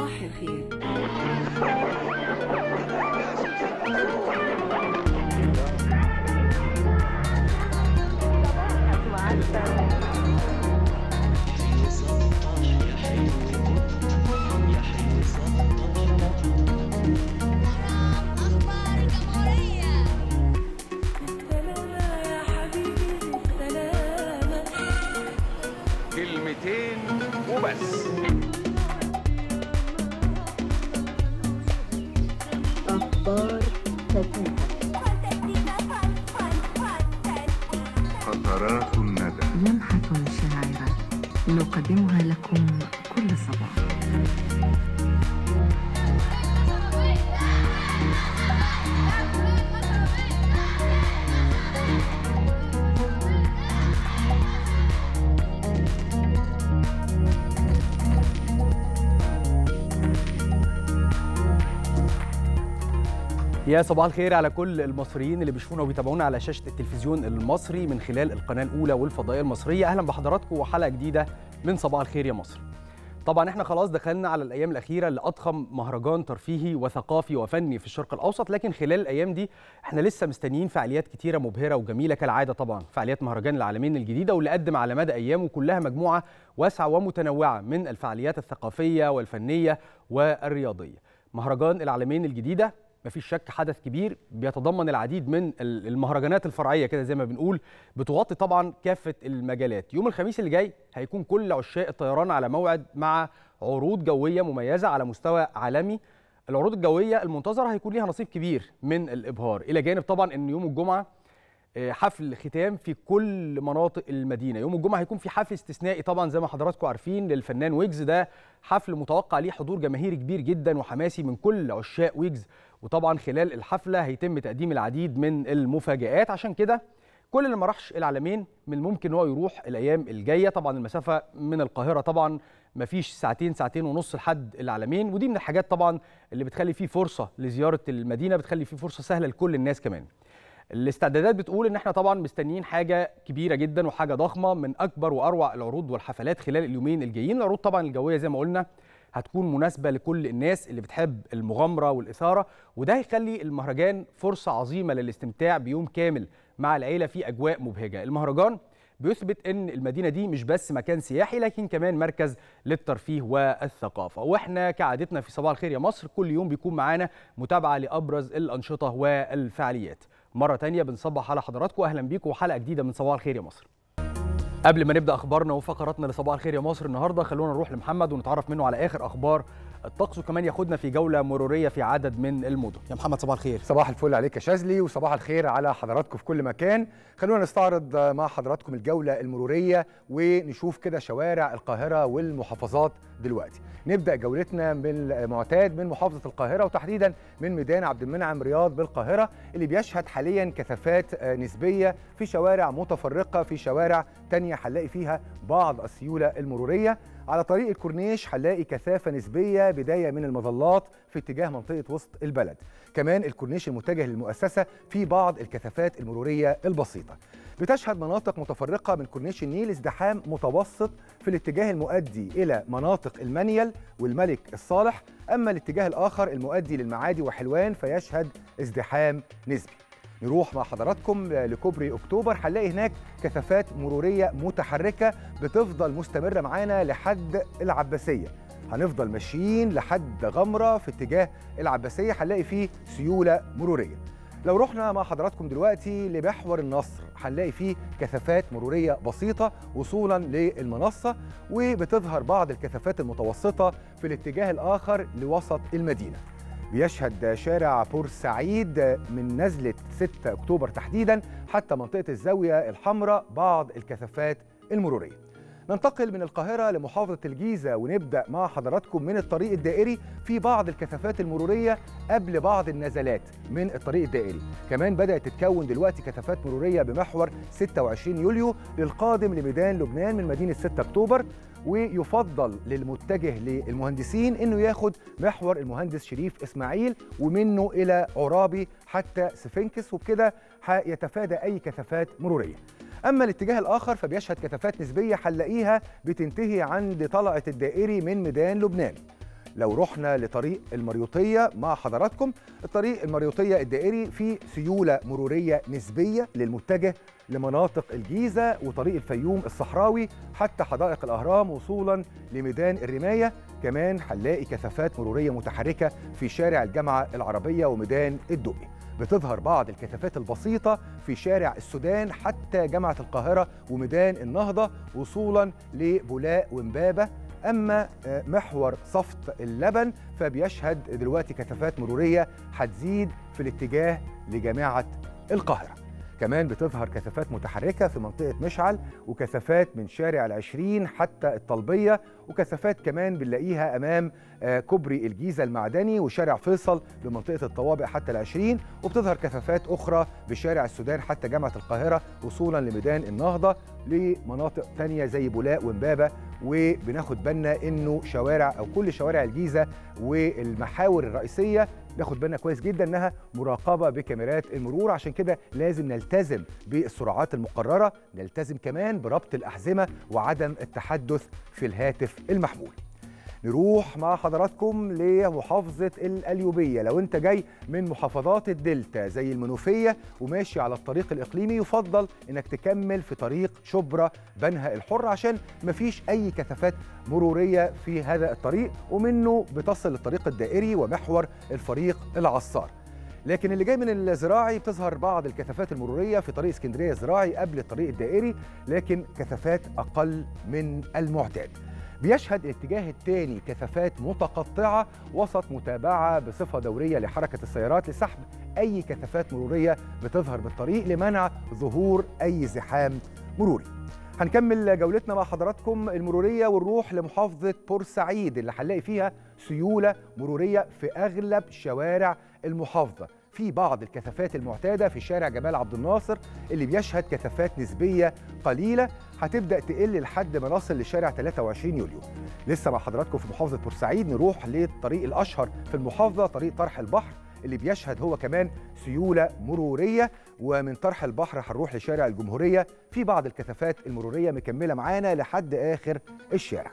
صباح الخير أخبار الجمهورية سلامة يا حبيبي سلامة كلمتين وبس قطرات الندى لمحة شاعرة نقدمها لكم كل صباح يا صباح الخير على كل المصريين اللي بيشوفونا وبيتابعونا على شاشه التلفزيون المصري من خلال القناه الاولى والفضائيه المصريه اهلا بحضراتكم وحلقه جديده من صباح الخير يا مصر طبعا احنا خلاص دخلنا على الايام الاخيره لاضخم مهرجان ترفيهي وثقافي وفني في الشرق الاوسط لكن خلال الايام دي احنا لسه مستنيين فعاليات كتيره مبهره وجميله كالعاده طبعا فعاليات مهرجان العالمين الجديده واللي قدم على مدى ايامه كلها مجموعه واسعه ومتنوعه من الفعاليات الثقافيه والفنيه والرياضيه مهرجان العالمين الجديده مفيش شك حدث كبير بيتضمن العديد من ال- المهرجانات الفرعيه كده زي ما بنقول بتغطي طبعا كافه المجالات يوم الخميس اللي جاي هيكون كل عشاق الطيران على موعد مع عروض جويه مميزه على مستوى عالمي العروض الجويه المنتظره هيكون ليها نصيب كبير من الابهار الى جانب طبعا ان يوم الجمعه آه، حفل ختام في كل مناطق المدينه يوم الجمعه هيكون في حفل استثنائي طبعا زي ما حضراتكم عارفين للفنان ويجز ده حفل متوقع ليه حضور جماهيري كبير جدا وحماسي من كل عشاق ويجز وطبعا خلال الحفله هيتم تقديم العديد من المفاجآت عشان كده كل اللي ما راحش العالمين من الممكن ان هو يروح الايام الجايه طبعا المسافه من القاهره طبعا ما فيش ساعتين ساعتين ونص لحد العالمين ودي من الحاجات طبعا اللي بتخلي فيه فرصه لزياره المدينه بتخلي فيه فرصه سهله لكل الناس كمان الاستعدادات بتقول ان احنا طبعا مستنيين حاجه كبيره جدا وحاجه ضخمه من اكبر واروع العروض والحفلات خلال اليومين الجايين العروض طبعا الجويه زي ما قلنا هتكون مناسبه لكل الناس اللي بتحب المغامره والاثاره وده هيخلي المهرجان فرصه عظيمه للاستمتاع بيوم كامل مع العيله في اجواء مبهجه المهرجان بيثبت ان المدينه دي مش بس مكان سياحي لكن كمان مركز للترفيه والثقافه واحنا كعادتنا في صباح الخير يا مصر كل يوم بيكون معانا متابعه لابرز الانشطه والفعاليات مره تانية بنصبح على حضراتكم اهلا بيكم وحلقه جديده من صباح الخير يا مصر قبل ما نبدا اخبارنا وفقراتنا لصباح الخير يا مصر النهارده خلونا نروح لمحمد ونتعرف منه على اخر اخبار الطقس وكمان ياخدنا في جوله مروريه في عدد من المدن يا محمد صباح الخير صباح الفل عليك يا شاذلي وصباح الخير على حضراتكم في كل مكان خلونا نستعرض مع حضراتكم الجولة المرورية ونشوف كده شوارع القاهرة والمحافظات دلوقتي نبدأ جولتنا من المعتاد من محافظة القاهرة وتحديدا من ميدان عبد المنعم رياض بالقاهرة اللي بيشهد حاليا كثافات آه، نسبية في شوارع متفرقة في شوارع تانية هنلاقي فيها بعض السيولة المرورية على طريق الكورنيش هنلاقي كثافة نسبية بداية من المظلات في اتجاه منطقة وسط البلد كمان الكورنيش المتجه للمؤسسة في بعض الكثافات المرورية البسيطة بتشهد مناطق متفرقة من كورنيش النيل ازدحام متوسط في الاتجاه المؤدي إلى مناطق المنيل والملك الصالح أما الاتجاه الآخر المؤدي للمعادي وحلوان فيشهد ازدحام نسبي نروح مع حضراتكم لكوبري اكتوبر هنلاقي هناك كثافات مروريه متحركه بتفضل مستمره معانا لحد العباسيه هنفضل ماشيين لحد غمره في اتجاه العباسيه هنلاقي فيه سيوله مروريه لو رحنا مع حضراتكم دلوقتي لمحور النصر هنلاقي فيه كثافات مروريه بسيطه وصولا للمنصه وبتظهر بعض الكثافات المتوسطه في الاتجاه الاخر لوسط المدينه بيشهد شارع بورسعيد من نزلة 6 أكتوبر تحديدا حتى منطقة الزاوية الحمراء بعض الكثافات المرورية ننتقل من القاهرة لمحافظة الجيزة ونبدأ مع حضراتكم من الطريق الدائري في بعض الكثافات المرورية قبل بعض النزلات من الطريق الدائري كمان بدأت تتكون دلوقتي كثافات مرورية بمحور 26 يوليو للقادم لميدان لبنان من مدينة 6 أكتوبر ويفضل للمتجه للمهندسين انه ياخد محور المهندس شريف اسماعيل ومنه الى عرابي حتى سفنكس وبكده هيتفادى اي كثافات مروريه. اما الاتجاه الاخر فبيشهد كثافات نسبيه هنلاقيها بتنتهي عند طلعه الدائري من ميدان لبنان. لو رحنا لطريق المريوطيه مع حضراتكم الطريق المريوطيه الدائري فيه سيوله مروريه نسبيه للمتجه لمناطق الجيزه وطريق الفيوم الصحراوي حتى حدائق الاهرام وصولا لميدان الرمايه كمان هنلاقي كثافات مروريه متحركه في شارع الجامعه العربيه وميدان الدقي بتظهر بعض الكثافات البسيطه في شارع السودان حتى جامعه القاهره وميدان النهضه وصولا لبولاق ومبابه اما آه، محور صفت اللبن فبيشهد دلوقتي كثافات مروريه هتزيد في الاتجاه لجامعه القاهره كمان بتظهر كثافات متحركة في منطقة مشعل وكثافات من شارع العشرين حتى الطلبية وكثافات كمان بنلاقيها أمام آه، كوبري الجيزة المعدني وشارع فيصل بمنطقة الطوابق حتى العشرين وبتظهر كثافات أخرى بشارع السودان حتى جامعة القاهرة وصولا لميدان النهضة لمناطق تانية زي بولاق ومبابة وبناخد بالنا انه شوارع او كل شوارع الجيزه والمحاور الرئيسيه ناخد بالنا كويس جدا انها مراقبه بكاميرات المرور عشان كده لازم نلتزم بالسرعات المقرره نلتزم كمان بربط الاحزمه وعدم التحدث في الهاتف المحمول نروح مع حضراتكم لمحافظة القليوبية لو انت جاي من محافظات الدلتا زي المنوفية وماشي على الطريق الإقليمي يفضل انك تكمل في طريق شبرا بنها الحر عشان مفيش أي كثافات مرورية في هذا الطريق ومنه بتصل الطريق الدائري ومحور الفريق العصار لكن اللي جاي من الزراعي بتظهر بعض الكثافات المروريه في طريق اسكندريه الزراعي قبل الطريق الدائري لكن كثافات اقل من المعتاد بيشهد الاتجاه الثاني كثافات متقطعه وسط متابعه بصفه دوريه لحركه السيارات لسحب اي كثافات مروريه بتظهر بالطريق لمنع ظهور اي زحام مروري هنكمل جولتنا مع حضراتكم المروريه ونروح لمحافظه بورسعيد اللي هنلاقي فيها سيوله مروريه في اغلب شوارع المحافظه في بعض الكثافات المعتاده في شارع جمال عبد الناصر اللي بيشهد كثافات نسبيه قليله هتبدا تقل لحد ما نصل لشارع 23 يوليو لسه مع حضراتكم في محافظه بورسعيد نروح للطريق الاشهر في المحافظه طريق طرح البحر اللي بيشهد هو كمان سيوله مروريه ومن طرح البحر هنروح لشارع الجمهوريه في بعض الكثافات المروريه مكمله معانا لحد اخر الشارع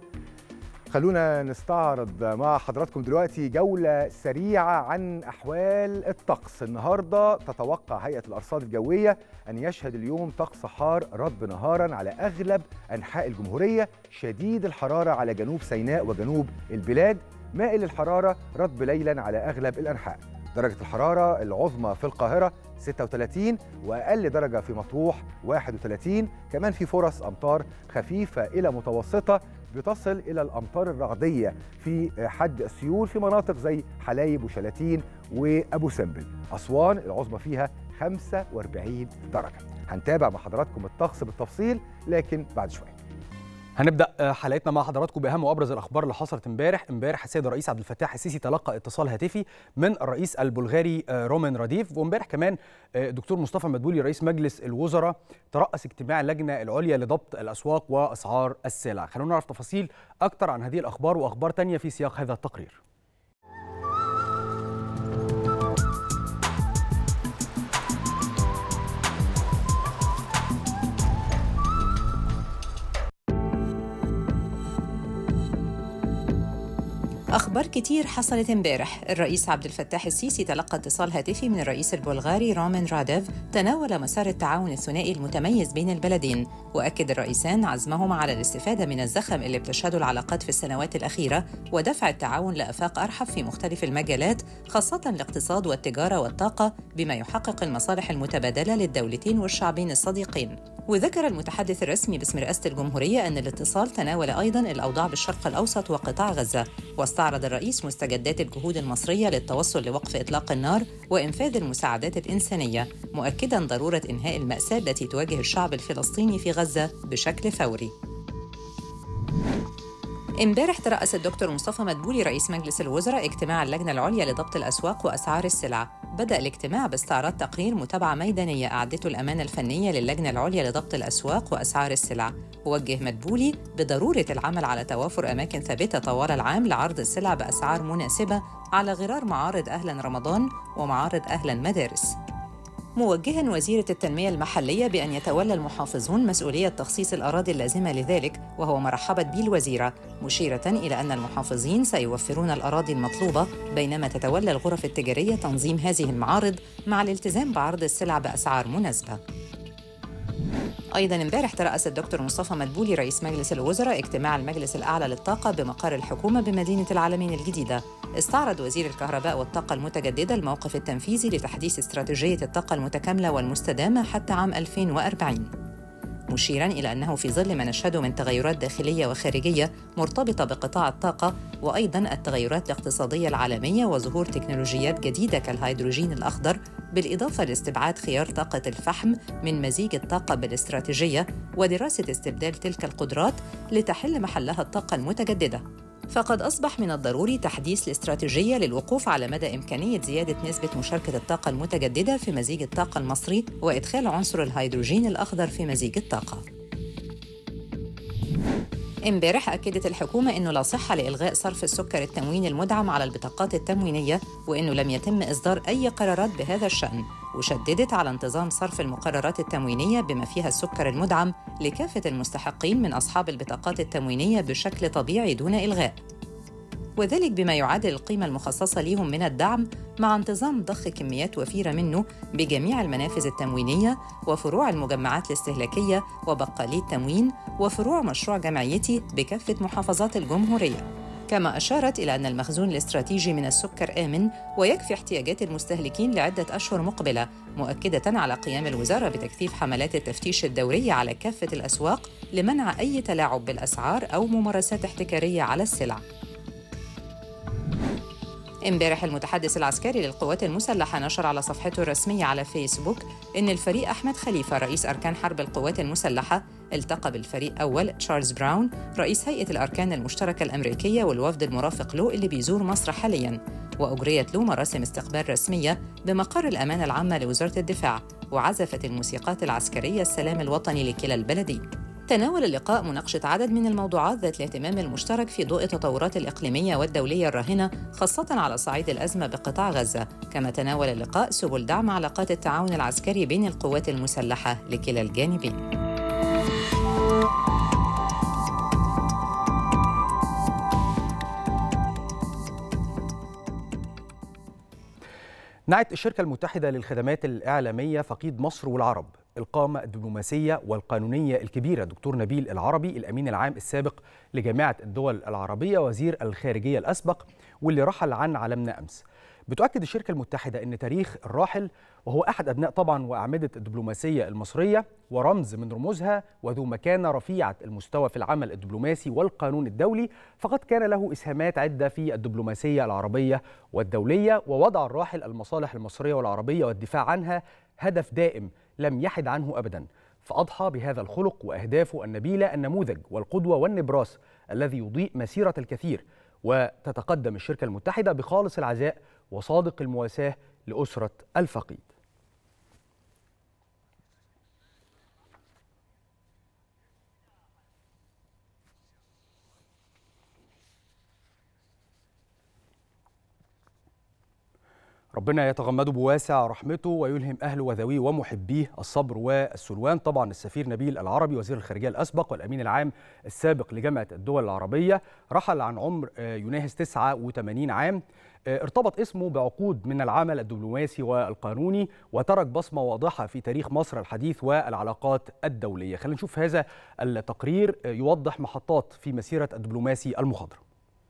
خلونا نستعرض مع حضراتكم دلوقتي جولة سريعة عن أحوال الطقس النهاردة تتوقع هيئة الأرصاد الجوية أن يشهد اليوم طقس حار رطب نهارا على أغلب أنحاء الجمهورية شديد الحرارة على جنوب سيناء وجنوب البلاد مائل الحرارة رطب ليلا على أغلب الأنحاء درجة الحرارة العظمى في القاهرة 36 وأقل درجة في مطروح 31 كمان في فرص أمطار خفيفة إلى متوسطة بتصل إلى الأمطار الرعدية في حد السيول في مناطق زي حلايب وشلاتين وأبو سمبل أسوان العظمى فيها 45 درجة هنتابع مع حضراتكم الطقس بالتفصيل لكن بعد شوية هنبدا حلقتنا مع حضراتكم باهم وابرز الاخبار اللي حصلت امبارح امبارح السيد الرئيس عبد الفتاح السيسي تلقى اتصال هاتفي من الرئيس البلغاري رومان راديف وامبارح كمان دكتور مصطفى مدبولي رئيس مجلس الوزراء ترأس اجتماع اللجنه العليا لضبط الاسواق واسعار السلع خلونا نعرف تفاصيل اكتر عن هذه الاخبار واخبار تانية في سياق هذا التقرير أخبار كتير حصلت امبارح الرئيس عبد الفتاح السيسي تلقى اتصال هاتفي من الرئيس البلغاري رومان راديف تناول مسار التعاون الثنائي المتميز بين البلدين وأكد الرئيسان عزمهما على الاستفادة من الزخم اللي بتشهده العلاقات في السنوات الأخيرة ودفع التعاون لآفاق أرحب في مختلف المجالات خاصة الاقتصاد والتجارة والطاقة بما يحقق المصالح المتبادلة للدولتين والشعبين الصديقين وذكر المتحدث الرسمي باسم رئاسة الجمهورية أن الاتصال تناول أيضا الأوضاع بالشرق الأوسط وقطاع غزة واستعرض الرئيس مستجدات الجهود المصرية للتوصل لوقف إطلاق النار وإنفاذ المساعدات الإنسانية مؤكدا ضرورة إنهاء المأساة التي تواجه الشعب الفلسطيني في غزة بشكل فوري امبارح ترأس الدكتور مصطفى مدبولي رئيس مجلس الوزراء اجتماع اللجنة العليا لضبط الأسواق وأسعار السلع بدأ الاجتماع باستعراض تقرير متابعة ميدانية أعدته الأمانة الفنية للجنة العليا لضبط الأسواق وأسعار السلع وجه مدبولي بضرورة العمل على توافر أماكن ثابتة طوال العام لعرض السلع بأسعار مناسبة على غرار معارض أهلا رمضان ومعارض أهلا مدارس موجها وزيرة التنمية المحلية بأن يتولى المحافظون مسؤولية تخصيص الأراضي اللازمة لذلك وهو ما رحبت به الوزيرة مشيرة إلى أن المحافظين سيوفرون الأراضي المطلوبة بينما تتولى الغرف التجارية تنظيم هذه المعارض مع الالتزام بعرض السلع بأسعار مناسبة أيضا امبارح ترأس الدكتور مصطفى مدبولي رئيس مجلس الوزراء اجتماع المجلس الأعلى للطاقة بمقر الحكومة بمدينة العالمين الجديدة استعرض وزير الكهرباء والطاقة المتجددة الموقف التنفيذي لتحديث استراتيجية الطاقة المتكاملة والمستدامة حتى عام 2040 مشيرا الى انه في ظل ما نشهده من تغيرات داخليه وخارجيه مرتبطه بقطاع الطاقه وايضا التغيرات الاقتصاديه العالميه وظهور تكنولوجيات جديده كالهيدروجين الاخضر بالاضافه لاستبعاد خيار طاقه الفحم من مزيج الطاقه بالاستراتيجيه ودراسه استبدال تلك القدرات لتحل محلها الطاقه المتجدده فقد أصبح من الضروري تحديث الاستراتيجية للوقوف على مدى إمكانية زيادة نسبة مشاركة الطاقة المتجددة في مزيج الطاقة المصري وإدخال عنصر الهيدروجين الأخضر في مزيج الطاقة. امبارح أكدت الحكومة أنه لا صحة لإلغاء صرف السكر التموين المدعم على البطاقات التموينية وأنه لم يتم إصدار أي قرارات بهذا الشأن وشددت على انتظام صرف المقررات التموينية بما فيها السكر المدعم لكافة المستحقين من أصحاب البطاقات التموينية بشكل طبيعي دون إلغاء وذلك بما يعادل القيمة المخصصة لهم من الدعم مع انتظام ضخ كميات وفيرة منه بجميع المنافذ التموينية وفروع المجمعات الاستهلاكية وبقالي التموين وفروع مشروع جمعيتي بكافة محافظات الجمهورية كما أشارت إلى أن المخزون الاستراتيجي من السكر آمن ويكفي احتياجات المستهلكين لعدة أشهر مقبلة مؤكدة على قيام الوزارة بتكثيف حملات التفتيش الدورية على كافة الأسواق لمنع أي تلاعب بالأسعار أو ممارسات احتكارية على السلع امبارح المتحدث العسكري للقوات المسلحة نشر على صفحته الرسمية على فيسبوك إن الفريق أحمد خليفة رئيس أركان حرب القوات المسلحة التقى بالفريق أول تشارلز براون رئيس هيئة الأركان المشتركة الأمريكية والوفد المرافق له اللي بيزور مصر حالياً وأجريت له مراسم استقبال رسمية بمقر الأمانة العامة لوزارة الدفاع وعزفت الموسيقات العسكرية السلام الوطني لكلا البلدين تناول اللقاء مناقشة عدد من الموضوعات ذات الاهتمام المشترك في ضوء التطورات الإقليمية والدولية الراهنة خاصة على صعيد الأزمة بقطاع غزة كما تناول اللقاء سبل دعم علاقات التعاون العسكري بين القوات المسلحة لكلا الجانبين نعت الشركة المتحدة للخدمات الإعلامية فقيد مصر والعرب القامة الدبلوماسية والقانونية الكبيرة دكتور نبيل العربي الأمين العام السابق لجامعة الدول العربية وزير الخارجية الأسبق واللي رحل عن عالمنا أمس بتؤكد الشركة المتحدة أن تاريخ الراحل وهو أحد أبناء طبعا وأعمدة الدبلوماسية المصرية ورمز من رموزها وذو مكانة رفيعة المستوى في العمل الدبلوماسي والقانون الدولي فقد كان له إسهامات عدة في الدبلوماسية العربية والدولية ووضع الراحل المصالح المصرية والعربية والدفاع عنها هدف دائم لم يحد عنه أبدا فأضحى بهذا الخلق وأهدافه النبيلة النموذج والقدوة والنبراس الذي يضيء مسيرة الكثير وتتقدم الشركة المتحدة بخالص العزاء وصادق المواساة لأسرة الفقيد ربنا يتغمده بواسع رحمته ويلهم اهله وذويه ومحبيه الصبر والسلوان طبعا السفير نبيل العربي وزير الخارجيه الاسبق والامين العام السابق لجامعه الدول العربيه رحل عن عمر يناهز 89 عام ارتبط اسمه بعقود من العمل الدبلوماسي والقانوني وترك بصمه واضحه في تاريخ مصر الحديث والعلاقات الدوليه خلينا نشوف هذا التقرير يوضح محطات في مسيره الدبلوماسي المخضرم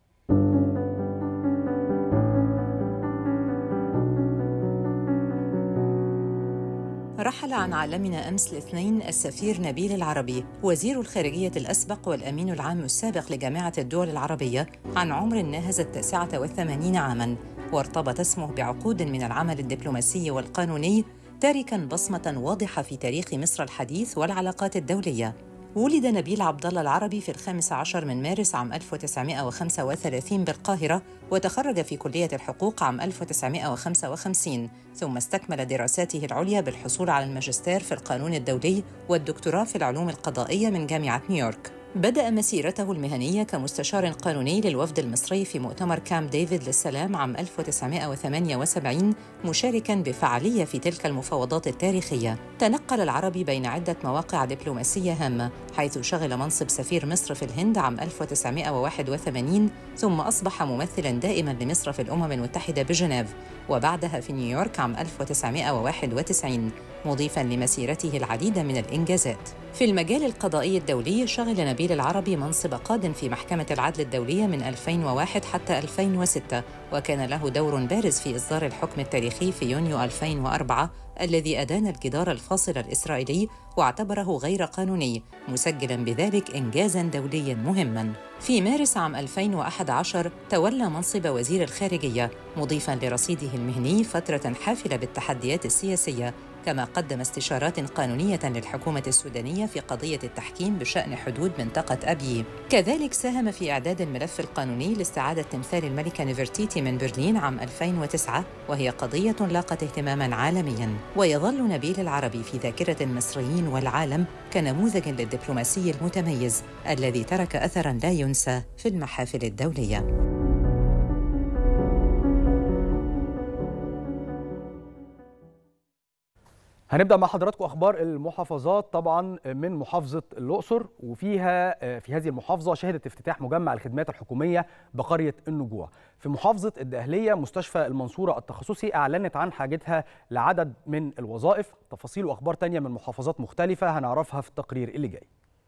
رحل عن عالمنا أمس الاثنين السفير نبيل العربي وزير الخارجية الأسبق والأمين العام السابق لجامعة الدول العربية عن عمر ناهز التاسعة والثمانين عاماً وارتبط اسمه بعقود من العمل الدبلوماسي والقانوني تاركاً بصمة واضحة في تاريخ مصر الحديث والعلاقات الدولية ولد نبيل عبد الله العربي في الخامس عشر من مارس عام 1935 بالقاهرة وتخرج في كلية الحقوق عام 1955 ثم استكمل دراساته العليا بالحصول على الماجستير في القانون الدولي والدكتوراه في العلوم القضائية من جامعة نيويورك بدأ مسيرته المهنية كمستشار قانوني للوفد المصري في مؤتمر كامب ديفيد للسلام عام 1978 مشاركاً بفعالية في تلك المفاوضات التاريخية. تنقل العربي بين عدة مواقع دبلوماسية هامة، حيث شغل منصب سفير مصر في الهند عام 1981 ثم أصبح ممثلاً دائماً لمصر في الأمم المتحدة بجنيف، وبعدها في نيويورك عام 1991 مضيفاً لمسيرته العديد من الإنجازات. في المجال القضائي الدولي شغل نبيل العربي منصب قاض في محكمة العدل الدولية من 2001 حتى 2006 وكان له دور بارز في إصدار الحكم التاريخي في يونيو 2004 الذي أدان الجدار الفاصل الإسرائيلي واعتبره غير قانوني مسجلا بذلك إنجازا دوليا مهما في مارس عام 2011 تولى منصب وزير الخارجية مضيفا لرصيده المهني فترة حافلة بالتحديات السياسية كما قدم استشارات قانونية للحكومة السودانية في قضية التحكيم بشأن حدود منطقة أبي كذلك ساهم في إعداد الملف القانوني لاستعادة تمثال الملكة نفرتيتي من برلين عام 2009 وهي قضية لاقت اهتماما عالميا ويظل نبيل العربي في ذاكرة المصريين والعالم كنموذج للدبلوماسي المتميز الذي ترك أثرا لا ينسى في المحافل الدولية هنبدا مع حضراتكم اخبار المحافظات طبعا من محافظه الاقصر وفيها في هذه المحافظه شهدت افتتاح مجمع الخدمات الحكوميه بقريه النجوع في محافظه الدقهليه مستشفى المنصوره التخصصي اعلنت عن حاجتها لعدد من الوظائف تفاصيل واخبار تانية من محافظات مختلفه هنعرفها في التقرير اللي جاي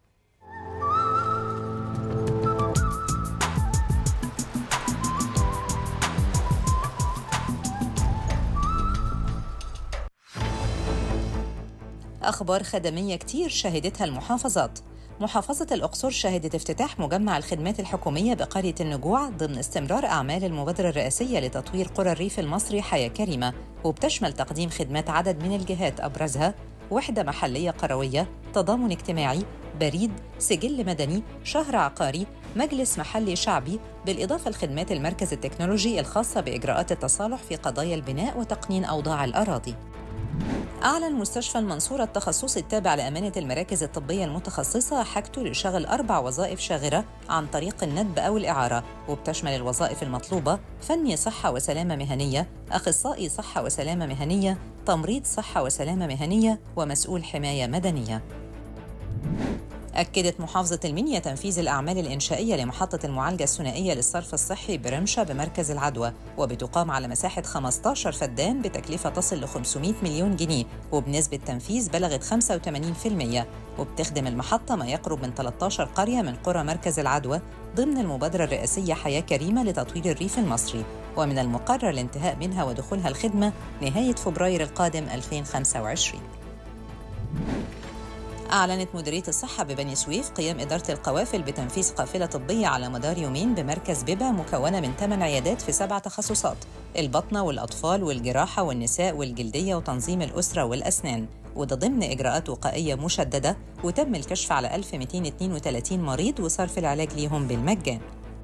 أخبار خدمية كتير شهدتها المحافظات محافظة الأقصر شهدت افتتاح مجمع الخدمات الحكومية بقرية النجوع ضمن استمرار أعمال المبادرة الرئاسية لتطوير قرى الريف المصري حياة كريمة وبتشمل تقديم خدمات عدد من الجهات أبرزها وحدة محلية قروية تضامن اجتماعي بريد سجل مدني شهر عقاري مجلس محلي شعبي بالإضافة لخدمات المركز التكنولوجي الخاصة بإجراءات التصالح في قضايا البناء وتقنين أوضاع الأراضي أعلن مستشفى المنصورة التخصصي التابع لأمانة المراكز الطبية المتخصصة حاجته لشغل أربع وظائف شاغرة عن طريق الندب أو الإعارة وبتشمل الوظائف المطلوبة فني صحة وسلامة مهنية أخصائي صحة وسلامة مهنية تمريض صحة وسلامة مهنية ومسؤول حماية مدنية أكدت محافظة المنيا تنفيذ الأعمال الإنشائية لمحطة المعالجة الثنائية للصرف الصحي برمشة بمركز العدوى وبتقام على مساحة 15 فدان بتكلفة تصل ل 500 مليون جنيه وبنسبة تنفيذ بلغت 85% وبتخدم المحطة ما يقرب من 13 قرية من قرى مركز العدوى ضمن المبادرة الرئاسية حياة كريمة لتطوير الريف المصري ومن المقرر الانتهاء منها ودخولها الخدمة نهاية فبراير القادم 2025 أعلنت مديرية الصحة ببني سويف قيام إدارة القوافل بتنفيذ قافلة طبية على مدار يومين بمركز بيبا مكونة من ثمان عيادات في سبع تخصصات البطنة والأطفال والجراحة والنساء والجلدية وتنظيم الأسرة والأسنان وده ضمن إجراءات وقائية مشددة وتم الكشف على 1232 مريض وصرف العلاج ليهم بالمجان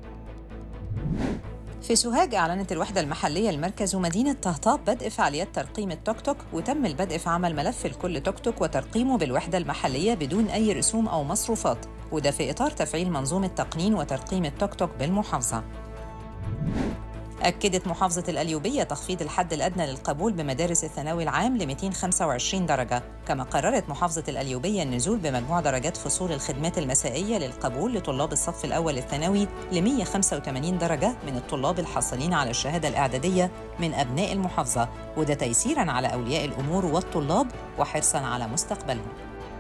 في سوهاج أعلنت الوحدة المحلية المركز ومدينة طهطاب بدء فعاليات ترقيم التوك توك وتم البدء في عمل ملف لكل توك توك وترقيمه بالوحدة المحلية بدون أي رسوم أو مصروفات وده في إطار تفعيل منظومة تقنين وترقيم التوك توك بالمحافظة أكدت محافظة الأليوبية تخفيض الحد الأدنى للقبول بمدارس الثانوي العام ل 225 درجة، كما قررت محافظة الأليوبية النزول بمجموع درجات فصول الخدمات المسائية للقبول لطلاب الصف الأول الثانوي ل 185 درجة من الطلاب الحاصلين على الشهادة الإعدادية من أبناء المحافظة، وده تيسيراً على أولياء الأمور والطلاب وحرصاً على مستقبلهم.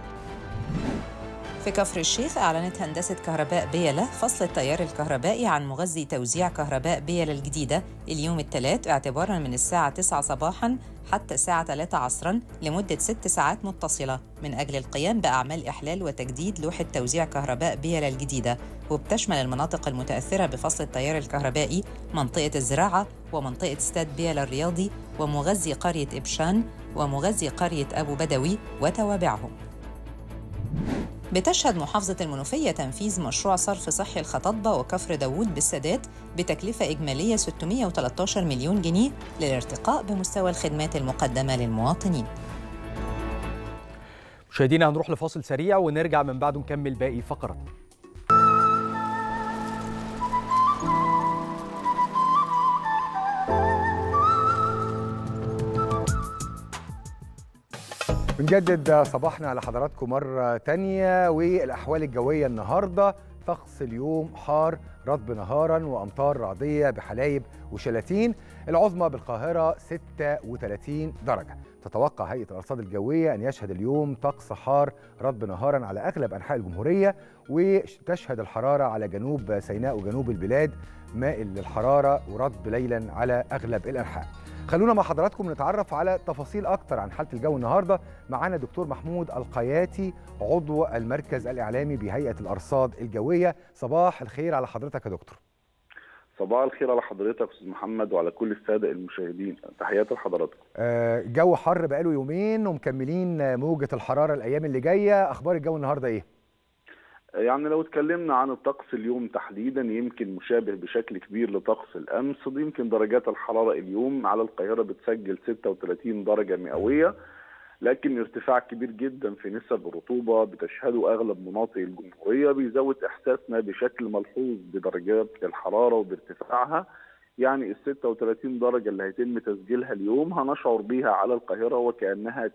في كفر الشيخ أعلنت هندسة كهرباء بيلة فصل التيار الكهربائي عن مغذي توزيع كهرباء بيلة الجديدة اليوم الثلاث اعتباراً من الساعة 9 صباحاً حتى الساعة 3 عصراً لمدة ست ساعات متصلة من أجل القيام بأعمال إحلال وتجديد لوحة توزيع كهرباء بيلة الجديدة وبتشمل المناطق المتأثرة بفصل التيار الكهربائي منطقة الزراعة ومنطقة استاد بيلة الرياضي ومغذي قرية إبشان ومغذي قرية أبو بدوي وتوابعهم بتشهد محافظة المنوفية تنفيذ مشروع صرف صحي الخططبة وكفر داوود بالسادات بتكلفة إجمالية 613 مليون جنيه للارتقاء بمستوى الخدمات المقدمة للمواطنين مشاهدينا هنروح لفاصل سريع ونرجع من بعده نكمل باقي فقراتنا بنجدد صباحنا على حضراتكم مرة تانية والأحوال الجوية النهاردة طقس اليوم حار رطب نهارا وأمطار رعدية بحلايب وشلاتين العظمى بالقاهرة 36 درجة تتوقع هيئة الأرصاد الجوية أن يشهد اليوم طقس حار رطب نهارا على أغلب أنحاء الجمهورية وتشهد الحرارة على جنوب سيناء وجنوب البلاد مائل للحرارة ورطب ليلا على أغلب الأنحاء خلونا مع حضراتكم نتعرف على تفاصيل أكتر عن حالة الجو النهاردة معانا دكتور محمود القياتي عضو المركز الإعلامي بهيئة الأرصاد الجوية صباح الخير على حضرتك يا دكتور صباح الخير على حضرتك استاذ محمد وعلى كل الساده المشاهدين تحياتي لحضراتكم آه، جو حر بقاله يومين ومكملين موجة الحرارة الأيام اللي جاية أخبار الجو النهاردة إيه؟ يعني لو اتكلمنا عن الطقس اليوم تحديدا يمكن مشابه بشكل كبير لطقس الامس دي يمكن درجات الحراره اليوم على القاهره بتسجل 36 درجه مئويه لكن ارتفاع كبير جدا في نسب الرطوبه بتشهده اغلب مناطق الجمهوريه بيزود احساسنا بشكل ملحوظ بدرجات الحراره وبارتفاعها يعني ال 36 درجه اللي هيتم تسجيلها اليوم هنشعر بيها على القاهره وكانها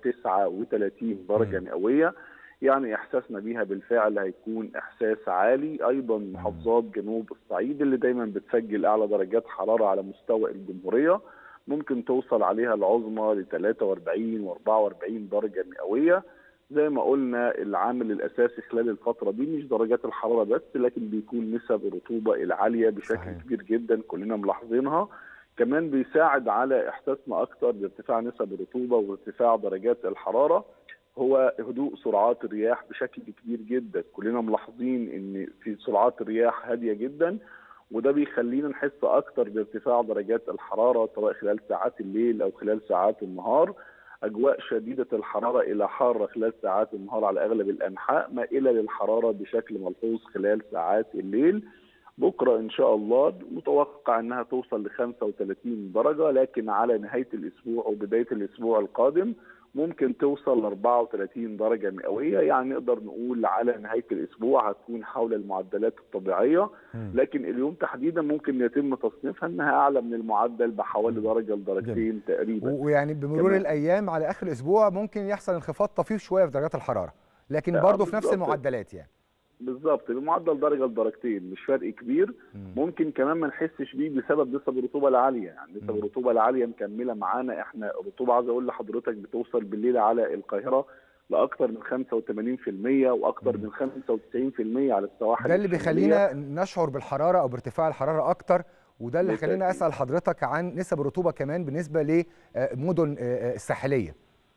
39 درجه مئويه يعني احساسنا بيها بالفعل هيكون احساس عالي ايضا محافظات جنوب الصعيد اللي دايما بتسجل اعلى درجات حراره على مستوى الجمهوريه ممكن توصل عليها العظمى ل 43 و44 درجه مئويه زي ما قلنا العامل الاساسي خلال الفتره دي مش درجات الحراره بس لكن بيكون نسب الرطوبه العاليه بشكل صحيح. كبير جدا كلنا ملاحظينها كمان بيساعد على احساسنا اكتر بارتفاع نسب الرطوبه وارتفاع درجات الحراره هو هدوء سرعات الرياح بشكل كبير جدا كلنا ملاحظين ان في سرعات الرياح هاديه جدا وده بيخلينا نحس اكتر بارتفاع درجات الحراره سواء خلال ساعات الليل او خلال ساعات النهار اجواء شديده الحراره الى حاره خلال ساعات النهار على اغلب الانحاء مائله للحراره بشكل ملحوظ خلال ساعات الليل بكره ان شاء الله متوقع انها توصل ل 35 درجه لكن على نهايه الاسبوع وبدايه الاسبوع القادم ممكن توصل ل 34 درجه مئويه يعني نقدر نقول على نهايه الاسبوع هتكون حول المعدلات الطبيعيه لكن اليوم تحديدا ممكن يتم تصنيفها انها اعلى من المعدل بحوالي درجه لدرجتين تقريبا و- ويعني بمرور كمان. الأيام على آخر الأسبوع ممكن يحصل انخفاض طفيف شوية في درجات الحرارة لكن آه، برضه في نفس بالظبط. المعدلات يعني بالظبط بمعدل درجه لدرجتين مش فرق كبير ممكن كمان ما نحسش بيه بسبب نسب الرطوبه العاليه يعني نسب الرطوبه العاليه مكمله معانا احنا الرطوبه عايز اقول لحضرتك بتوصل بالليل على القاهره لاكثر من 85% واكثر من 95% على السواحل ده اللي الشمالية. بيخلينا نشعر بالحرارة أو بارتفاع الحرارة أكتر وده اللي خلينا بالتأكيد. أسأل حضرتك عن نسب الرطوبة كمان بالنسبة لمدن الساحلية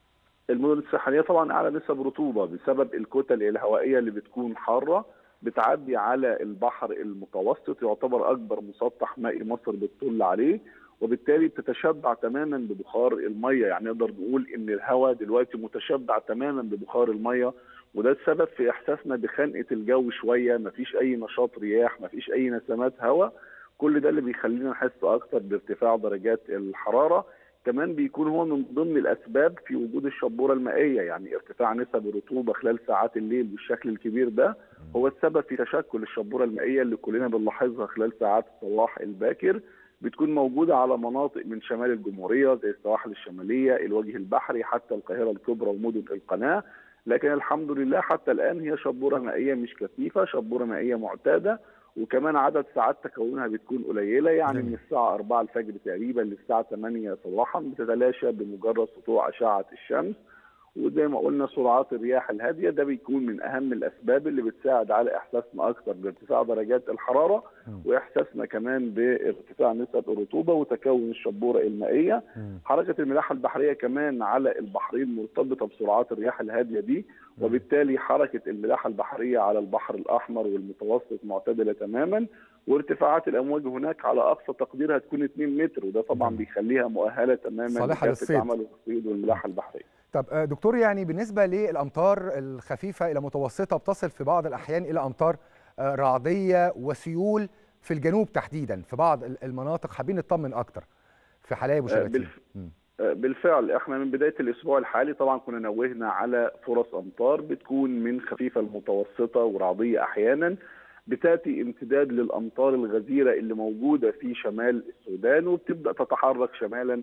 المدن الساحليه طبعا اعلى نسب رطوبه بسبب الكتل الهوائيه اللي بتكون حاره بتعدي على البحر المتوسط يعتبر اكبر مسطح مائي مصر بتطل عليه وبالتالي بتتشبع تماما ببخار الميه يعني نقدر نقول ان الهواء دلوقتي متشبع تماما ببخار الميه وده السبب في احساسنا بخنقه الجو شويه مفيش اي نشاط رياح مفيش اي نسمات هواء كل ده اللي بيخلينا نحس اكتر بارتفاع درجات الحراره كمان بيكون هو من ضمن الاسباب في وجود الشبوره المائيه يعني ارتفاع نسب الرطوبه خلال ساعات الليل بالشكل الكبير ده هو السبب في تشكل الشبوره المائيه اللي كلنا بنلاحظها خلال ساعات الصباح الباكر بتكون موجوده على مناطق من شمال الجمهوريه زي السواحل الشماليه الوجه البحري حتى القاهره الكبرى ومدن القناه لكن الحمد لله حتى الان هي شبوره مائيه مش كثيفه شبوره مائيه معتاده وكمان عدد ساعات تكونها بتكون قليله يعني جميل. من الساعه 4 الفجر تقريبا للساعه 8 صباحا بتتلاشى بمجرد سطوع اشعه الشمس وزي ما قلنا سرعات الرياح الهاديه ده بيكون من اهم الاسباب اللي بتساعد على احساسنا اكثر بارتفاع درجات الحراره واحساسنا كمان بارتفاع نسب الرطوبه وتكون الشبوره المائيه حركه الملاحه البحريه كمان على البحرين مرتبطه بسرعات الرياح الهاديه دي وبالتالي حركه الملاحه البحريه على البحر الاحمر والمتوسط معتدله تماما وارتفاعات الامواج هناك على اقصى تقدير هتكون 2 متر وده طبعا بيخليها مؤهله تماما صالحة لكافة للصيد. عمل الصيد والملاحه البحريه طب آه، دكتور يعني بالنسبة للأمطار الخفيفة إلى متوسطة بتصل في بعض الأحيان إلى أمطار آه، رعدية وسيول في الجنوب تحديدا في بعض ال- المناطق حابين نطمن أكتر في حلايب آه، وشلاتين بالف- آه، بالفعل احنا من بدايه الاسبوع الحالي طبعا كنا نوهنا على فرص امطار بتكون من خفيفه المتوسطه ورعديه احيانا بتاتي امتداد للامطار الغزيره اللي موجوده في شمال السودان وبتبدا تتحرك شمالا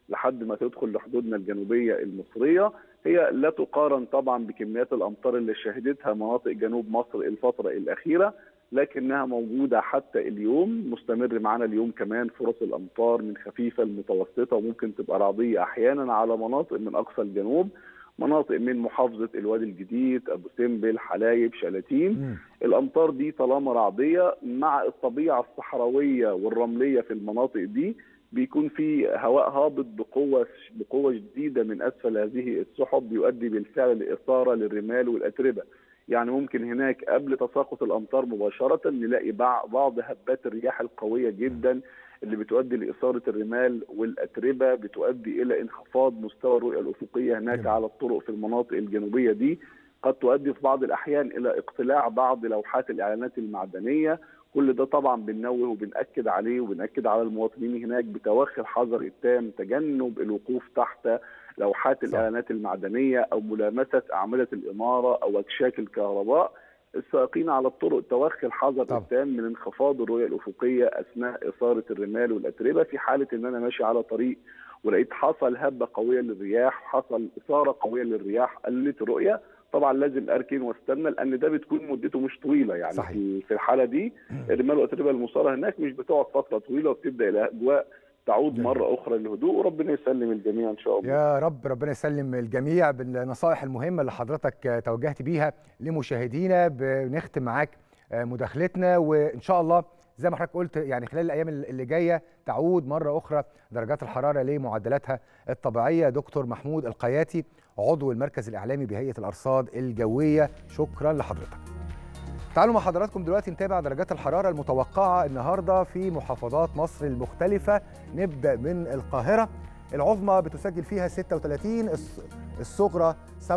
لحد ما تدخل لحدودنا الجنوبيه المصريه هي لا تقارن طبعا بكميات الامطار اللي شهدتها مناطق جنوب مصر الفتره الاخيره لكنها موجوده حتى اليوم مستمر معنا اليوم كمان فرص الامطار من خفيفه لمتوسطه وممكن تبقى رعديه احيانا على مناطق من اقصى الجنوب مناطق من محافظه الوادي الجديد ابو سمبل حلايب شلاتين مم. الامطار دي طالما رعديه مع الطبيعه الصحراويه والرمليه في المناطق دي بيكون في هواء هابط بقوه بقوه شديده من اسفل هذه السحب بيؤدي بالفعل لاثاره للرمال والاتربه يعني ممكن هناك قبل تساقط الامطار مباشره نلاقي بع- بعض هبات الرياح القويه جدا اللي بتؤدي لاثاره الرمال والاتربه بتؤدي الى انخفاض مستوى الرؤيه الافقيه هناك جميل. على الطرق في المناطق الجنوبيه دي قد تؤدي في بعض الاحيان الى اقتلاع بعض لوحات الاعلانات المعدنيه كل ده طبعا بننوه وبنأكد عليه وبنأكد على المواطنين هناك بتوخي الحذر التام تجنب الوقوف تحت لوحات الاعلانات المعدنيه او ملامسه اعمده الاناره او اكشاك الكهرباء السائقين على الطرق توخي الحذر طبعا. التام من انخفاض الرؤيه الافقيه اثناء اثاره الرمال والاتربه في حاله ان انا ماشي على طريق ولقيت حصل هبه قويه للرياح حصل اثاره قويه للرياح قلت الرؤيه طبعا لازم اركن واستنى لان ده بتكون مدته مش طويله يعني صحيح. في في الحاله دي الرمال والاتربه المصاره هناك مش بتقعد فتره طويله وبتبدا الاجواء تعود جميل. مره اخرى للهدوء وربنا يسلم الجميع ان شاء الله يا رب ربنا يسلم الجميع بالنصائح المهمه اللي حضرتك آه، توجهت بيها لمشاهدينا بنختم معاك آه، مداخلتنا وان شاء الله زي ما حضرتك قلت يعني خلال الايام اللي جايه تعود مره اخرى درجات الحراره لمعدلاتها الطبيعيه دكتور محمود القياتي عضو المركز الاعلامي بهيئه الارصاد الجويه شكرا لحضرتك تعالوا مع حضراتكم دلوقتي نتابع درجات الحراره المتوقعه النهارده في محافظات مصر المختلفه نبدا من القاهره العظمى بتسجل فيها 36 الص- الصغرى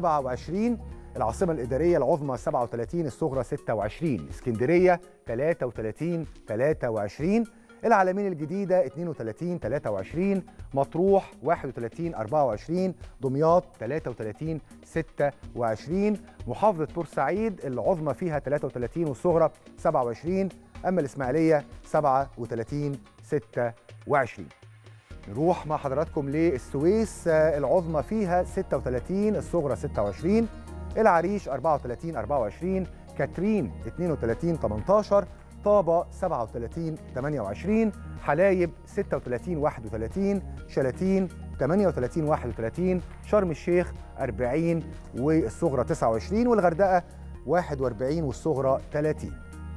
27 العاصمة الإدارية العظمى 37 الصغرى 26 اسكندرية 33 23 العالمين الجديدة 32 23 مطروح 31 24 دمياط 33 26 محافظة بورسعيد العظمى فيها 33 والصغرى 27 أما الإسماعيلية 37 26 نروح مع حضراتكم للسويس آه، العظمى فيها 36 الصغرى 26 العريش 34 24 كاترين 32 18 طابة 37 28 حلايب 36 31 شلاتين 38 31 شرم الشيخ 40 والصغرى 29 والغردقة 41 والصغرى 30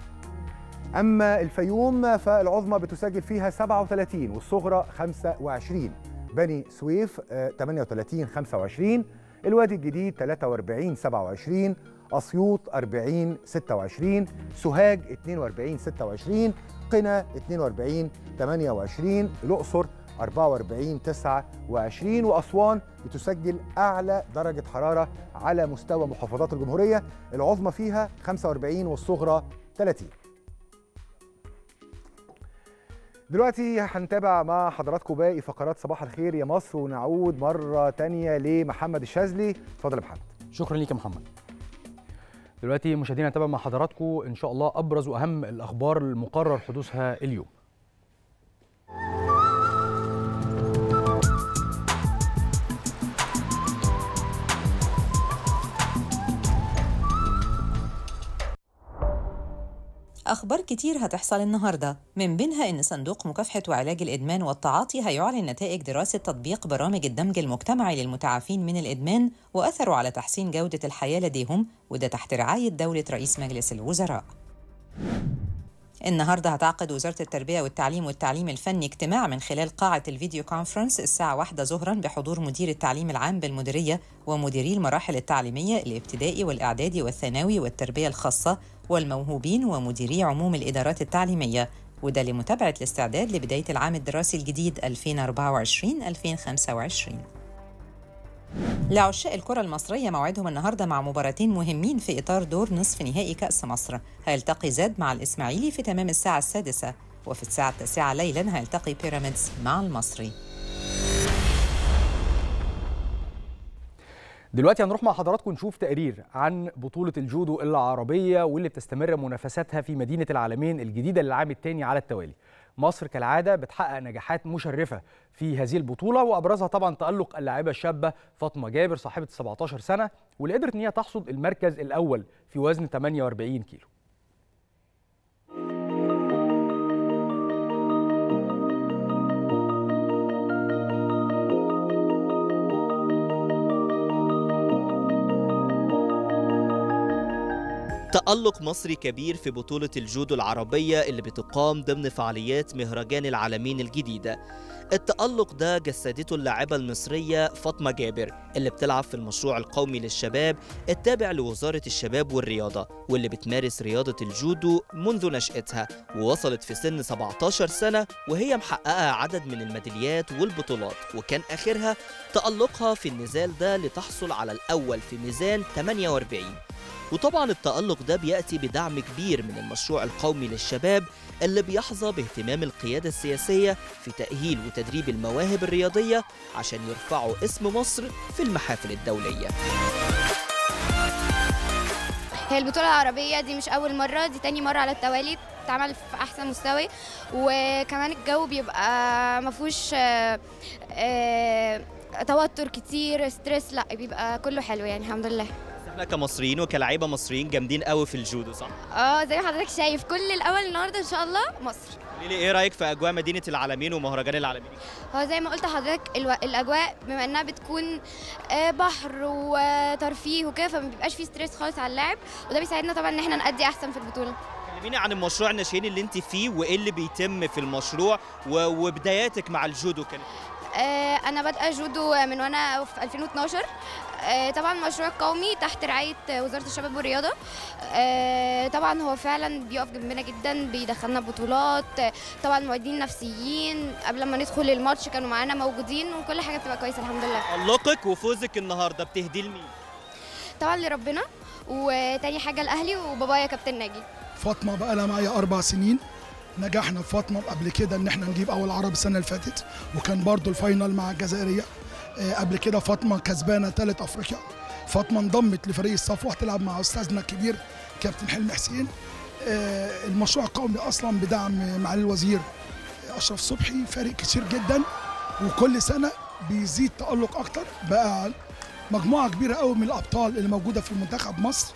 أما الفيوم فالعظمى بتسجل فيها 37 والصغرى 25 بني سويف آه، 38 25 الوادي الجديد 43 27 أسيوط 40 26 سوهاج 42 26 قنا 42 28 الأقصر 44 29 وأسوان بتسجل أعلى درجة حرارة على مستوى محافظات الجمهورية العظمى فيها 45 والصغرى 30 دلوقتي هنتابع مع حضراتكم باقي فقرات صباح الخير يا مصر ونعود مرة تانية لمحمد الشاذلي اتفضل يا محمد شكرا ليك يا محمد دلوقتي مشاهدينا نتابع مع حضراتكم ان شاء الله ابرز واهم الاخبار المقرر حدوثها اليوم أخبار كتير هتحصل النهاردة من بينها إن صندوق مكافحة وعلاج الإدمان والتعاطي هيعلن نتائج دراسة تطبيق برامج الدمج المجتمعي للمتعافين من الإدمان وأثره على تحسين جودة الحياة لديهم وده تحت رعاية دولة رئيس مجلس الوزراء النهارده هتعقد وزارة التربية والتعليم والتعليم الفني اجتماع من خلال قاعة الفيديو كونفرنس الساعة واحدة ظهرا بحضور مدير التعليم العام بالمديرية ومديري المراحل التعليمية الابتدائي والإعدادي والثانوي والتربية الخاصة والموهوبين ومديري عموم الإدارات التعليمية وده لمتابعة الاستعداد لبداية العام الدراسي الجديد 2024-2025 لعشاق الكرة المصرية موعدهم النهاردة مع مباراتين مهمين في إطار دور نصف نهائي كأس مصر هيلتقي زاد مع الإسماعيلي في تمام الساعة السادسة وفي الساعة التاسعة ليلا هيلتقي بيراميدز مع المصري دلوقتي هنروح مع حضراتكم نشوف تقرير عن بطولة الجودو العربية واللي بتستمر منافساتها في مدينة العالمين الجديدة للعام الثاني على التوالي مصر كالعاده بتحقق نجاحات مشرفه في هذه البطوله وابرزها طبعا تالق اللاعبه الشابه فاطمه جابر صاحبه 17 سنه واللي قدرت ان هي تحصد المركز الاول في وزن 48 كيلو تألق مصري كبير في بطولة الجودو العربية اللي بتقام ضمن فعاليات مهرجان العالمين الجديدة التألق ده جسدته اللاعبة المصرية فاطمة جابر اللي بتلعب في المشروع القومي للشباب التابع لوزارة الشباب والرياضة واللي بتمارس رياضة الجودو منذ نشأتها ووصلت في سن 17 سنة وهي محققة عدد من الميداليات والبطولات وكان آخرها تألقها في النزال ده لتحصل على الأول في ميزان 48 وطبعا التألق ده بيأتي بدعم كبير من المشروع القومي للشباب اللي بيحظى باهتمام القيادة السياسية في تأهيل وتدريب المواهب الرياضية عشان يرفعوا اسم مصر في المحافل الدولية هي البطولة العربية دي مش أول مرة دي تاني مرة على التوالي بتتعمل في أحسن مستوى وكمان الجو بيبقى مفهوش آه، آه، توتر كتير ستريس لا بيبقى كله حلو يعني الحمد لله احنا كمصريين وكلاعيبه مصريين جامدين قوي في الجودو صح؟ اه زي ما حضرتك شايف كل الأول النهاردة إن شاء الله مصر قولي لي ايه رايك في اجواء مدينه العالمين ومهرجان العالمين هو زي ما قلت لحضرتك الو... الاجواء بما انها بتكون آه، بحر وترفيه وكده فما بيبقاش فيه ستريس خالص على اللاعب وده بيساعدنا طبعا ان احنا نأدي احسن في البطوله كلميني عن المشروع الناشئين اللي انت فيه وايه اللي بيتم في المشروع و... وبداياتك مع الجودو كانت آه، انا بادئه جودو من وانا في 2012 آه، طبعا مشروع قومي تحت رعايه وزاره الشباب والرياضه آه، طبعا هو فعلا بيقف جنبنا جدا بيدخلنا بطولات آه، طبعا معيدين نفسيين قبل ما ندخل الماتش كانوا معانا موجودين وكل حاجه بتبقى كويسه الحمد لله تألقك وفوزك النهارده بتهديه لمين؟ طبعا لربنا وتاني حاجه لاهلي وبابايا كابتن ناجي فاطمه بقى لها معايا اربع سنين نجحنا في فاطمه قبل كده ان احنا نجيب اول عرب السنه اللي فاتت وكان برضو الفاينل مع الجزائريه آه، قبل كده فاطمه كسبانه ثالث افريقيا فاطمه انضمت لفريق الصفوه تلعب مع استاذنا الكبير كابتن حلمي حسين آه، المشروع القومي اصلا بدعم معالي الوزير اشرف صبحي فارق كتير جدا وكل سنه بيزيد تالق اكتر بقى مجموعه كبيره قوي من الابطال اللي موجوده في منتخب مصر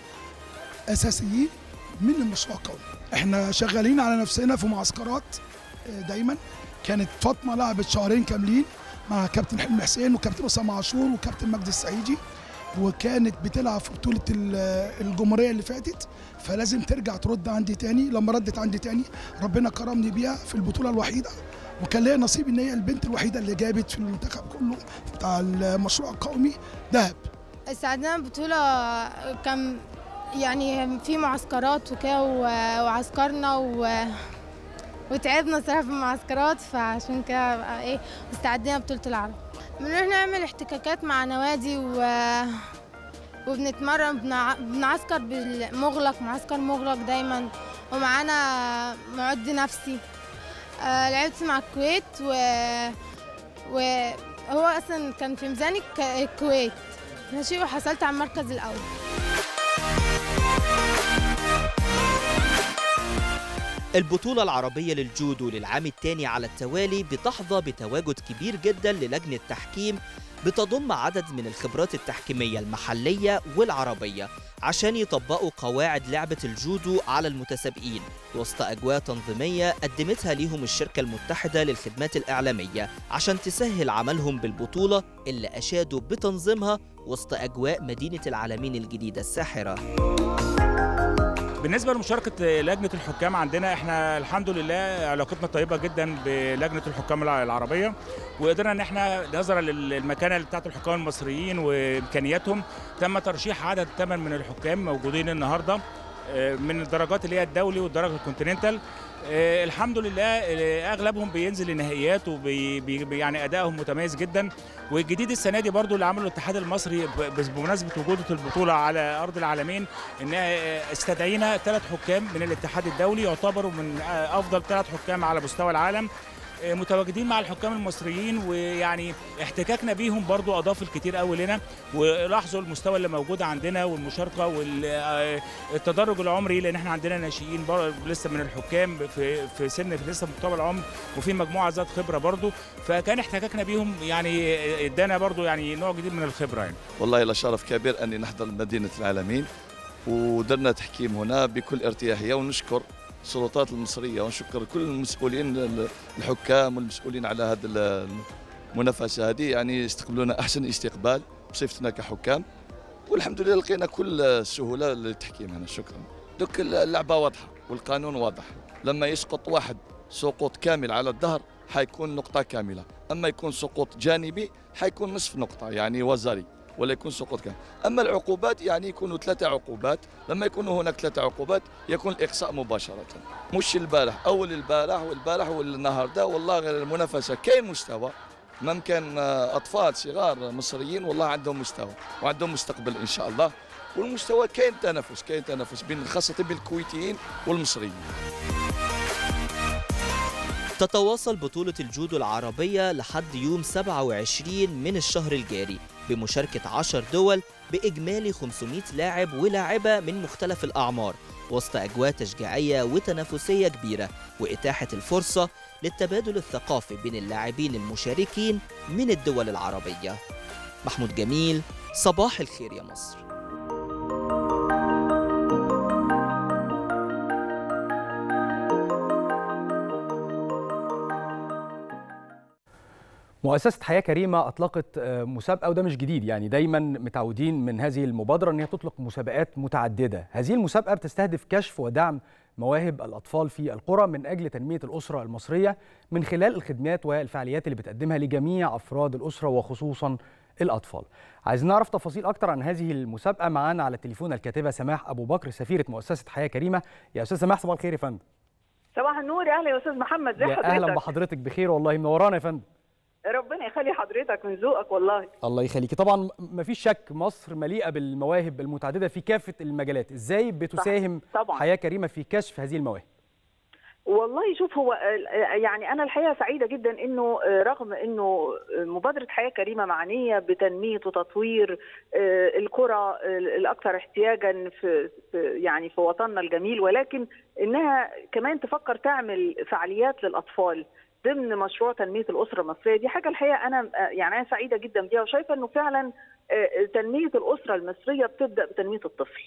اساسيين من المشروع القومي احنا شغالين على نفسنا في معسكرات آه، دايما كانت فاطمه لعبت شهرين كاملين مع كابتن حلمي حسين وكابتن اسامه عاشور وكابتن مجدي السعيدي وكانت بتلعب في بطوله ال- الجمهوريه اللي فاتت فلازم ترجع ترد عندي تاني لما ردت عندي تاني ربنا كرمني بيها في البطوله الوحيده وكان ليا نصيب ان هي البنت الوحيده اللي جابت في المنتخب كله بتاع المشروع القومي ذهب ساعدنا البطولة كان يعني في معسكرات وكده و- وعسكرنا و... وتعبنا صراحة في المعسكرات فعشان كده بقى ايه استعدينا بطولة العرب بنروح نعمل احتكاكات مع نوادي و... وبنتمرن بنع... بنعسكر بالمغلق معسكر مغلق دايما ومعانا معد نفسي آه لعبت مع الكويت و... وهو اصلا كان في ميزان الك- الكويت ماشي وحصلت على المركز الاول البطولة العربية للجودو للعام الثاني على التوالي بتحظى بتواجد كبير جدا للجنة تحكيم بتضم عدد من الخبرات التحكيمية المحلية والعربية عشان يطبقوا قواعد لعبة الجودو على المتسابقين وسط أجواء تنظيمية قدمتها ليهم الشركة المتحدة للخدمات الإعلامية عشان تسهل عملهم بالبطولة اللي أشادوا بتنظيمها وسط أجواء مدينة العالمين الجديدة الساحرة بالنسبه لمشاركه لجنه الحكام عندنا احنا الحمد لله علاقتنا طيبه جدا بلجنه الحكام الع- العربيه وقدرنا ان احنا نظرا للمكانه بتاعه الحكام المصريين وامكانياتهم تم ترشيح عدد ثمان من الحكام موجودين النهارده آه، من الدرجات اللي هي الدولي والدرجه الكونتيننتال آه، الحمد لله آه، اغلبهم بينزل النهائيات وبي بي- يعني ادائهم متميز جدا والجديد السنه دي برضو اللي عمله الاتحاد المصري ب- بس بمناسبه وجود البطوله على ارض العالمين ان آه، استدعينا ثلاث حكام من الاتحاد الدولي يعتبروا من آه، افضل ثلاث حكام على مستوى العالم آه، متواجدين مع الحكام المصريين ويعني احتكاكنا بيهم برضو اضاف الكتير قوي لنا ولاحظوا المستوى اللي موجود عندنا والمشاركه والتدرج العمري لان احنا عندنا ناشئين بر- لسه من الحكام في في سن في لسه مقتبل العمر وفي مجموعه ذات خبره برضو فكان احتكاكنا بيهم يعني ادانا برضو يعني نوع جديد من الخبره يعني والله لشرف كبير أني نحضر مدينة العالمين ودرنا تحكيم هنا بكل ارتياحية ونشكر السلطات المصرية ونشكر كل المسؤولين الحكام والمسؤولين على هذه المنافسة هذه يعني استقبلونا أحسن استقبال بصفتنا كحكام والحمد لله لقينا كل السهولة للتحكيم هنا شكرا دوك اللعبة واضحة والقانون واضح لما يسقط واحد سقوط كامل على الظهر حيكون نقطة كاملة أما يكون سقوط جانبي حيكون نصف نقطة يعني وزري ولا يكون سقوط كامل أما العقوبات يعني يكونوا ثلاثة عقوبات لما يكونوا هناك ثلاثة عقوبات يكون الإقصاء مباشرة مش البارح أول البارح والبارح والنهاردة والله غير المنافسة كاين مستوى ممكن آه، أطفال صغار مصريين والله عندهم مستوى وعندهم مستقبل إن شاء الله والمستوى كاين تنافس كاين تنافس بين خاصة بين الكويتيين والمصريين تتواصل بطولة الجودو العربية لحد يوم 27 من الشهر الجاري بمشاركة 10 دول بإجمالي 500 لاعب ولاعبة من مختلف الأعمار وسط أجواء تشجيعية وتنافسية كبيرة وإتاحة الفرصة للتبادل الثقافي بين اللاعبين المشاركين من الدول العربية محمود جميل صباح الخير يا مصر مؤسسة حياة كريمة أطلقت آه، مسابقة وده مش جديد يعني دايما متعودين من هذه المبادرة أن هي تطلق مسابقات متعددة هذه المسابقة بتستهدف كشف ودعم مواهب الأطفال في القرى من أجل تنمية الأسرة المصرية من خلال الخدمات والفعاليات اللي بتقدمها لجميع أفراد الأسرة وخصوصا الأطفال عايزين نعرف تفاصيل أكتر عن هذه المسابقة معانا على التليفون الكاتبة سماح أبو بكر سفيرة مؤسسة حياة كريمة يا أستاذ سماح صباح الخير يا فندم صباح النور اهلا يا استاذ محمد ازي يا أهلا حضرتك بحضرتك بخير والله منورانا يا فندم ربنا يخلي حضرتك من ذوقك والله الله يخليكي طبعا مفيش شك مصر مليئه بالمواهب المتعدده في كافه المجالات ازاي بتساهم طبعاً. حياه كريمه في كشف هذه المواهب والله شوف هو آه، يعني انا الحقيقه سعيده جدا انه آه، رغم انه آه، مبادره حياه كريمه معنيه بتنميه وتطوير آه، القرى آه، الاكثر احتياجا في في- يعني في وطننا الجميل ولكن انها كمان تفكر تعمل فعاليات للاطفال ضمن مشروع تنميه الاسره المصريه دي حاجه الحقيقه انا آه، يعني انا سعيده جدا بيها وشايفه انه فعلا آه، تنميه الاسره المصريه بتبدا بتنميه الطفل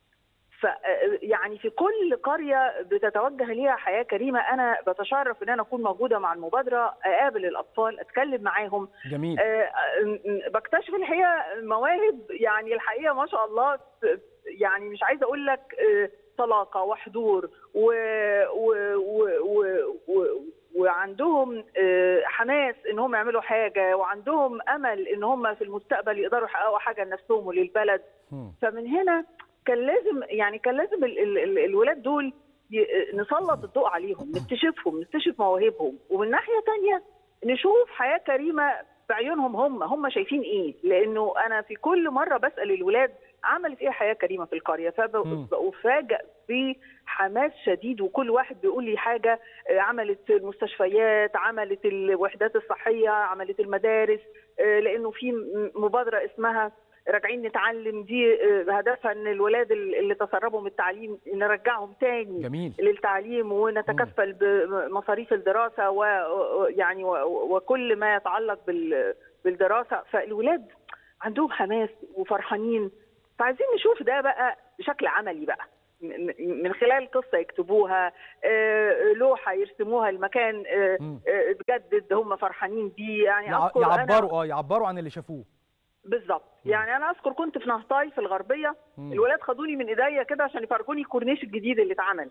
ف يعني في كل قريه بتتوجه ليها حياه كريمه انا بتشرف ان انا اكون موجوده مع المبادره اقابل الاطفال اتكلم معاهم جميل آه، آه، م- بكتشف الحقيقه مواهب يعني الحقيقه ما شاء الله ت- يعني مش عايزه اقول لك آه، طلاقه وحضور و و و و و وعندهم آه، حماس ان هم يعملوا حاجه وعندهم امل ان هم في المستقبل يقدروا يحققوا حاجه لنفسهم وللبلد فمن هنا كان لازم يعني كان لازم ال ال ال الولاد دول ي- نسلط الضوء عليهم نكتشفهم نكتشف مواهبهم ومن ناحيه تانية نشوف حياه كريمه بعيونهم هم هم شايفين ايه لانه انا في كل مره بسال الولاد عملت ايه حياه كريمه في القريه فبفاجئ بحماس شديد وكل واحد بيقول لي حاجه آه، عملت المستشفيات عملت الوحدات الصحيه عملت المدارس آه، لانه في م- مبادره اسمها راجعين نتعلم دي آه، هدفها ان الولاد ال- اللي تسربوا من التعليم نرجعهم تاني جميل. للتعليم ونتكفل بمصاريف الدراسه ويعني وكل ما يتعلق بال- بالدراسه فالولاد عندهم حماس وفرحانين فعايزين نشوف ده بقى بشكل عملي بقى م- م- من خلال قصه يكتبوها آه، لوحه يرسموها المكان آه، آه، اتجدد هم فرحانين بيه يعني يع- أذكر أنا- يعبروا اه يعبروا عن اللي شافوه بالظبط يعني انا اذكر كنت في نهطاي في الغربيه مم. الولاد خدوني من ايديا كده عشان يفرجوني الكورنيش الجديد اللي اتعمل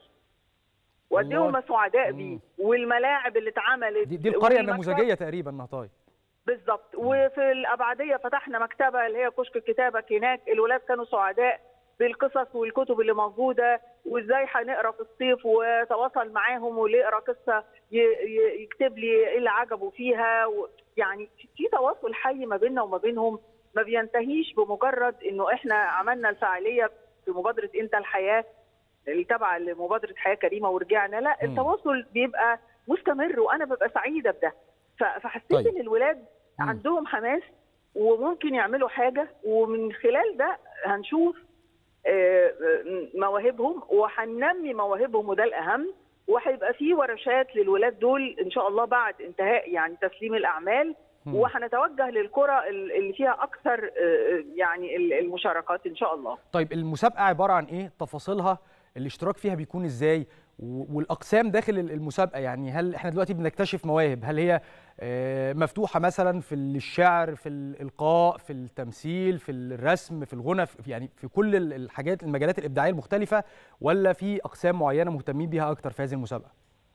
وقد ايه والله. هم سعداء بيه والملاعب اللي اتعملت دي, دي القريه والمكتب- النموذجيه تقريبا نهطاي بالظبط وفي الابعديه فتحنا مكتبه اللي هي كشك الكتابه هناك الولاد كانوا سعداء بالقصص والكتب اللي موجوده وازاي هنقرا في الصيف وتواصل معاهم واللي يقرا قصه ي- ي- يكتب لي ايه اللي عجبه فيها و- يعني في تواصل حي ما بيننا وما بينهم ما بينتهيش بمجرد انه احنا عملنا الفعاليه في مبادره انت الحياه اللي تابعه لمبادره حياه كريمه ورجعنا لا مم. التواصل بيبقى مستمر وانا ببقى سعيده بده ف- فحسيت طيب. ان الولاد عندهم حماس وممكن يعملوا حاجه ومن خلال ده هنشوف آه، آه، مواهبهم وهننمي مواهبهم وده الاهم وهيبقى في ورشات للولاد دول ان شاء الله بعد انتهاء يعني تسليم الاعمال مم. وهنتوجه للكره اللي فيها اكثر آه، يعني المشاركات ان شاء الله طيب المسابقه عباره عن ايه تفاصيلها الاشتراك فيها بيكون ازاي و- والاقسام داخل ال- المسابقه يعني هل احنا دلوقتي بنكتشف مواهب هل هي آه، مفتوحه مثلا في الشعر في الالقاء في التمثيل في الرسم في الغنى في يعني في كل ال- الحاجات المجالات الابداعيه المختلفه ولا في اقسام معينه مهتمين بيها اكتر في هذه المسابقه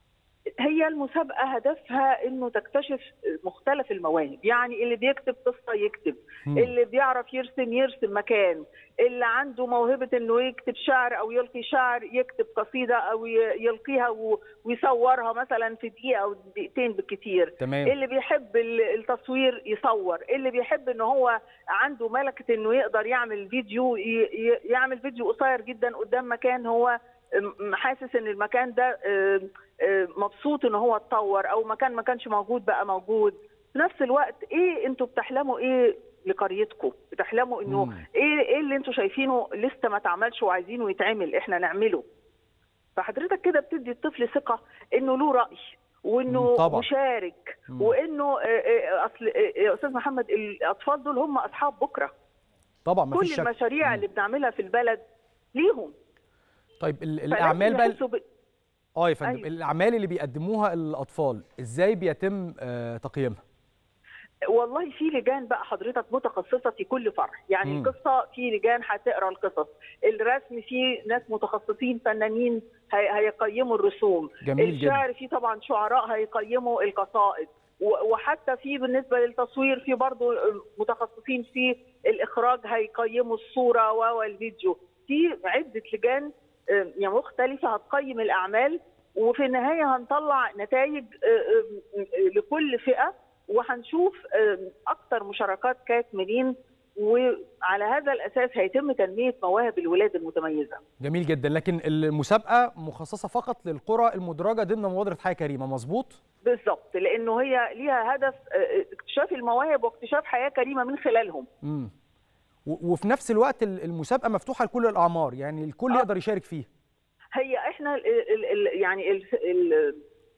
هي المسابقة هدفها انه تكتشف مختلف المواهب يعني اللي بيكتب قصة يكتب مم. اللي بيعرف يرسم يرسم مكان اللي عنده موهبة انه يكتب شعر او يلقي شعر يكتب قصيدة او ي- يلقيها و- ويصورها مثلا في دقيقة او دقيقتين بالكثير تمام. اللي بيحب ال- التصوير يصور اللي بيحب ان هو عنده ملكة انه يقدر يعمل فيديو ي- ي- يعمل فيديو قصير جدا قدام مكان هو م- حاسس ان المكان ده آه، آه، مبسوط ان هو اتطور او مكان ما كانش موجود بقى موجود في نفس الوقت ايه انتوا بتحلموا ايه لقريتكم بتحلموا انه مم. ايه ايه اللي انتوا شايفينه لسه ما اتعملش وعايزينه يتعمل احنا نعمله فحضرتك كده بتدي الطفل ثقه انه له راي وانه مم، طبعا. مشارك مم. وانه آه، آه، اصل آه، يا استاذ محمد الاطفال دول هم اصحاب بكره طبعا ما كل فيش شك المشاريع اللي بنعملها في البلد ليهم طيب ال- فلازم الاعمال بقى يحسوا ب- اه يا فندم أيوة. الاعمال اللي بيقدموها الاطفال ازاي بيتم آه، تقييمها والله في لجان بقى حضرتك متخصصه في كل فرع يعني مم. القصه في لجان هتقرا القصص الرسم في ناس متخصصين فنانين هي- هيقيموا الرسوم جميل جدا. الشعر في طبعا شعراء هيقيموا القصائد و- وحتى في بالنسبه للتصوير في برضه متخصصين في الاخراج هيقيموا الصوره والفيديو في عده لجان آه، يعني مختلفه هتقيم الاعمال وفي النهايه هنطلع نتائج آه، آه، آه، لكل فئه وهنشوف آه، اكتر مشاركات كانت منين وعلى هذا الاساس هيتم تنميه مواهب الولاد المتميزه جميل جدا لكن المسابقه مخصصه فقط للقرى المدرجه ضمن مبادره حياه كريمه مظبوط بالظبط لانه هي ليها هدف آه، اكتشاف المواهب واكتشاف حياه كريمه من خلالهم امم و- وفي نفس الوقت ال- المسابقه مفتوحه لكل الاعمار يعني الكل يقدر يشارك فيها هي احنا ال ال ال يعني ال ال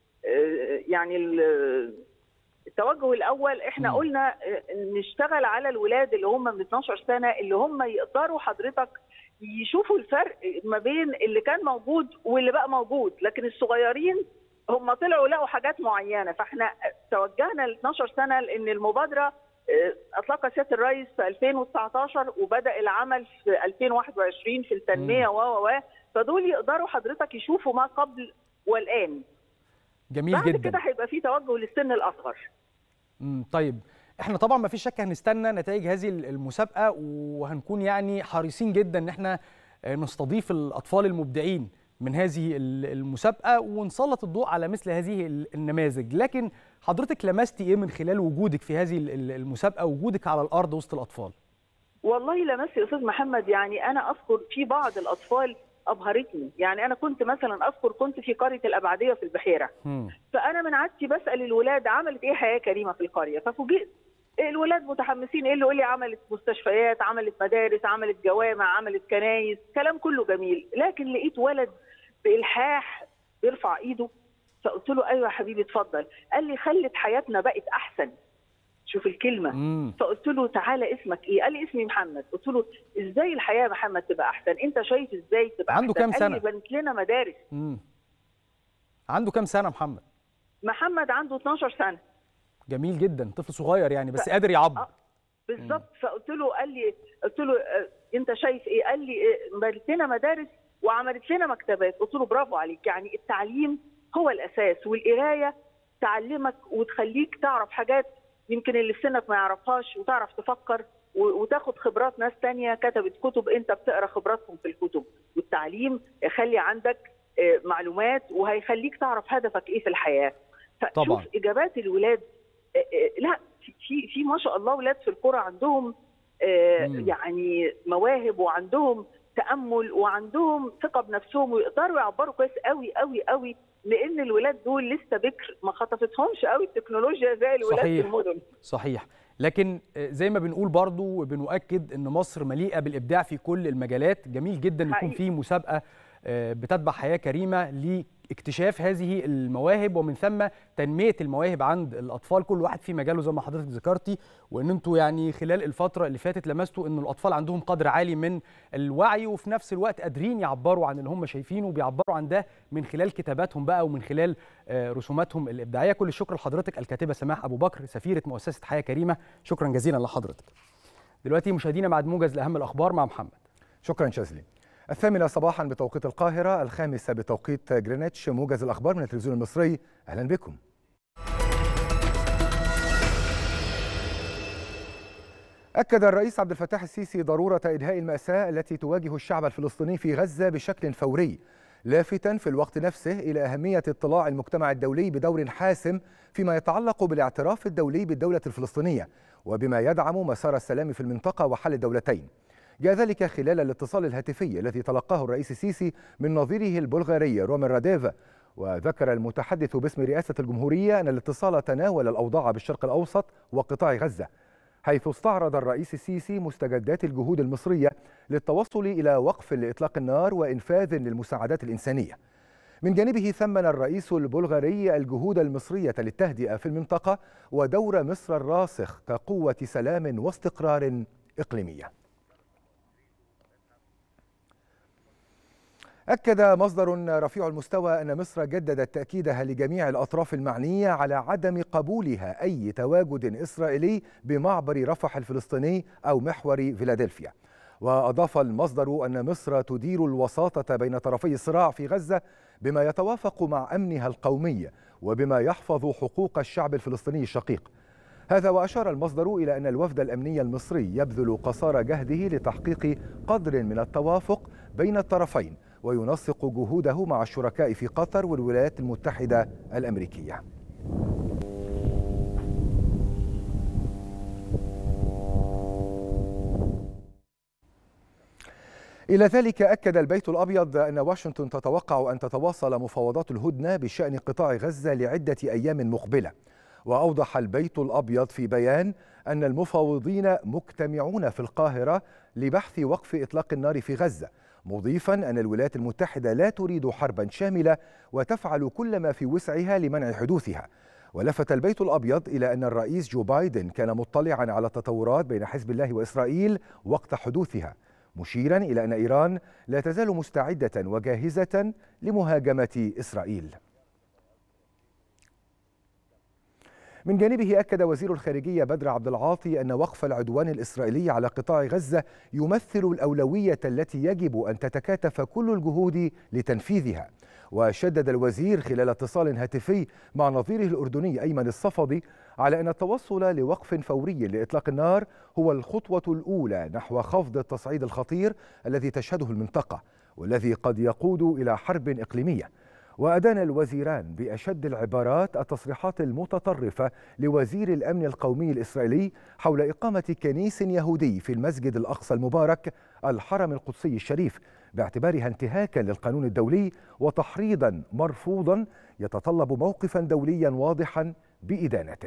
يعني ال التوجه الاول احنا مم. قلنا آه، نشتغل على الولاد اللي هم من 12 سنه اللي هم يقدروا حضرتك يشوفوا الفرق ما بين اللي كان موجود واللي بقى موجود لكن الصغيرين هم طلعوا لقوا حاجات معينه فاحنا توجهنا ل 12 سنه لان المبادره آه، اطلقها سياده الرئيس في 2019 وبدا العمل في 2021 في التنميه و و و فدول يقدروا حضرتك يشوفوا ما قبل والان جميل بعد جدا كده هيبقى في توجه للسن الاصغر امم طيب احنا طبعا ما فيش شك هنستنى نتائج هذه المسابقه وهنكون يعني حريصين جدا ان احنا آه، نستضيف الاطفال المبدعين من هذه ال- المسابقه ونسلط الضوء على مثل هذه ال- النماذج لكن حضرتك لمستي ايه من خلال وجودك في هذه ال- ال- المسابقه وجودك على الارض وسط الاطفال والله لمست يا استاذ محمد يعني انا اذكر في بعض الاطفال ابهرتني يعني انا كنت مثلا اذكر كنت في قريه الابعديه في البحيره مم. فانا من عادتي بسال الولاد عملت ايه حياه كريمه في القريه ففوجئت الولاد متحمسين ايه اللي يقول لي عملت مستشفيات عملت مدارس عملت جوامع عملت كنايس كلام كله جميل لكن لقيت ولد بالحاح بيرفع ايده فقلت له ايوه يا حبيبي اتفضل قال لي خلت حياتنا بقت احسن شوف الكلمه مم. فقلت له تعالى اسمك ايه؟ قال لي اسمي محمد، قلت له ازاي الحياه يا محمد تبقى احسن؟ انت شايف ازاي تبقى عنده احسن؟ كام قال سنة؟ لي بنت لنا مدارس، مم. عنده كام سنه محمد محمد عنده 12 سنه جميل جدا طفل صغير يعني بس قادر يعبر بالظبط فقلت له قال لي قلت له آه، انت شايف ايه؟ قال لي آه، بنت لنا مدارس وعملت لنا مكتبات، قلت له برافو عليك، يعني التعليم هو الاساس والقرايه تعلمك وتخليك تعرف حاجات يمكن اللي في سنك ما يعرفهاش وتعرف تفكر و- وتاخد خبرات ناس تانية كتبت كتب انت بتقرا خبراتهم في الكتب والتعليم يخلي عندك آه، معلومات وهيخليك تعرف هدفك ايه في الحياه فشوف طبعاً. اجابات الولاد آه، آه، لا في- في في ما شاء الله ولاد في القرى عندهم آه، مم. يعني مواهب وعندهم تامل وعندهم ثقه بنفسهم ويقدروا يعبروا كويس قوي قوي قوي لان الولاد دول لسه بكر ما خطفتهمش قوي التكنولوجيا زي الولاد في صحيح المدن صحيح لكن آه، زي ما بنقول برضو وبنؤكد ان مصر مليئه بالابداع في كل المجالات جميل جدا يكون حقيقي. في مسابقه آه، بتتبع حياه كريمه لاكتشاف هذه المواهب ومن ثم تنميه المواهب عند الاطفال كل واحد في مجاله زي ما حضرتك ذكرتي وان انتوا يعني خلال الفتره اللي فاتت لمستوا ان الاطفال عندهم قدر عالي من الوعي وفي نفس الوقت قادرين يعبروا عن اللي هم شايفينه وبيعبروا عن ده من خلال كتاباتهم بقى ومن خلال آه، رسوماتهم الابداعيه كل الشكر لحضرتك الكاتبه سماح ابو بكر سفيره مؤسسه حياه كريمه شكرا جزيلا لحضرتك دلوقتي مشاهدينا بعد موجز لاهم الاخبار مع محمد شكرا شاذلي الثامنة صباحا بتوقيت القاهرة الخامسة بتوقيت جرينتش موجز الأخبار من التلفزيون المصري أهلا بكم أكد الرئيس عبد الفتاح السيسي ضرورة إنهاء المأساة التي تواجه الشعب الفلسطيني في غزة بشكل فوري لافتا في الوقت نفسه إلى أهمية اطلاع المجتمع الدولي بدور حاسم فيما يتعلق بالاعتراف الدولي بالدولة الفلسطينية وبما يدعم مسار السلام في المنطقة وحل الدولتين جاء ذلك خلال الاتصال الهاتفي الذي تلقاه الرئيس السيسي من نظيره البلغاري رومان راديف وذكر المتحدث باسم رئاسة الجمهورية أن الاتصال تناول الأوضاع بالشرق الأوسط وقطاع غزة حيث استعرض الرئيس السيسي مستجدات الجهود المصرية للتوصل إلى وقف لإطلاق النار وإنفاذ للمساعدات الإنسانية من جانبه ثمن الرئيس البلغاري الجهود المصرية للتهدئة في المنطقة ودور مصر الراسخ كقوة سلام واستقرار إقليمية أكد مصدر رفيع المستوى أن مصر جددت تأكيدها لجميع الأطراف المعنية على عدم قبولها أي تواجد إسرائيلي بمعبر رفح الفلسطيني أو محور فيلادلفيا وأضاف المصدر أن مصر تدير الوساطة بين طرفي الصراع في غزة بما يتوافق مع أمنها القومي وبما يحفظ حقوق الشعب الفلسطيني الشقيق هذا وأشار المصدر إلى أن الوفد الأمني المصري يبذل قصارى جهده لتحقيق قدر من التوافق بين الطرفين وينسق جهوده مع الشركاء في قطر والولايات المتحدة الأمريكية إلى ذلك أكد البيت الأبيض أن واشنطن تتوقع أن تتواصل مفاوضات الهدنة بشأن قطاع غزة لعدة أيام مقبلة وأوضح البيت الأبيض في بيان أن المفاوضين مجتمعون في القاهرة لبحث وقف إطلاق النار في غزة مضيفا أن الولايات المتحدة لا تريد حربا شاملة وتفعل كل ما في وسعها لمنع حدوثها ولفت البيت الأبيض إلى أن الرئيس جو بايدن كان مطلعا على التطورات بين حزب الله وإسرائيل وقت حدوثها مشيرا إلى أن إيران لا تزال مستعدة وجاهزة لمهاجمة إسرائيل من جانبه أكد وزير الخارجية بدر عبد العاطي أن وقف العدوان الإسرائيلي على قطاع غزة يمثل الأولوية التي يجب أن تتكاتف كل الجهود لتنفيذها وشدد الوزير خلال اتصال هاتفي مع نظيره الأردني أيمن الصفدي على أن التوصل لوقف فوري لإطلاق النار هو الخطوة الأولى نحو خفض التصعيد الخطير الذي تشهده المنطقة والذي قد يقود إلى حرب إقليمية وأدان الوزيران بأشد العبارات التصريحات المتطرفة لوزير الأمن القومي الإسرائيلي حول إقامة كنيس يهودي في المسجد الأقصى المبارك الحرم القدسي الشريف باعتبارها انتهاكا للقانون الدولي وتحريضا مرفوضا يتطلب موقفا دوليا واضحا بإدانته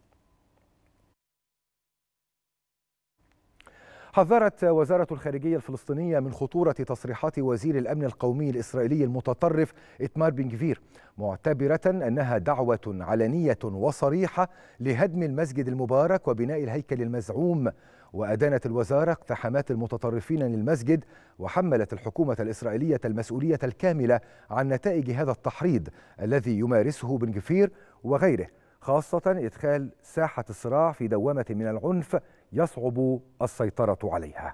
حذرت وزارة الخارجية الفلسطينية من خطورة تصريحات وزير الأمن القومي الإسرائيلي المتطرف إتمار بن جفير معتبرة أنها دعوة علنية وصريحة لهدم المسجد المبارك وبناء الهيكل المزعوم وأدانت الوزارة اقتحامات المتطرفين للمسجد وحملت الحكومة الإسرائيلية المسؤولية الكاملة عن نتائج هذا التحريض الذي يمارسه بن جفير وغيره خاصة إدخال ساحة الصراع في دوامة من العنف يصعب السيطرة عليها.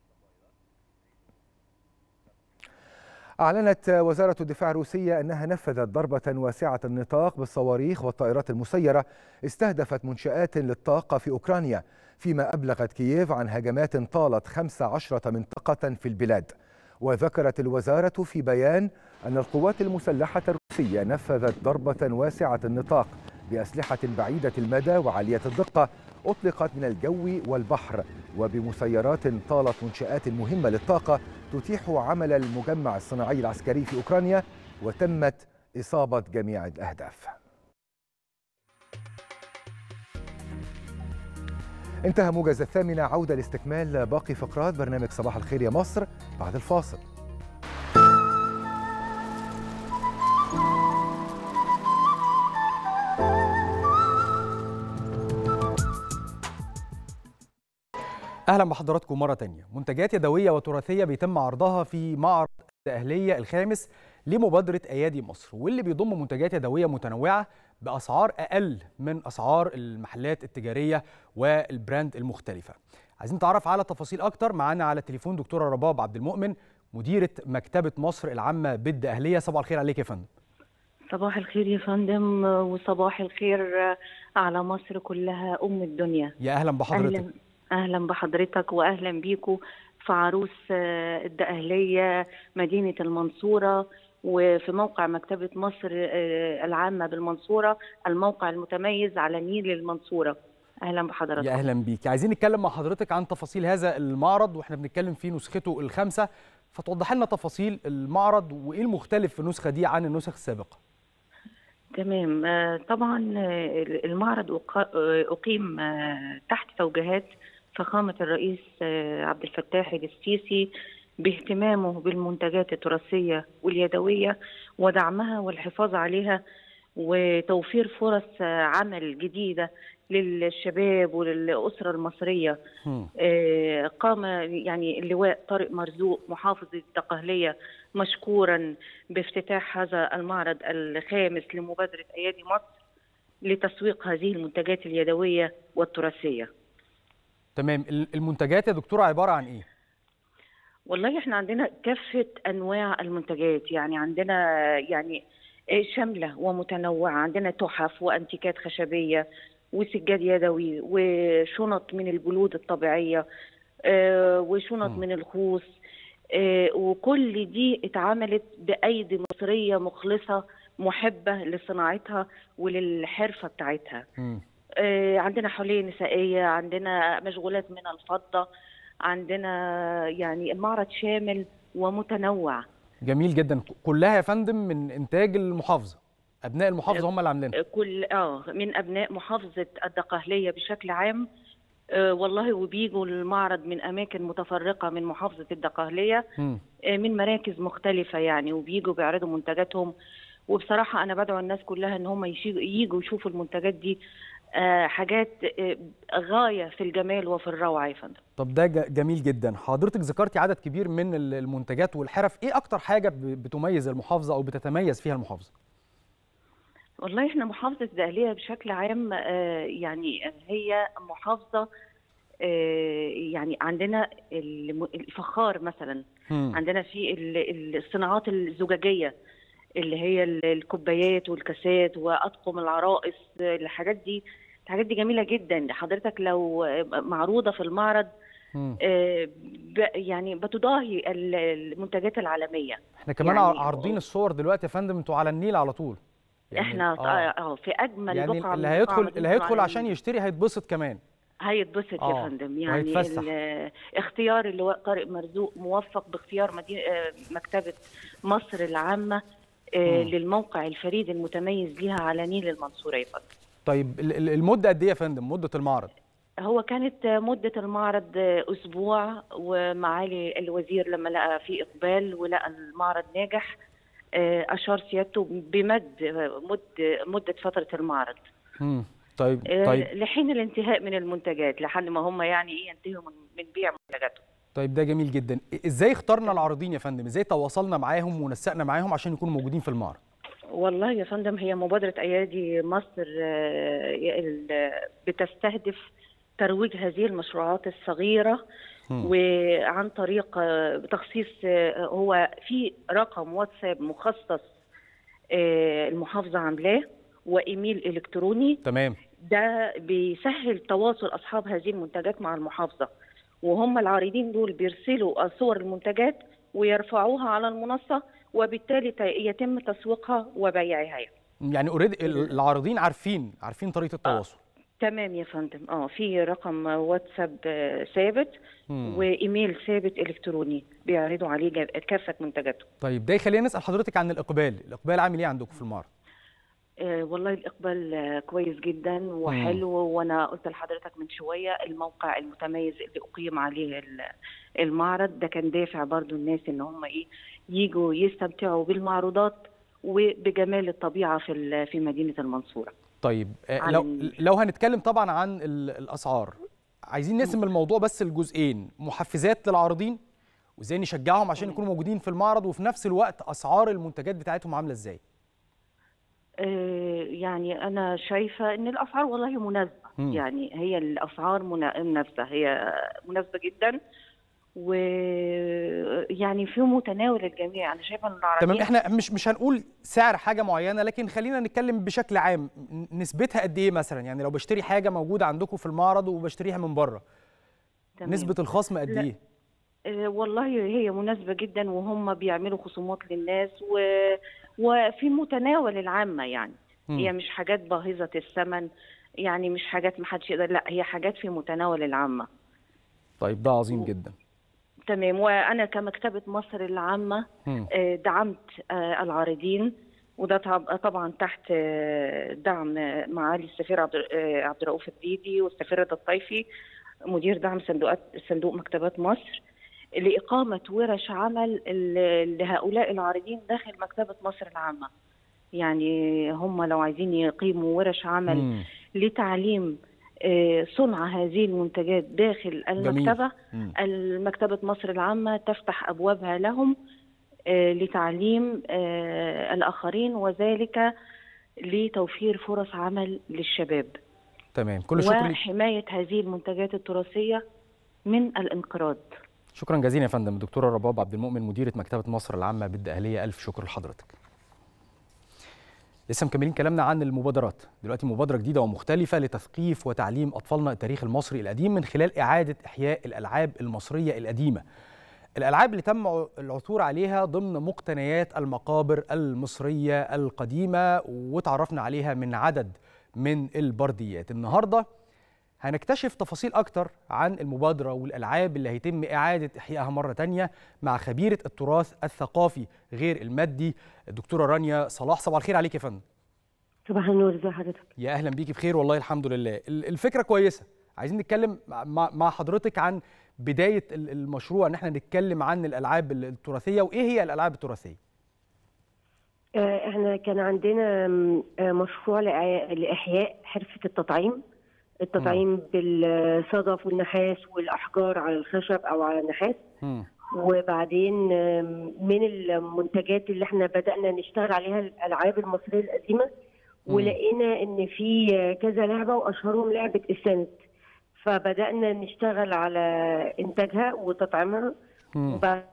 أعلنت وزارة الدفاع الروسية أنها نفذت ضربة واسعة النطاق بالصواريخ والطائرات المسيرة استهدفت منشآت للطاقة في أوكرانيا فيما أبلغت كييف عن هجمات طالت 15 منطقة في البلاد وذكرت الوزارة في بيان أن القوات المسلحة الروسية نفذت ضربة واسعة النطاق بأسلحة بعيدة المدى وعالية الدقة أطلقت من الجو والبحر وبمسيرات طالت منشآت مهمة للطاقة تتيح عمل المجمع الصناعي العسكري في أوكرانيا وتمت إصابة جميع الأهداف انتهى موجز الثامنة عودة لاستكمال باقي فقرات برنامج صباح الخير يا مصر بعد الفاصل اهلا بحضراتكم مره تانية منتجات يدويه وتراثيه بيتم عرضها في معرض الاهليه الخامس لمبادره ايادي مصر واللي بيضم منتجات يدويه متنوعه باسعار اقل من اسعار المحلات التجاريه والبراند المختلفه عايزين نتعرف على تفاصيل اكتر معانا على التليفون دكتوره رباب عبد المؤمن مديره مكتبه مصر العامه بد اهليه صباح الخير عليك يا فندم صباح الخير يا فندم وصباح الخير على مصر كلها أم الدنيا يا اهلا بحضرتك أهلا, أهلا بحضرتك وأهلا بيكم في عروس آه، الدقهلية مدينة المنصورة وفي موقع مكتبة مصر آه، العامة بالمنصورة الموقع المتميز على نيل المنصورة أهلا بحضرتك يا اهلا بيك عايزين نتكلم مع حضرتك عن تفاصيل هذا المعرض واحنا بنتكلم في نسخته الخامسه فتوضح لنا تفاصيل المعرض وايه المختلف في النسخه دي عن النسخ السابقه تمام آه، طبعا آه، المعرض أق- آه، أقيم آه، تحت توجيهات فخامة الرئيس آه، عبد الفتاح السيسي باهتمامه بالمنتجات التراثية واليدوية ودعمها والحفاظ عليها وتوفير فرص آه، عمل جديدة للشباب وللأسرة المصرية آه، قام يعني اللواء طارق مرزوق محافظ الدقهلية مشكورا بافتتاح هذا المعرض الخامس لمبادرة أيادي مصر لتسويق هذه المنتجات اليدوية والتراثية تمام ال- المنتجات يا دكتوره عباره عن ايه والله احنا عندنا كافة أنواع المنتجات يعني عندنا يعني شاملة ومتنوعة عندنا تحف وأنتيكات خشبية وسجاد يدوي وشنط من الجلود الطبيعية آه، وشنط من الخوص آه، وكل دي اتعملت بأيدي مصرية مخلصة محبة لصناعتها وللحرفة بتاعتها آه، عندنا حلية نسائية عندنا مشغولات من الفضة عندنا يعني المعرض شامل ومتنوع جميل جدا كلها يا فندم من انتاج المحافظه ابناء المحافظه هم اللي عاملينها كل اه من ابناء محافظه الدقهليه بشكل عام آه والله وبيجوا المعرض من اماكن متفرقه من محافظه الدقهليه مم. آه من مراكز مختلفه يعني وبيجوا بيعرضوا منتجاتهم وبصراحه انا بدعو الناس كلها ان هم يشي- يجوا يشوفوا المنتجات دي آه حاجات آه غايه في الجمال وفي الروعه يا فندم طب ده ج- جميل جدا حضرتك ذكرتي عدد كبير من ال- المنتجات والحرف ايه اكتر حاجه ب- بتميز المحافظه او بتتميز فيها المحافظه والله احنا محافظة الدقهلية بشكل عام آه، يعني هي محافظة آه، يعني عندنا الم- الفخار مثلا مم. عندنا في ال- الصناعات الزجاجية اللي هي ال- الكوبايات والكاسات وأطقم العرائس آه، الحاجات دي الحاجات دي جميلة جدا حضرتك لو آه، معروضة في المعرض آه، ب- يعني بتضاهي ال- المنتجات العالمية احنا كمان يعني عارضين الصور دلوقتي يا فندم انتوا على النيل على طول احنا آه. اه اه في اجمل يعني بقعة اللي من هيدخل بقعة اللي هيدخل مدينة عشان العالمين. يشتري هيتبسط كمان هيتبسط يا آه، فندم يعني وهيتفسح. ال- اختيار اللواء طارق مرزوق موفق باختيار مدينة آه، مكتبة مصر العامة آه، مم. للموقع الفريد المتميز ليها على نيل المنصورة يا فندم طيب ال- ال- المده قد ايه يا فندم مده المعرض هو كانت آه، مدة المعرض آه، أسبوع ومعالي الوزير لما لقى في إقبال ولقى المعرض ناجح آه، أشار سيادته بمد آه، مد مدة فترة المعرض مم. طيب آه، طيب لحين الانتهاء من المنتجات لحد ما هم يعني ايه ينتهوا من, من بيع منتجاتهم طيب ده جميل جدا ازاي اخترنا العارضين يا فندم ازاي تواصلنا معاهم ونسقنا معاهم عشان يكونوا موجودين في المعرض والله يا فندم هي مبادرة أيادي مصر آه، ال- بتستهدف ترويج هذه المشروعات الصغيرة مم. وعن طريق آه، تخصيص آه، هو في رقم واتساب مخصص آه، المحافظة عاملاه وإيميل إلكتروني تمام ده بيسهل تواصل اصحاب هذه المنتجات مع المحافظه وهم العارضين دول بيرسلوا صور المنتجات ويرفعوها على المنصه وبالتالي ت- يتم تسويقها وبيعها يعني اوريدي العارضين عارفين عارفين طريقه التواصل تمام يا فندم اه في رقم واتساب آه، ثابت مم. وايميل ثابت الكتروني بيعرضوا عليه جا- كافه منتجاتهم طيب ده يخلينا نسال حضرتك عن الاقبال الاقبال عامل ايه عندكم في المعرض آه، والله الإقبال آه، كويس جدا وحلو وأنا قلت لحضرتك من شوية الموقع المتميز اللي أقيم عليه ال- المعرض ده كان دافع برضو الناس إن هم إيه يجوا يستمتعوا بالمعروضات وبجمال الطبيعة في ال- في مدينة المنصورة طيب آه، عن- لو لو هنتكلم طبعا عن ال- الاسعار عايزين نقسم الموضوع بس لجزئين محفزات للعارضين وازاي نشجعهم عشان يكونوا موجودين في المعرض وفي نفس الوقت اسعار المنتجات بتاعتهم عامله ازاي آه، يعني أنا شايفة إن الأسعار والله مناسبة مم. يعني هي الأسعار منا- مناسبة هي مناسبة جدا ويعني في متناول الجميع أنا شايفة إن العربية تمام احنا مش مش هنقول سعر حاجه معينه لكن خلينا نتكلم بشكل عام ن- نسبتها قد ايه مثلا يعني لو بشتري حاجه موجوده عندكم في المعرض وبشتريها من بره تمام. نسبه الخصم قد لا. ايه آه، والله هي مناسبة جدا وهم بيعملوا خصومات للناس و... وفي متناول العامة يعني مم. هي مش حاجات باهظة الثمن يعني مش حاجات محدش يقدر لا هي حاجات في متناول العامة طيب ده عظيم جدا تمام وأنا كمكتبة مصر العامة مم. آه، دعمت آه، العارضين وده طب- طبعا تحت آه، دعم آه، معالي السفير عبد آه، عبد الرؤوف الديدي والسفير رضا الطيفي مدير دعم صندوقات صندوق مكتبات مصر لإقامة ورش عمل ل- لهؤلاء العارضين داخل مكتبة مصر العامة يعني هم لو عايزين يقيموا ورش عمل مم. لتعليم آه، صنع هذه المنتجات داخل المكتبة مم. المكتبة مصر العامة تفتح أبوابها لهم آه، لتعليم آه، الآخرين وذلك لتوفير فرص عمل للشباب تمام كل الشكر ليك وحماية هذه المنتجات التراثية من الانقراض شكرا جزيلا يا فندم الدكتوره رباب عبد المؤمن مديره مكتبه مصر العامه بالدقهليه الف شكر لحضرتك لسه مكملين كلامنا عن المبادرات دلوقتي مبادره جديده ومختلفه لتثقيف وتعليم اطفالنا التاريخ المصري القديم من خلال اعاده احياء الالعاب المصريه القديمه الالعاب اللي تم العثور عليها ضمن مقتنيات المقابر المصريه القديمه وتعرفنا عليها من عدد من البرديات النهارده هنكتشف تفاصيل أكتر عن المبادرة والألعاب اللي هيتم إعادة إحيائها مرة تانية مع خبيرة التراث الثقافي غير المادي الدكتورة رانيا صلاح صباح الخير عليك يا فندم صباح النور ازي حضرتك يا أهلا بيكي بخير والله الحمد لله ال- الفكرة كويسة عايزين نتكلم مع, مع حضرتك عن بداية ال- المشروع إن احنا نتكلم عن الألعاب التراثية وإيه هي الألعاب التراثية آه، احنا كان عندنا م، آه، مشروع لإع- لاحياء حرفه التطعيم التطعيم بالصدف والنحاس والاحجار على الخشب او على النحاس وبعدين آم، من المنتجات اللي احنا بدأنا نشتغل عليها الألعاب المصرية القديمة ولقينا إن في كذا لعبة وأشهرهم لعبة السند فبدأنا نشتغل على إنتاجها وتطعيمها وبعد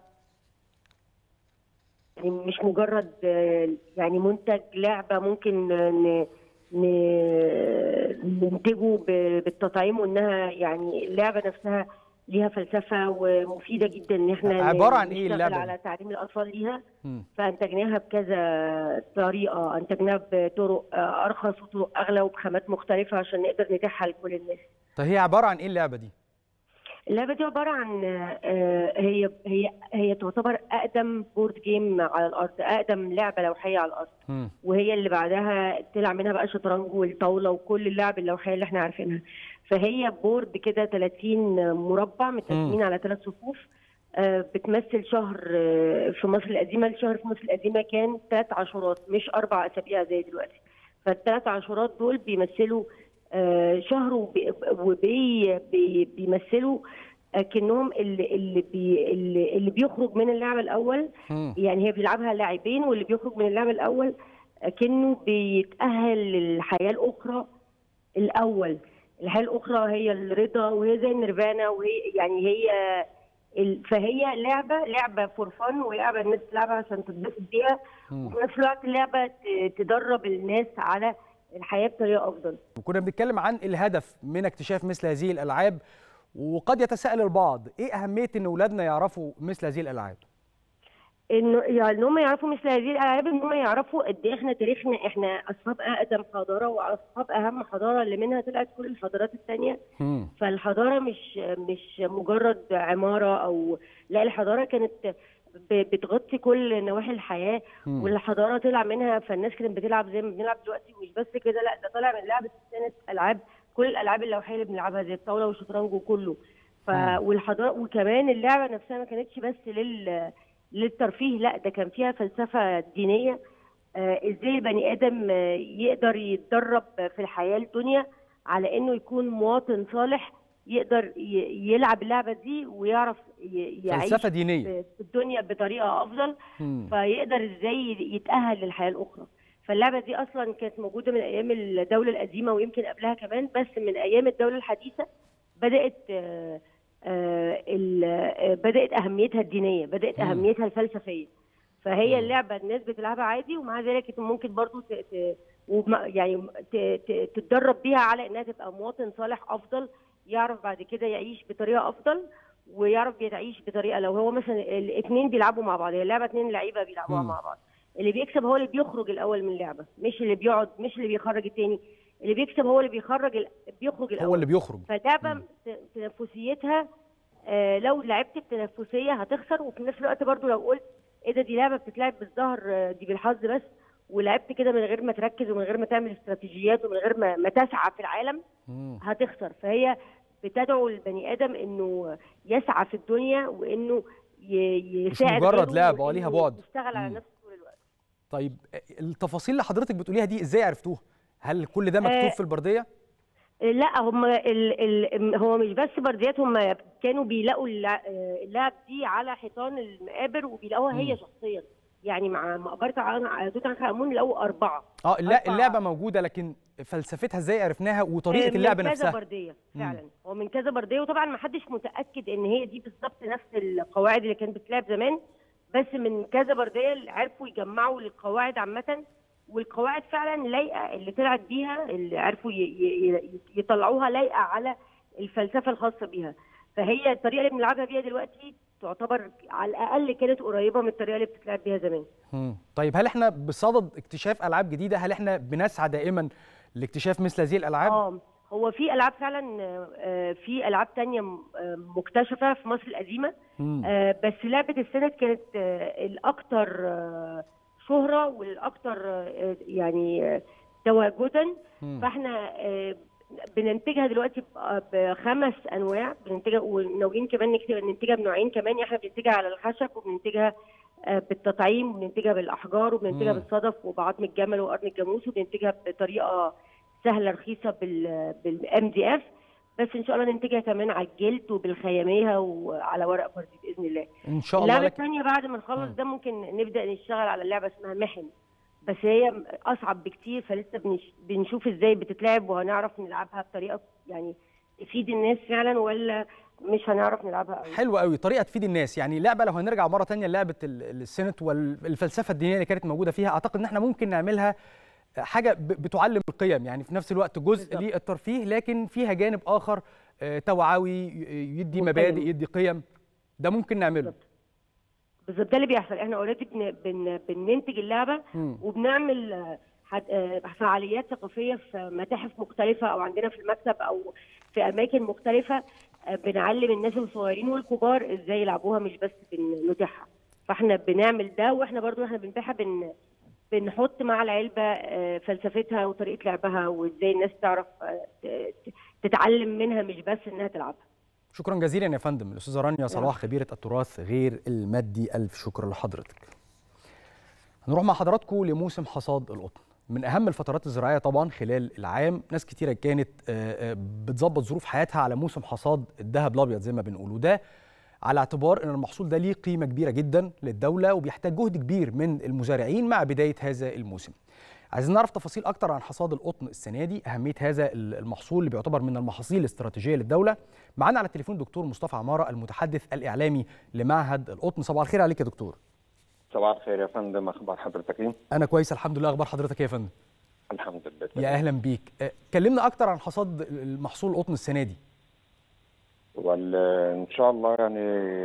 يعني مش مجرد آه، يعني منتج لعبة ممكن ن- ن- ننتجه ب- بالتطعيم وإنها يعني اللعبة نفسها ليها فلسفة ومفيدة جدا إن احنا عبارة عن إيه نشتغل اللعبة دي؟ على تعليم الأطفال ليها مم. فانتجناها بكذا طريقه انتجناها بطرق آه، ارخص وطرق اغلى وبخامات مختلفه عشان نقدر نتاحها لكل الناس طيب هي عبارة عن إيه اللعبة دي؟ اللعبه دي عباره عن آه، هي هي هي تعتبر اقدم بورد جيم على الارض اقدم لعبه لوحيه على الارض مم. وهي اللي بعدها طلع منها بقى الشطرنج والطاوله وكل اللعب اللوحيه اللي احنا عارفينها فهي بورد كده 30 مربع متقسمين على ثلاث صفوف آه، بتمثل شهر آه، في مصر القديمه الشهر في مصر القديمه كان ثلاث عاشورات مش اربع اسابيع زي دلوقتي فالثلاث عاشورات دول بيمثلوا آه، شهر وبيمثلوا كأنهم اللي اللي, بي اللي, اللي بيخرج من اللعبه الاول يعني هي بيلعبها لاعبين واللي بيخرج من اللعبه الاول كأنه بيتأهل للحياه الاخرى الاول الحياه الاخرى هي الرضا وهي زي النيرفانا وهي يعني هي ال- فهي لعبه لعبه فور فن ولعبه الناس تلعبها عشان تتبسط بيها وفي نفس الوقت لعبه ت- تدرب الناس على الحياه بطريقه افضل وكنا بنتكلم عن الهدف من اكتشاف مثل هذه الألعاب وقد يتساءل البعض إيه أهمية إن أولادنا يعرفوا مثل هذه الألعاب؟ انه يعني ان هم يعرفوا مثل هذه الالعاب ان هم يعرفوا قد ايه احنا تاريخنا احنا اصحاب اقدم حضاره واصحاب اهم حضاره اللي منها طلعت كل الحضارات الثانيه فالحضاره مش مش مجرد عماره او لا الحضاره كانت ب- بتغطي كل نواحي الحياه مم. والحضاره طلع منها فالناس كانت بتلعب زي ما بنلعب دلوقتي ومش بس كده لا ده طالع من لعبه كانت العاب كل الالعاب اللوحيه اللي بنلعبها زي الطاوله والشطرنج وكله ف والحضاره وكمان اللعبه نفسها ما كانتش بس لل للترفيه لا ده كان فيها فلسفه دينيه آه، ازاي البني ادم آه، يقدر يتدرب في الحياه الدنيا على انه يكون مواطن صالح يقدر ي- يلعب اللعبه دي ويعرف ي- يعيش فلسفة دينية. في في الدنيا بطريقه افضل مم. فيقدر ازاي يتاهل للحياه الاخرى فاللعبه دي اصلا كانت موجوده من ايام الدوله القديمه ويمكن قبلها كمان بس من ايام الدوله الحديثه بدات آه، آه، ال- آه، بدات اهميتها الدينيه بدات مم. اهميتها الفلسفيه فهي اللعبه الناس بتلعبها عادي ومع ذلك انت ممكن برضو ت... ت... وما- يعني ت... ت... تتدرب بيها على انها تبقى مواطن صالح افضل يعرف بعد كده يعيش بطريقه افضل ويعرف يعيش بطريقه لو هو مثلا الاثنين بيلعبوا مع بعض هي اللعبه اثنين لعيبه بيلعبوها مم. مع بعض اللي بيكسب هو اللي بيخرج الاول من اللعبه مش اللي بيقعد مش اللي بيخرج التاني اللي بيكسب هو اللي بيخرج ال... بيخرج الاول هو اللي بيخرج فاللعبه ت- تنافسيتها آه لو لعبت بتنافسيه هتخسر وفي نفس الوقت برضو لو قلت ايه ده دي لعبه بتتلعب بالظهر آه، دي بالحظ بس ولعبت كده من غير ما تركز ومن غير ما تعمل استراتيجيات ومن غير ما, ما تسعى في العالم هتخسر فهي بتدعو البني ادم انه يسعى في الدنيا وانه ي- مش يساعد مجرد غيره لعبة، اه وإنه ليها بعد. يشتغل على مم. نفسه طول الوقت طيب التفاصيل اللي حضرتك بتقوليها دي ازاي عرفتوها هل كل ده مكتوب آه، في البرديه لا هم ال ال هو مش بس برديات هم كانوا بيلاقوا اللع- اللعب دي على حيطان المقابر وبيلاقوها هي مم. شخصيا يعني مع مقبره عن- توت عنخ امون لقوا اربعه اه الل- أربع- اللعبه موجوده لكن فلسفتها ازاي عرفناها وطريقه من اللعب كذا نفسها برديه مم. فعلا هو من كذا برديه وطبعا ما حدش متاكد ان هي دي بالظبط نفس القواعد اللي كانت بتلعب زمان بس من كذا برديه اللي عرفوا يجمعوا القواعد عامه والقواعد فعلا لايقه اللي طلعت بيها اللي عرفوا ي- ي- ي- يطلعوها لايقه على الفلسفه الخاصه بيها فهي الطريقه اللي بنلعبها بيها دلوقتي تعتبر على الاقل كانت قريبه من الطريقه اللي بتتلعب بيها زمان مم. طيب هل احنا بصدد اكتشاف العاب جديده هل احنا بنسعى دائما لاكتشاف مثل هذه الالعاب اه هو في العاب فعلا آه، في العاب تانية م- آه، مكتشفه في مصر القديمه مم. آه، بس لعبه السند كانت آه، الاكثر آه، شهره والاكثر آه، يعني آه، تواجدا مم. فاحنا آه، بننتجها دلوقتي ب- بخمس انواع بننتجها وناويين كمان نكتب ننتجها بنوعين كمان احنا بننتجها على الخشب وبننتجها آه، بالتطعيم وبننتجها بالاحجار وبننتجها مم. بالصدف وبعظم الجمل وقرن الجاموس وبننتجها بطريقه سهله رخيصه بال بالام دي اف بس ان شاء الله ننتجها كمان على الجلد وبالخياميه وعلى ورق فردي باذن الله ان شاء الله اللعبه لك الثانيه بعد ما نخلص ده ممكن نبدا نشتغل على لعبه اسمها محن بس هي اصعب بكتير فلسه بنش... بنشوف ازاي بتتلعب وهنعرف نلعبها بطريقه يعني تفيد الناس فعلا ولا مش هنعرف نلعبها قوي حلو قوي طريقه تفيد الناس يعني لعبه لو هنرجع مره تانية لعبه ال- السنت والفلسفه الدينيه اللي كانت موجوده فيها اعتقد ان احنا ممكن نعملها حاجه ب- بتعلم القيم يعني في نفس الوقت جزء للترفيه لكن فيها جانب اخر آه، توعوي ي- يدي مبادئ يدي قيم ده ممكن نعمله بالظبط ده اللي بيحصل احنا اوريدي بن... بن... بننتج اللعبه مم. وبنعمل آه، حد... آه، فعاليات ثقافيه في متاحف مختلفه او عندنا في المكتب او في اماكن مختلفه آه، بنعلم الناس الصغيرين والكبار ازاي يلعبوها مش بس بنتيحها فاحنا بنعمل ده واحنا برضو احنا بنبيعها بن... بنحط مع العلبه آه، فلسفتها وطريقه لعبها وازاي الناس تعرف آه، ت- ت- تتعلم منها مش بس انها تلعبها شكرا جزيلا يا فندم الاستاذه رانيا صلاح خبيره التراث غير المادي الف شكر لحضرتك هنروح مع حضراتكم لموسم حصاد القطن من اهم الفترات الزراعيه طبعا خلال العام ناس كتيره كانت آه، آه، بتظبط ظروف حياتها على موسم حصاد الذهب الابيض زي ما بنقول وده على اعتبار ان المحصول ده ليه قيمه كبيره جدا للدوله وبيحتاج جهد كبير من المزارعين مع بدايه هذا الموسم عايزين نعرف تفاصيل اكتر عن حصاد القطن السنه دي اهميه هذا المحصول اللي بيعتبر من المحاصيل الاستراتيجيه للدوله معانا على التليفون دكتور مصطفى عماره المتحدث الاعلامي لمعهد القطن صباح الخير عليك يا دكتور صباح الخير يا فندم اخبار حضرتك ايه؟ انا كويس الحمد لله اخبار حضرتك إيه يا فندم الحمد لله يا اهلا بيك آه، كلمنا اكتر عن حصاد المحصول القطن السنه دي وان شاء الله يعني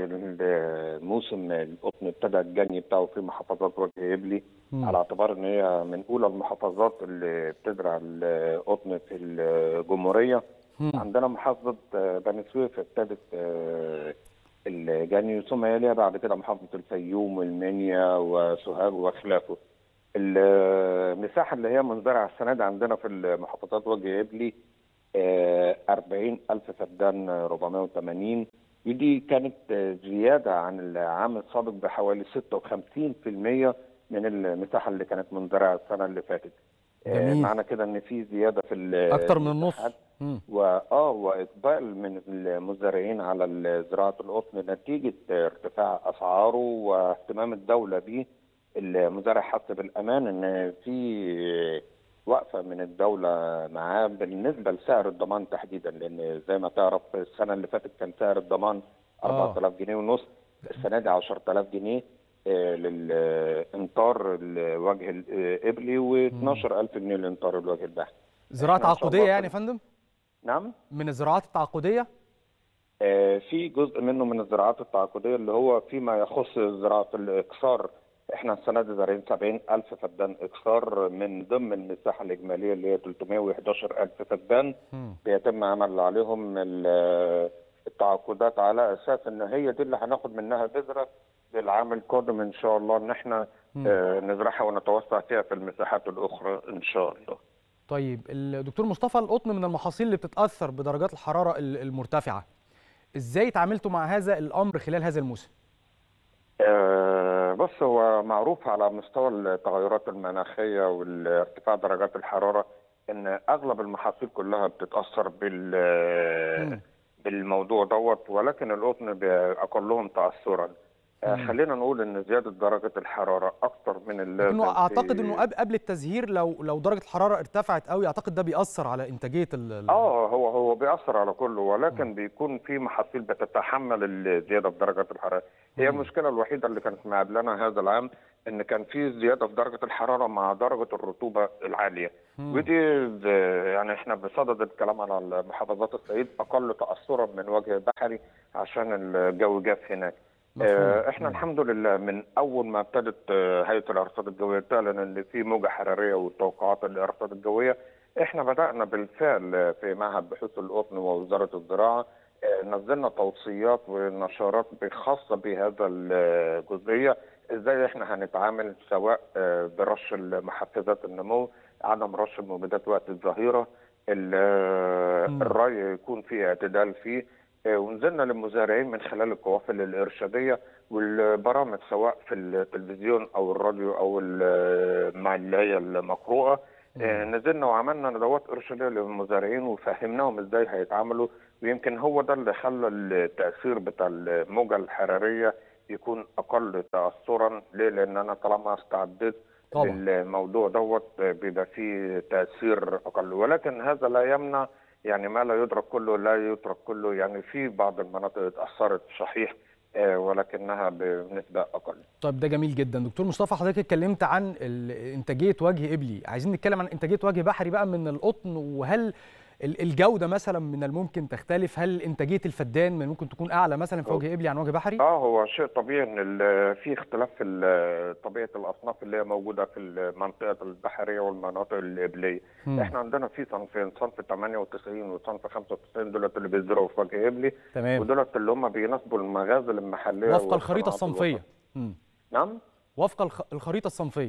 الموسم القطن ابتدى الجني بتاعه في محافظات وجه ابلي مم. على اعتبار ان هي من اولى المحافظات اللي بتزرع القطن في الجمهوريه مم. عندنا محافظه آه، بني سويف ابتدت آه، الجني ثم يليها بعد كده محافظه الفيوم والمنيا وسوهاج وخلافه المساحه اللي هي منزرعه السنه دي عندنا في المحافظات وجه ابلي آه، 40 ألف فدان آه، 480 ودي كانت آه، زيادة عن العام السابق بحوالي 56% من المساحة اللي كانت منزرعة السنة اللي فاتت آه، جميل. معنى كده ان في زيادة في ال- اكتر من النص المساحات. مم. واه واقبال من المزارعين على زراعه القطن نتيجه ارتفاع اسعاره واهتمام الدوله به المزارع حس بالامان ان في وقفه من الدوله معاه بالنسبه لسعر الضمان تحديدا لان زي ما تعرف السنه اللي فاتت كان سعر الضمان 4000 جنيه ونص السنه دي 10000 جنيه آه، للامطار الوجه الابلي و12000 جنيه لامطار الوجه البحري زراعه إحنا إن شاء تعاقديه الله يعني يا فندم نعم من الزراعات التعاقديه آه، في جزء منه من الزراعات التعاقديه اللي هو فيما يخص زراعه الاكثار احنا السنه دي زارعين 70 الف فدان اكثار من ضمن المساحه الاجماليه اللي هي 311 الف فدان بيتم عمل عليهم ال- التعاقدات على اساس ان هي دي اللي هناخد منها بذره للعام القادم ان شاء الله ان احنا مم. آه، نزرعها ونتوسع فيها في المساحات الاخرى ان شاء الله طيب الدكتور مصطفى القطن من المحاصيل اللي بتتاثر بدرجات الحراره ال- المرتفعه ازاي تعاملتوا مع هذا الامر خلال هذا الموسم آه، بص هو معروف على مستوى التغيرات المناخية وارتفاع درجات الحرارة ان اغلب المحاصيل كلها بتتأثر بال بالموضوع دوت ولكن القطن باقلهم تأثرا آه، مم. خلينا نقول ان زيادة درجة الحرارة اكتر من اللازم لكنه اعتقد في- انه قبل قبل التزهير لو لو درجه الحراره ارتفعت قوي اعتقد ده بيأثر على انتاجيه ال- ال- اه هو هو بيأثر على كله ولكن بيكون في محاصيل بتتحمل الزياده في درجه الحراره هي المشكله الوحيده اللي كانت مقابلنا هذا العام ان كان في زياده في درجه الحراره مع درجه الرطوبه العاليه مم. ودي ب- يعني احنا بصدد الكلام على محافظات الصعيد اقل تاثرا من وجه بحري عشان الجو جاف هناك آه، احنا الحمد لله من اول ما ابتدت آه، هيئه الارصاد الجويه تعلن ان في موجه حراريه والتوقعات الارصاد الجويه احنا بدانا بالفعل آه، في معهد بحوث القطن ووزاره الزراعه آه، نزلنا توصيات ونشرات خاصه بهذا الجزئيه ازاي احنا هنتعامل سواء آه، برش محفزات النمو عدم رش المبيدات وقت الظهيره ال- آه، الري يكون فيه اعتدال فيه آه، ونزلنا للمزارعين من خلال القوافل الارشاديه والبرامج سواء في التلفزيون او الراديو او ال- مع اللي هي المقروءه آه، نزلنا وعملنا ندوات ارشاديه للمزارعين وفهمناهم ازاي هيتعاملوا ويمكن هو ده اللي خلى التاثير بتاع الموجه الحراريه يكون اقل تاثرا ليه؟ لان انا طالما استعديت طبعا. للموضوع دوت آه، بيبقى فيه تاثير اقل ولكن هذا لا يمنع يعني ما لا يدرك كله لا يترك كله يعني في بعض المناطق اتاثرت صحيح آه، ولكنها بنسبه اقل طيب ده جميل جدا دكتور مصطفى حضرتك اتكلمت عن ال- انتاجيه وجه ابلي عايزين نتكلم عن انتاجيه وجه بحري بقى من القطن وهل ال- الجوده مثلا من الممكن تختلف هل انتاجيه الفدان من ممكن تكون اعلى مثلا في وجه ابلي عن وجه بحري اه هو شيء طبيعي ان ال- في اختلاف في ال- طبيعه الاصناف اللي هي موجوده في المنطقه البحريه والمناطق الابليه مم. احنا عندنا في صنفين صنف 98 وصنف 95 دولت اللي بيزرعوا في وجه ابلي تمام. ودولت اللي هم بيناسبوا المغازل المحليه وفق الخريطه والصناعات الصنفيه الوسطى. مم. نعم وفق الخ- الخريطه الصنفيه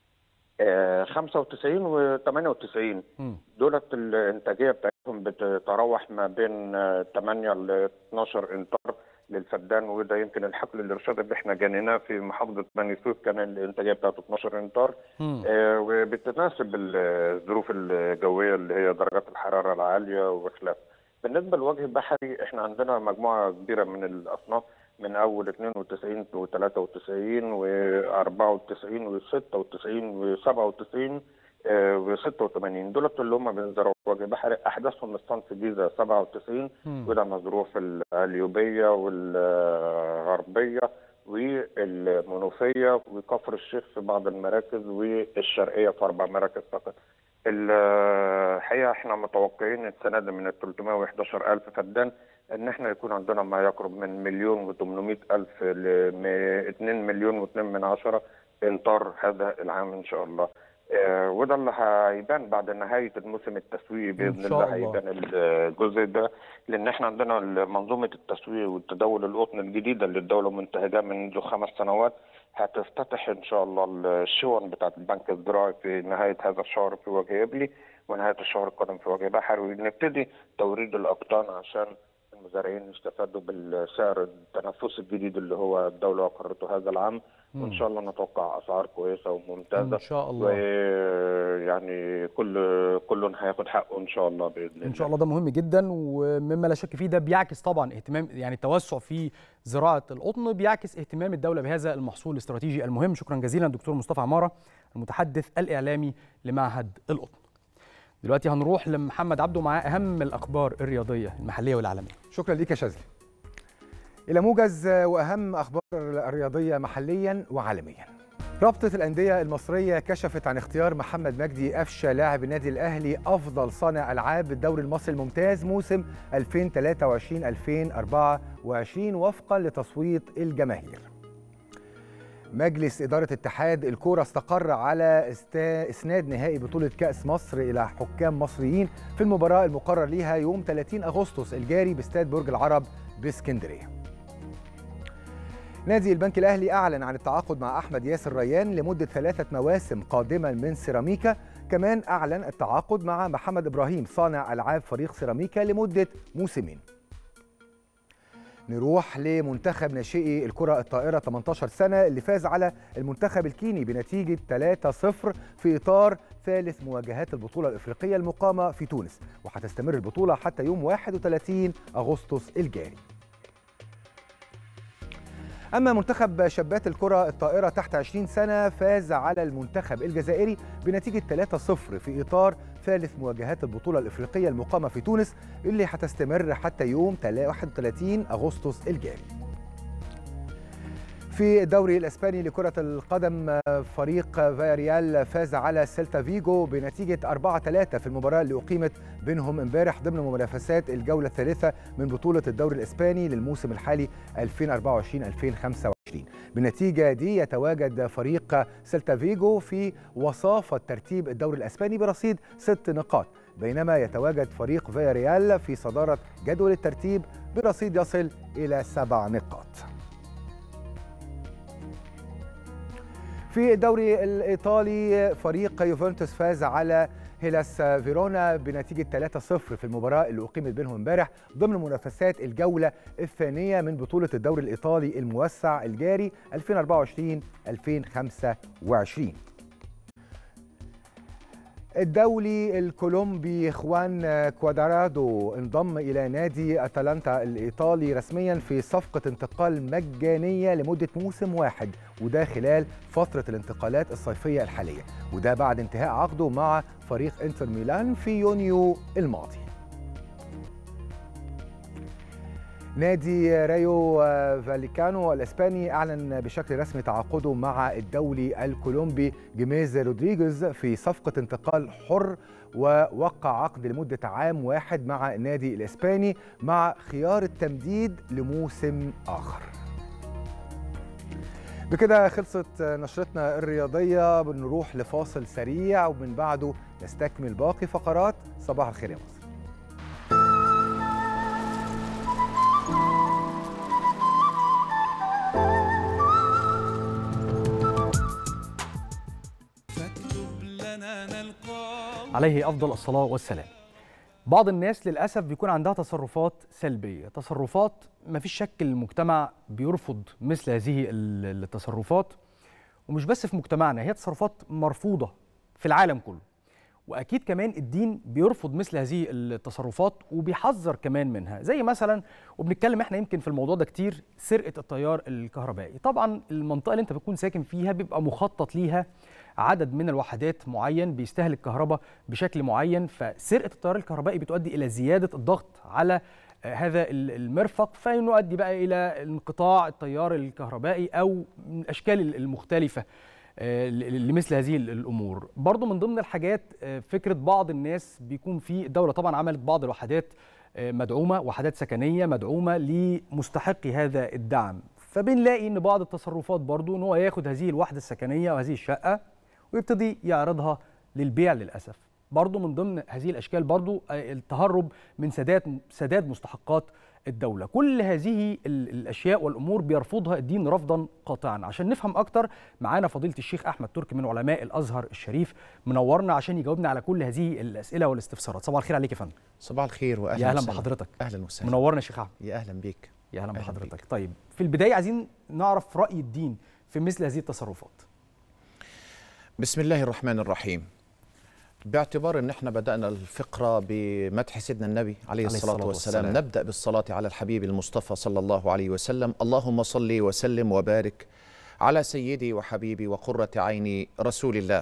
آه 95 و 98 مم. دولت الانتاجيه بتاعتهم بتتراوح ما بين آه، 8 ل 12 انطار للفدان وده يمكن الحقل الارشادي اللي احنا جنيناه في محافظه بني سويف كان الانتاجيه بتاعته 12 انطار مم. آه، وبتناسب الظروف الجويه اللي هي درجات الحراره العاليه وخلافه. بالنسبه لوجه بحري احنا عندنا مجموعه كبيره من الاصناف من اول 92 و 93 و 94 و 96 و 97 و 86 دولت اللي هم بينزرعوا في وجه بحري احدثهم الصنف جيزه 97 مم. وده مزروع في القليوبيه والغربيه والمنوفيه وكفر الشيخ في بعض المراكز والشرقيه في اربع مراكز فقط. الحقيقه احنا متوقعين السنه دي من ال 311 الف فدان ان احنا يكون عندنا ما يقرب من مليون و800 الف ل 2 مليون و2 من عشرة امطار هذا العام ان شاء الله آه، وده اللي هيبان بعد نهايه الموسم التسويقي باذن إن شاء الله الله. هيبان الجزء ده لان احنا عندنا منظومه التسويق والتداول القطن الجديده اللي الدوله منتهجه منذ خمس سنوات هتفتتح ان شاء الله الشون بتاعت البنك الزراعي في نهايه هذا الشهر في وجه ابلي ونهايه الشهر القادم في وجه بحري ونبتدي توريد الاقطان عشان المزارعين يستفادوا بالسعر التنافسي الجديد اللي هو الدوله اقرته هذا العام مم. وان شاء الله نتوقع اسعار كويسه وممتازه إن شاء الله. ويعني كل كل هياخد حقه ان شاء الله باذن الله ان شاء الله ده مهم جدا ومما لا شك فيه ده بيعكس طبعا اهتمام يعني التوسع في زراعه القطن بيعكس اهتمام الدوله بهذا المحصول الاستراتيجي المهم شكرا جزيلا دكتور مصطفى عماره المتحدث الاعلامي لمعهد القطن دلوقتي هنروح لمحمد عبده معاه اهم الاخبار الرياضيه المحليه والعالميه شكرا ليك يا شاذلي إلى موجز وأهم أخبار الرياضية محليا وعالميا رابطة الأندية المصرية كشفت عن اختيار محمد مجدي قفشة لاعب النادي الأهلي أفضل صانع ألعاب بالدوري المصري الممتاز موسم 2023-2024 وفقا لتصويت الجماهير مجلس إدارة اتحاد الكورة استقر على استا- إسناد نهائي بطولة كأس مصر إلى حكام مصريين في المباراة المقرر ليها يوم 30 أغسطس الجاري باستاد برج العرب باسكندرية نادي البنك الأهلي أعلن عن التعاقد مع أحمد ياسر ريان لمدة ثلاثة مواسم قادما من سيراميكا كمان أعلن التعاقد مع محمد إبراهيم صانع ألعاب فريق سيراميكا لمدة موسمين نروح لمنتخب ناشئي الكرة الطائرة 18 سنة اللي فاز على المنتخب الكيني بنتيجة 3-0 في إطار ثالث مواجهات البطولة الإفريقية المقامة في تونس وهتستمر البطولة حتى يوم 31 أغسطس الجاري أما منتخب شابات الكرة الطائرة تحت 20 سنة فاز على المنتخب الجزائري بنتيجة 3-0 في إطار ثالث مواجهات البطولة الإفريقية المقامة في تونس اللي هتستمر حتى يوم 31 أغسطس الجاري في الدوري الاسباني لكره القدم فريق فياريال فاز على سيلتا فيجو بنتيجه 4 3 في المباراه اللي اقيمت بينهم امبارح ضمن منافسات الجوله الثالثه من بطوله الدوري الاسباني للموسم الحالي 2024 2025 بالنتيجه دي يتواجد فريق سيلتا فيجو في وصافه ترتيب الدوري الاسباني برصيد ست نقاط بينما يتواجد فريق فياريال في صداره جدول الترتيب برصيد يصل الى سبع نقاط في الدوري الايطالي فريق يوفنتوس فاز على هيلاس فيرونا بنتيجه 3-0 في المباراه اللي اقيمت بينهم امبارح ضمن منافسات الجوله الثانيه من بطوله الدوري الايطالي الموسع الجاري 2024 2025 الدولي الكولومبي خوان كوادرادو انضم إلى نادي أتلانتا الإيطالي رسميا في صفقة انتقال مجانية لمدة موسم واحد وده خلال فترة الانتقالات الصيفية الحالية وده بعد انتهاء عقده مع فريق انتر ميلان في يونيو الماضي نادي رايو فاليكانو الاسباني اعلن بشكل رسمي تعاقده مع الدولي الكولومبي جيميز رودريجيز في صفقه انتقال حر ووقع عقد لمده عام واحد مع النادي الاسباني مع خيار التمديد لموسم اخر. بكده خلصت نشرتنا الرياضيه بنروح لفاصل سريع ومن بعده نستكمل باقي فقرات صباح الخير يا مصر. عليه افضل الصلاه والسلام بعض الناس للاسف بيكون عندها تصرفات سلبيه تصرفات ما فيش شك المجتمع بيرفض مثل هذه ال- التصرفات ومش بس في مجتمعنا هي تصرفات مرفوضه في العالم كله واكيد كمان الدين بيرفض مثل هذه التصرفات وبيحذر كمان منها زي مثلا وبنتكلم احنا يمكن في الموضوع ده كتير سرقه التيار الكهربائي طبعا المنطقه اللي انت بتكون ساكن فيها بيبقى مخطط ليها عدد من الوحدات معين بيستهلك كهرباء بشكل معين فسرقه التيار الكهربائي بتؤدي الى زياده الضغط على آه، هذا ال- المرفق فيؤدي بقى الى انقطاع التيار الكهربائي او من الاشكال ال- المختلفه آه، ل- لمثل هذه ال- الامور برضو من ضمن الحاجات آه، فكره بعض الناس بيكون في الدوله طبعا عملت بعض الوحدات آه، مدعومه وحدات سكنيه مدعومه لمستحقي هذا الدعم فبنلاقي ان بعض التصرفات برضو ان هو ياخد هذه الوحده السكنيه وهذه الشقه ويبتدي يعرضها للبيع للاسف برضو من ضمن هذه الاشكال برضو آه، التهرب من سداد سداد مستحقات الدوله كل هذه ال- الاشياء والامور بيرفضها الدين رفضا قاطعا عشان نفهم اكتر معانا فضيله الشيخ احمد تركي من علماء الازهر الشريف منورنا عشان يجاوبنا على كل هذه الاسئله والاستفسارات صباح الخير عليك يا فندم صباح الخير واهلا يا اهلا وسهلا. بحضرتك اهلا وسهلا منورنا يا شيخ احمد يا اهلا بيك يا اهلا أهلاً بحضرتك طيب في البدايه عايزين نعرف راي الدين في مثل هذه التصرفات بسم الله الرحمن الرحيم باعتبار ان احنا بدانا الفقره بمدح سيدنا النبي عليه, عليه الصلاه, الصلاة والسلام. والسلام. نبدا بالصلاه على الحبيب المصطفى صلى الله عليه وسلم اللهم صل وسلم وبارك على سيدي وحبيبي وقره عيني رسول الله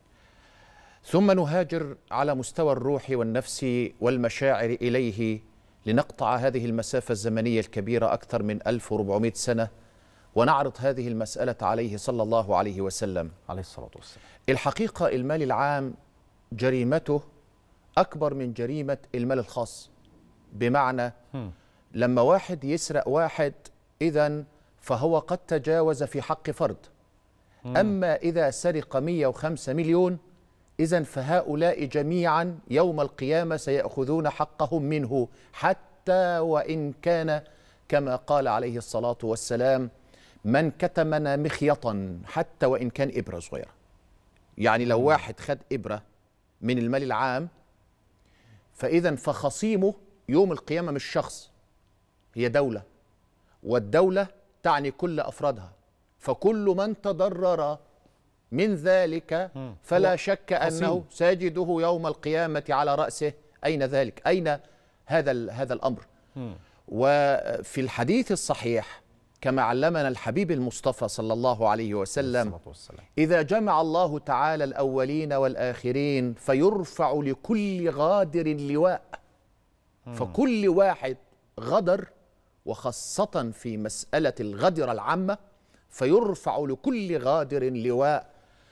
ثم نهاجر على مستوى الروح والنفس والمشاعر اليه لنقطع هذه المسافه الزمنيه الكبيره اكثر من 1400 سنه ونعرض هذه المساله عليه صلى الله عليه وسلم عليه الصلاه والسلام الحقيقه المال العام جريمته اكبر من جريمه المال الخاص بمعنى لما واحد يسرق واحد اذا فهو قد تجاوز في حق فرد اما اذا سرق 105 مليون اذا فهؤلاء جميعا يوم القيامه سياخذون حقهم منه حتى وان كان كما قال عليه الصلاه والسلام من كتمنا مخيطا حتى وان كان ابره صغيره يعني لو واحد خد ابره من المال العام فاذا فخصيمه يوم القيامه مش شخص هي دوله والدوله تعني كل افرادها فكل من تضرر من ذلك فلا هو شك انه خصيم. سيجده يوم القيامه على راسه اين ذلك اين هذا ال- هذا الامر وفي الحديث الصحيح كما علمنا الحبيب المصطفى صلى الله عليه وسلم إذا جمع الله تعالى الأولين والآخرين فيرفع لكل غادر لواء فكل واحد غدر وخاصة في مسألة الغدر العامة فيرفع لكل غادر لواء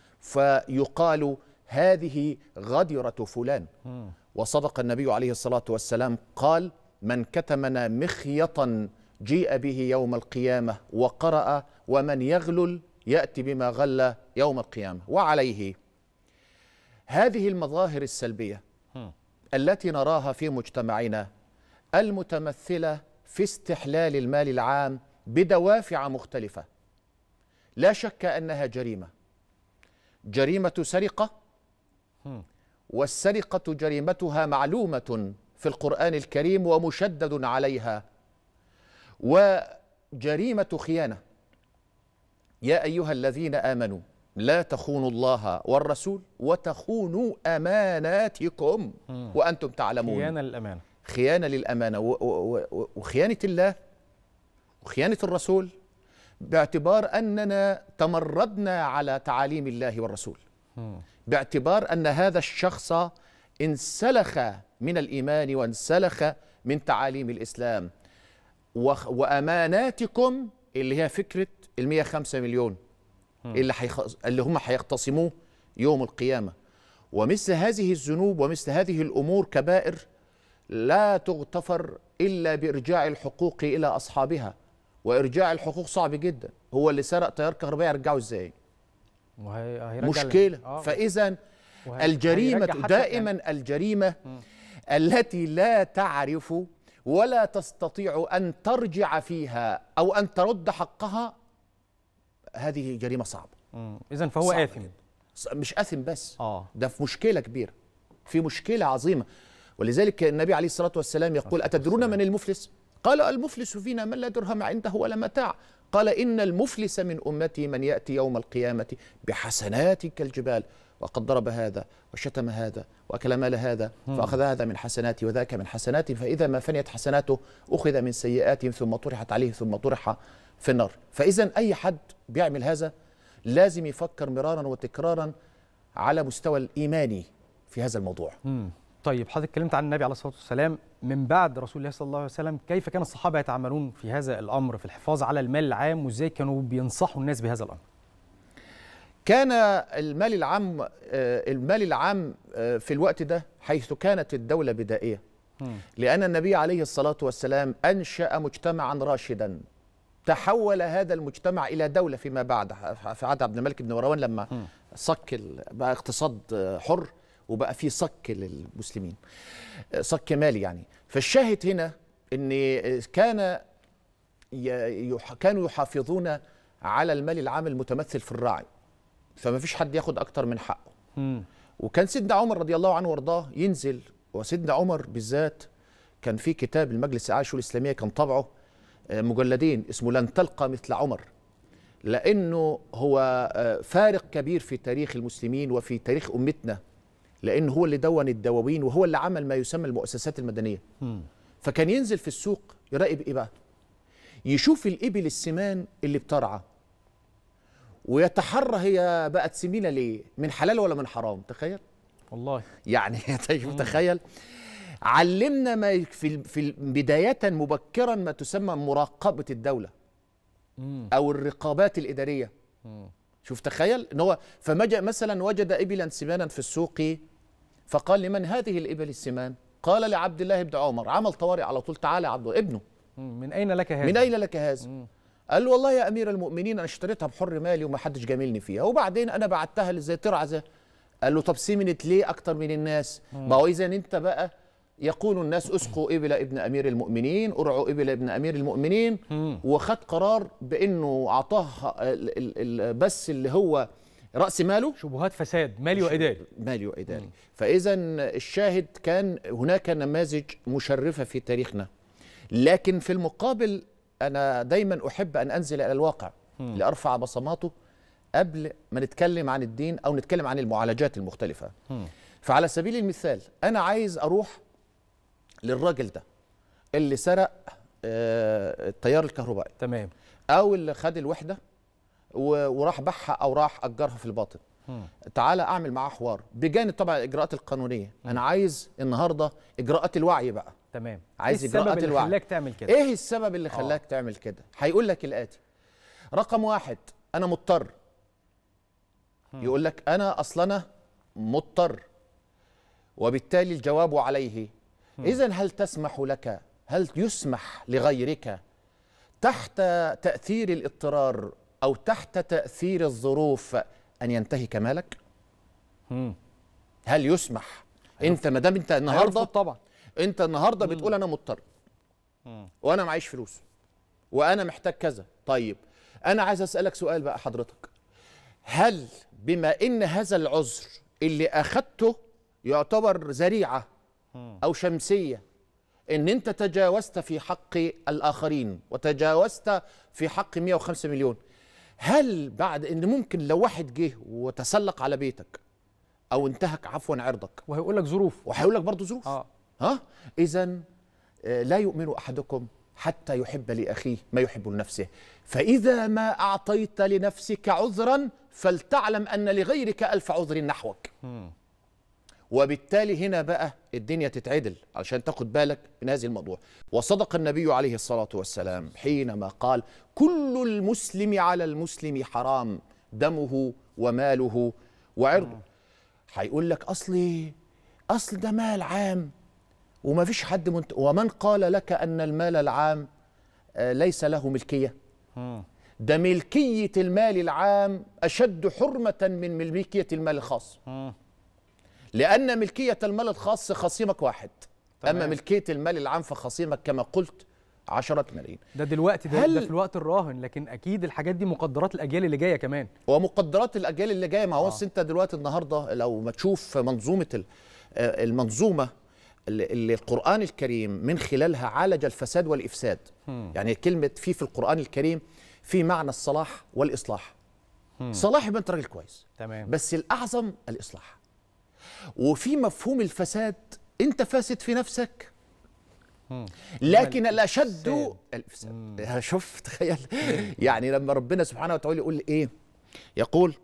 فيقال هذه غدرة فلان وصدق النبي عليه الصلاة والسلام قال من كتمنا مخيطا جيء به يوم القيامة وقرأ ومن يغلل يأتي بما غل يوم القيامة وعليه هذه المظاهر السلبية التي نراها في مجتمعنا المتمثلة في استحلال المال العام بدوافع مختلفة لا شك أنها جريمة جريمة سرقة والسرقة جريمتها معلومة في القرآن الكريم ومشدد عليها وجريمة خيانة يا أيها الذين آمنوا لا تخونوا الله والرسول وتخونوا أماناتكم وأنتم تعلمون خيانه للامانه خيانة للأمانة و- و- و- وخيانة الله وخيانة الرسول باعتبار أننا تمردنا على تعاليم الله والرسول باعتبار أن هذا الشخص انسلخ من الإيمان وانسلخ من تعاليم الإسلام وخ- وأماناتكم اللي هي فكرة ال 105 مليون اللي, حيخ... اللي هم هيختصموه يوم القيامة ومثل هذه الذنوب ومثل هذه الأمور كبائر لا تغتفر إلا بإرجاع الحقوق إلى أصحابها وإرجاع الحقوق صعب جدا هو اللي سرق تيار كهربائي يرجعه إزاي وهي هيرجع مشكلة آه. فإذا وهي- الجريمة هيرجع حتى دائما الجريمة التي لا تعرف ولا تستطيع أن ترجع فيها أو أن ترد حقها هذه جريمة صعبة اذا فهو صعب آثم ص- مش آثم بس آه. ده في مشكلة كبيرة في مشكلة عظيمة ولذلك النبي عليه الصلاة والسلام يقول أتدرون من المفلس قال المفلس فينا من لا درهم عنده ولا متاع قال إن المفلس من أمتي من يأتي يوم القيامة بحسنات كالجبال وقد ضرب هذا وشتم هذا وأكل مال هذا مم. فأخذ هذا من حسناتي وذاك من حسناتي فإذا ما فنيت حسناته أخذ من سيئاتهم ثم طرحت عليه ثم طرح في النار فإذا أي حد بيعمل هذا لازم يفكر مرارا وتكرارا على مستوى الإيماني في هذا الموضوع مم. طيب حضرتك اتكلمت عن النبي عليه الصلاه والسلام من بعد رسول الله صلى الله عليه وسلم كيف كان الصحابه يتعاملون في هذا الامر في الحفاظ على المال العام وازاي كانوا بينصحوا الناس بهذا الامر كان المال العام آه، المال العام آه، في الوقت ده حيث كانت الدولة بدائية لأن النبي عليه الصلاة والسلام أنشأ مجتمعا راشدا تحول هذا المجتمع إلى دولة فيما بعد في عهد عبد الملك بن مروان لما صك ال- بقى اقتصاد حر وبقى في صك للمسلمين صك مالي يعني فالشاهد هنا ان كان ي- يح- كانوا يحافظون على المال العام المتمثل في الراعي فما فيش حد ياخد اكتر من حقه وكان سيدنا عمر رضي الله عنه وارضاه ينزل وسيدنا عمر بالذات كان في كتاب المجلس الاعلى للشؤون الاسلاميه كان طبعه آه، مجلدين اسمه لن تلقى مثل عمر لانه هو آه، فارق كبير في تاريخ المسلمين وفي تاريخ امتنا لانه هو اللي دون الدواوين وهو اللي عمل ما يسمى المؤسسات المدنيه فكان ينزل في السوق يراقب ايه بقى يشوف الابل السمان اللي بترعى ويتحرى هي بقت سمينه ليه من حلال ولا من حرام تخيل والله يعني تخيل علمنا ما في في بدايه مبكرا ما تسمى مراقبه الدوله او الرقابات الاداريه شوف تخيل ان هو فمجأ مثلا وجد ابلا سمانا في السوق فقال لمن هذه الابل السمان قال لعبد الله بن عمر عمل طوارئ على طول تعالى يا عبد الله ابنه من اين لك هذا من اين لك هذا قال له والله يا امير المؤمنين انا اشتريتها بحر مالي وما حدش جاملني فيها وبعدين انا بعتها زي ترعى زي قال له طب سمنت ليه اكتر من الناس ما هو اذا انت بقى يقول الناس اسقوا ابل ابن امير المؤمنين ارعوا ابل ابن امير المؤمنين وخد قرار بانه اعطاه ال- ال- ال- بس اللي هو راس ماله شبهات فساد مالي واداري مالي واداري فاذا الشاهد كان هناك نماذج مشرفه في تاريخنا لكن في المقابل انا دايما احب ان انزل الى الواقع مم. لارفع بصماته قبل ما نتكلم عن الدين او نتكلم عن المعالجات المختلفه فعلى سبيل المثال انا عايز اروح للراجل ده اللي سرق آه، التيار الكهربائي تمام او اللي خد الوحده و- وراح باعها او راح اجرها في الباطن تعالى اعمل معاه حوار بجانب طبعا الاجراءات القانونيه انا عايز النهارده اجراءات الوعي بقى تمام عايز إيه السبب اجراءات اللي الوعي خلاك تعمل كده ايه السبب اللي خلاك تعمل كده هيقول لك الاتي رقم واحد انا مضطر يقول لك انا اصلا انا مضطر وبالتالي الجواب عليه اذا هل تسمح لك هل يسمح لغيرك تحت تاثير الاضطرار او تحت تاثير الظروف ان ينتهك مالك هل يسمح انت ما دام انت النهارده هيرفض طبعا انت النهارده بتقول انا مضطر وانا معيش فلوس وانا محتاج كذا طيب انا عايز اسالك سؤال بقى حضرتك هل بما ان هذا العذر اللي اخدته يعتبر ذريعه او شمسيه ان انت تجاوزت في حق الاخرين وتجاوزت في حق 105 مليون هل بعد ان ممكن لو واحد جه وتسلق على بيتك او انتهك عفوا عرضك وهيقول لك ظروف وهيقول لك برضه ظروف اه ها اذا لا يؤمن احدكم حتى يحب لاخيه ما يحب لنفسه فاذا ما اعطيت لنفسك عذرا فلتعلم ان لغيرك الف عذر نحوك وبالتالي هنا بقى الدنيا تتعدل علشان تاخد بالك من هذه الموضوع وصدق النبي عليه الصلاة والسلام حينما قال كل المسلم على المسلم حرام دمه وماله وعرضه هيقول لك أصلي أصل ده مال عام وما فيش حد منت... ومن قال لك أن المال العام آه، ليس له ملكية ده ملكية المال العام أشد حرمة من ملكية المال الخاص لأن ملكية المال الخاص خصيمك واحد تمام. أما ملكية المال العام فخصيمك كما قلت عشرة ملايين ده دلوقتي ده, هل- ده في الوقت الراهن لكن اكيد الحاجات دي مقدرات الاجيال اللي جايه كمان ومقدرات الاجيال اللي جايه ما هو أصل انت دلوقتي النهارده لو ما تشوف منظومه ال- آه، المنظومه اللي اللي القران الكريم من خلالها عالج الفساد والافساد يعني كلمه في في القران الكريم في معنى الصلاح والاصلاح صلاح يبقى انت راجل كويس تمام بس الاعظم الاصلاح وفي مفهوم الفساد انت فاسد في نفسك لكن الاشد الافساد شوف تخيل يعني لما ربنا سبحانه وتعالى يقول ايه يقول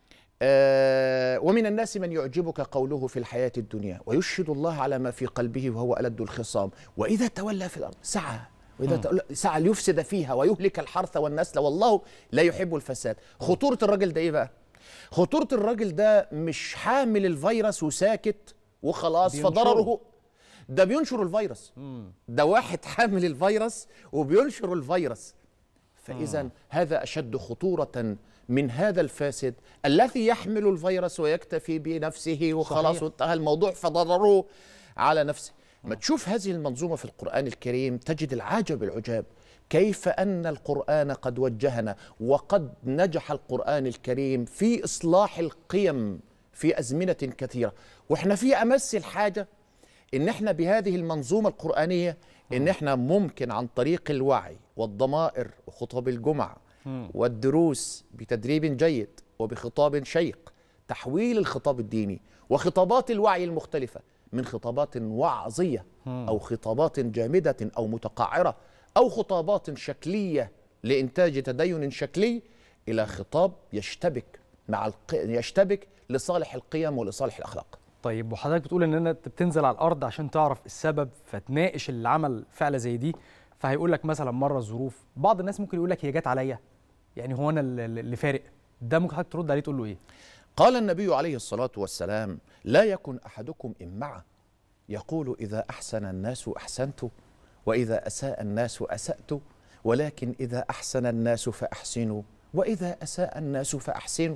آه ومن الناس من يعجبك قوله في الحياة الدنيا ويشهد الله على ما في قلبه وهو ألد الخصام وإذا تولى في الأرض سعى وإذا تولى سعى ليفسد فيها ويهلك الحرث والنسل والله لا يحب الفساد خطورة الراجل ده إيه بقى خطورة الراجل ده مش حامل الفيروس وساكت وخلاص بينشره. فضرره ده بينشر الفيروس ده واحد حامل الفيروس وبينشر الفيروس فإذا هذا أشد خطورة من هذا الفاسد الذي يحمل الفيروس ويكتفي بنفسه وخلاص صحيح. وانتهى الموضوع فضرره على نفسه ما تشوف هذه المنظومة في القرآن الكريم تجد العجب العجاب كيف أن القرآن قد وجهنا وقد نجح القرآن الكريم في إصلاح القيم في أزمنة كثيرة وإحنا في أمس الحاجة إن إحنا بهذه المنظومة القرآنية إن إحنا ممكن عن طريق الوعي والضمائر وخطب الجمعة والدروس بتدريب جيد وبخطاب شيق تحويل الخطاب الديني وخطابات الوعي المختلفة من خطابات وعظية أو خطابات جامدة أو متقعرة أو خطابات شكلية لإنتاج تدين شكلي إلى خطاب يشتبك مع الق... يشتبك لصالح القيم ولصالح الأخلاق طيب وحضرتك بتقول ان انت بتنزل على الارض عشان تعرف السبب فتناقش اللي عمل فعله زي دي فهيقول لك مثلا مره الظروف بعض الناس ممكن يقول لك هي جت عليا يعني هو انا اللي اللي فارق ده ممكن حضرتك ترد عليه تقول له ايه قال النبي عليه الصلاة والسلام لا يكن أحدكم إمعة يقول إذا أحسن الناس أحسنت وإذا أساء الناس أسأت ولكن إذا أحسن الناس فأحسنوا وإذا أساء الناس فأحسنوا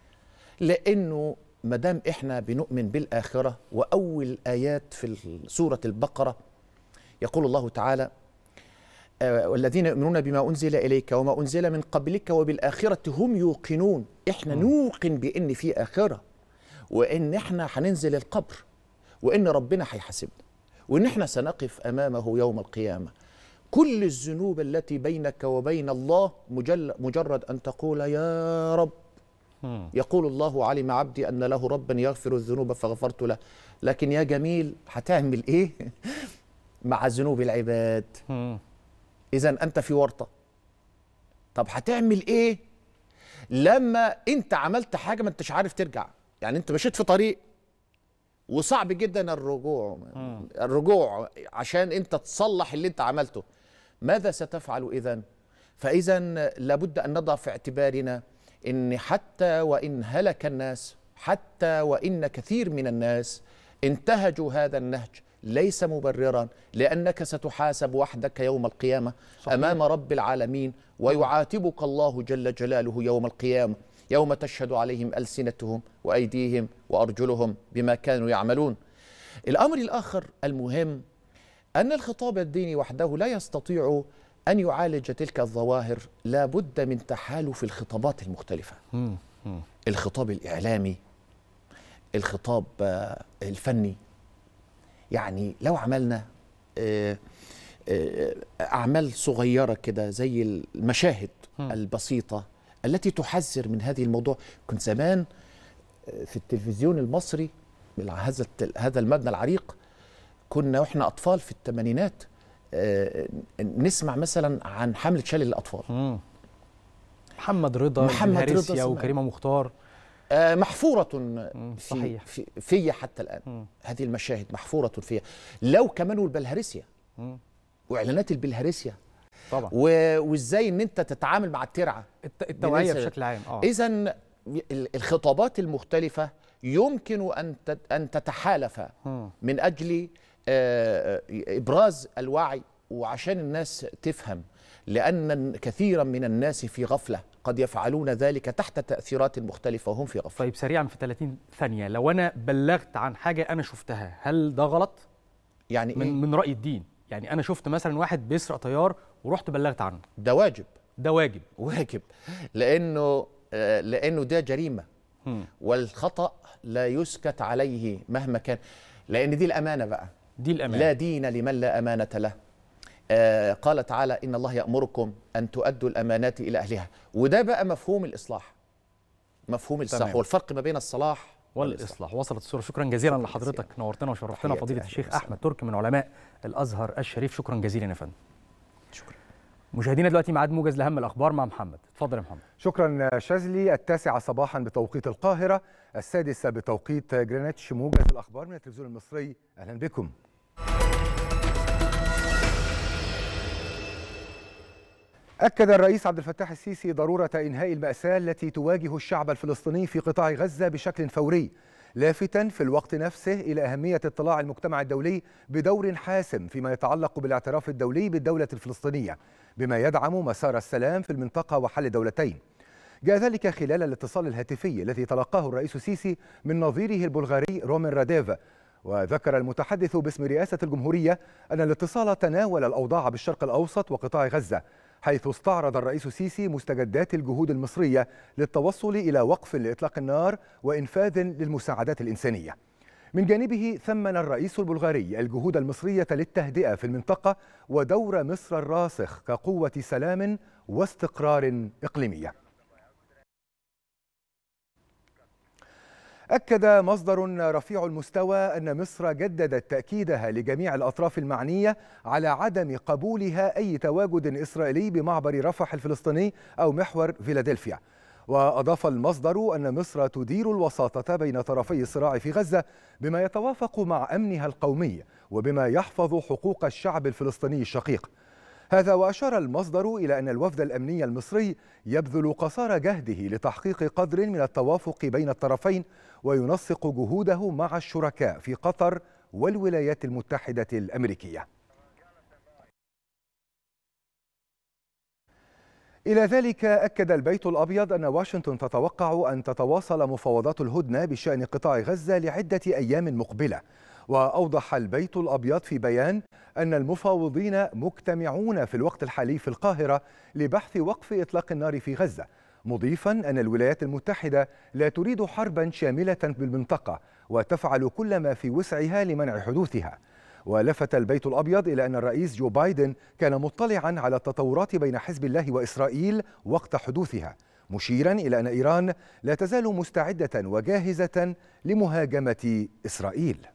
لأنه مدام إحنا بنؤمن بالآخرة وأول آيات في سورة البقرة يقول الله تعالى آه، والذين يؤمنون بما أنزل إليك وما أنزل من قبلك وبالآخرة هم يوقنون إحنا نوقن بإن في آخرة وإن إحنا هننزل القبر وإن ربنا هيحاسبنا وإن إحنا سنقف أمامه يوم القيامة كل الذنوب التي بينك وبين الله مجل مجرد أن تقول يا رب يقول الله علم عبدي أن له ربا يغفر الذنوب فغفرت له لكن يا جميل هتعمل إيه مع ذنوب العباد إذا أنت في ورطة طب هتعمل إيه لما أنت عملت حاجة ما أنتش عارف ترجع يعني أنت مشيت في طريق وصعب جدا الرجوع الرجوع عشان أنت تصلح اللي أنت عملته ماذا ستفعل إذا فإذا لابد أن نضع في اعتبارنا ان حتى وان هلك الناس حتى وان كثير من الناس انتهجوا هذا النهج ليس مبررا لانك ستحاسب وحدك يوم القيامه صحيح. امام رب العالمين ويعاتبك الله جل جلاله يوم القيامه يوم تشهد عليهم السنتهم وايديهم وارجلهم بما كانوا يعملون الامر الاخر المهم ان الخطاب الديني وحده لا يستطيع أن يعالج تلك الظواهر لا بد من تحالف الخطابات المختلفة الخطاب الإعلامي الخطاب آه، الفني يعني لو عملنا آه، آه، أعمال صغيرة كده زي المشاهد البسيطة التي تحذر من هذه الموضوع كنت زمان آه، في التلفزيون المصري هذا الت- هذا المبنى العريق كنا واحنا أطفال في الثمانينات آه، نسمع مثلا عن حملة شلل الأطفال محمد رضا محمد رضا الهرسيا اسمها. وكريمه مختار آه، محفورة في صحيح. في في حتى الآن هذه المشاهد محفورة فيها لو كمان والبلهارسيا وإعلانات البلهارسيا طبعا و- وإزاي إن أنت تتعامل مع الترعة التوعيه بشكل عام اه إذا الخطابات المختلفة يمكن أن تت- أن تتحالف من أجل آه، إبراز الوعي وعشان الناس تفهم لأن كثيرا من الناس في غفلة قد يفعلون ذلك تحت تأثيرات مختلفة وهم في غفلة طيب سريعا في 30 ثانيه لو انا بلغت عن حاجه انا شفتها هل ده غلط يعني من إيه؟ من راي الدين يعني انا شفت مثلا واحد بيسرق طيار ورحت بلغت عنه ده واجب ده واجب واجب لأنه آه، لأنه ده جريمة والخطأ لا يسكت عليه مهما كان لأن دي الأمانة بقى دي الأمانة لا دين لمن لا أمانة له آه قال تعالى إن الله يأمركم أن تؤدوا الأمانات إلى أهلها وده بقى مفهوم الإصلاح مفهوم الإصلاح تمام. والفرق ما بين الصلاح والاصلاح وصلت الصوره شكرا جزيلا لحضرتك نورتنا وشرفتنا تحياتي فضيله أهلا الشيخ وسهلا. احمد تركي من علماء الازهر الشريف شكرا جزيلا يا فندم شكرا مشاهدينا دلوقتي ميعاد موجز لاهم الاخبار مع محمد اتفضل يا محمد شكرا شاذلي التاسعة صباحا بتوقيت القاهرة السادسة بتوقيت جرينتش موجز الأخبار من التلفزيون المصري أهلا بكم أكد الرئيس عبد الفتاح السيسي ضرورة إنهاء المأساة التي تواجه الشعب الفلسطيني في قطاع غزة بشكل فوري لافتا في الوقت نفسه إلى أهمية اطلاع المجتمع الدولي بدور حاسم فيما يتعلق بالاعتراف الدولي بالدولة الفلسطينية بما يدعم مسار السلام في المنطقة وحل دولتين جاء ذلك خلال الاتصال الهاتفي الذي تلقاه الرئيس السيسي من نظيره البلغاري رومن راديف وذكر المتحدث باسم رئاسة الجمهورية أن الاتصال تناول الأوضاع بالشرق الأوسط وقطاع غزة حيث استعرض الرئيس السيسي مستجدات الجهود المصرية للتوصل إلى وقف لإطلاق النار وإنفاذ للمساعدات الإنسانية من جانبه ثمن الرئيس البلغاري الجهود المصرية للتهدئة في المنطقة ودور مصر الراسخ كقوة سلام واستقرار إقليمية أكد مصدر رفيع المستوى أن مصر جددت تأكيدها لجميع الأطراف المعنية على عدم قبولها أي تواجد إسرائيلي بمعبر رفح الفلسطيني أو محور فيلادلفيا وأضاف المصدر أن مصر تدير الوساطة بين طرفي الصراع في غزة بما يتوافق مع أمنها القومي وبما يحفظ حقوق الشعب الفلسطيني الشقيق هذا وأشار المصدر إلى أن الوفد الأمني المصري يبذل قصارى جهده لتحقيق قدر من التوافق بين الطرفين وينسق جهوده مع الشركاء في قطر والولايات المتحدة الأمريكية إلى ذلك أكد البيت الأبيض أن واشنطن تتوقع أن تتواصل مفاوضات الهدنة بشأن قطاع غزة لعدة أيام مقبلة وأوضح البيت الأبيض في بيان أن المفاوضين مجتمعون في الوقت الحالي في القاهرة لبحث وقف إطلاق النار في غزة مضيفا أن الولايات المتحدة لا تريد حربا شاملة بالمنطقة وتفعل كل ما في وسعها لمنع حدوثها ولفت البيت الأبيض إلى أن الرئيس جو بايدن كان مطلعا على التطورات بين حزب الله وإسرائيل وقت حدوثها مشيرا إلى أن إيران لا تزال مستعدة وجاهزة لمهاجمة إسرائيل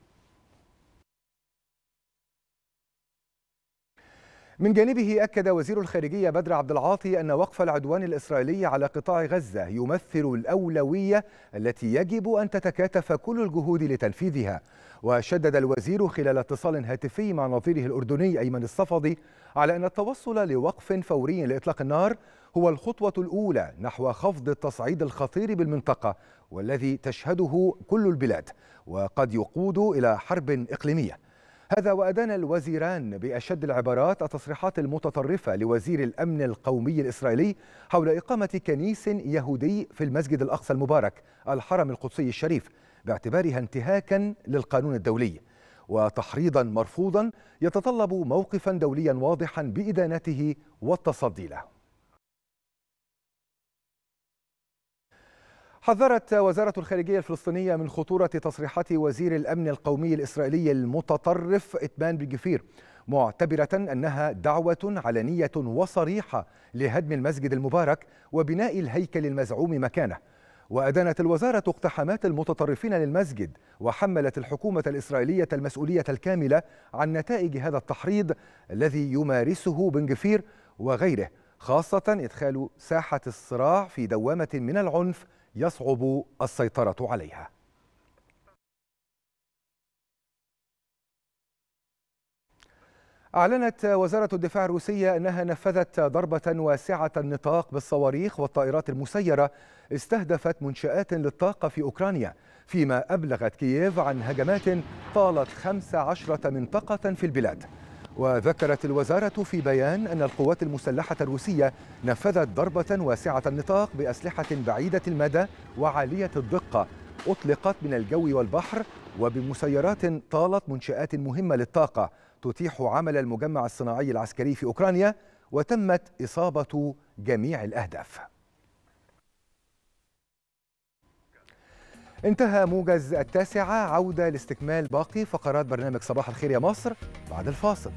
من جانبه أكد وزير الخارجية بدر عبد العاطي أن وقف العدوان الإسرائيلي على قطاع غزة يمثل الأولوية التي يجب أن تتكاتف كل الجهود لتنفيذها وشدد الوزير خلال اتصال هاتفي مع نظيره الأردني أيمن الصفدي على أن التوصل لوقف فوري لإطلاق النار هو الخطوة الأولى نحو خفض التصعيد الخطير بالمنطقة والذي تشهده كل البلاد وقد يقود إلى حرب إقليمية هذا وأدان الوزيران بأشد العبارات التصريحات المتطرفة لوزير الأمن القومي الإسرائيلي حول إقامة كنيس يهودي في المسجد الأقصى المبارك الحرم القدسي الشريف باعتبارها انتهاكا للقانون الدولي وتحريضا مرفوضا يتطلب موقفا دوليا واضحا بإدانته والتصدي له حذرت وزارة الخارجية الفلسطينية من خطورة تصريحات وزير الأمن القومي الإسرائيلي المتطرف إتمان بالجفير معتبرة أنها دعوة علنية وصريحة لهدم المسجد المبارك وبناء الهيكل المزعوم مكانه وأدانت الوزارة اقتحامات المتطرفين للمسجد وحملت الحكومة الإسرائيلية المسؤولية الكاملة عن نتائج هذا التحريض الذي يمارسه بن جفير وغيره خاصة إدخال ساحة الصراع في دوامة من العنف يصعب السيطرة عليها أعلنت وزارة الدفاع الروسية أنها نفذت ضربة واسعة النطاق بالصواريخ والطائرات المسيرة استهدفت منشآت للطاقة في أوكرانيا فيما أبلغت كييف عن هجمات طالت 15 منطقة في البلاد وذكرت الوزارة في بيان أن القوات المسلحة الروسية نفذت ضربة واسعة النطاق بأسلحة بعيدة المدى وعالية الدقة أطلقت من الجو والبحر وبمسيرات طالت منشآت مهمة للطاقة تتيح عمل المجمع الصناعي العسكري في أوكرانيا وتمت إصابة جميع الأهداف انتهى موجز التاسعة عودة لاستكمال باقي فقرات برنامج صباح الخير يا مصر بعد الفاصل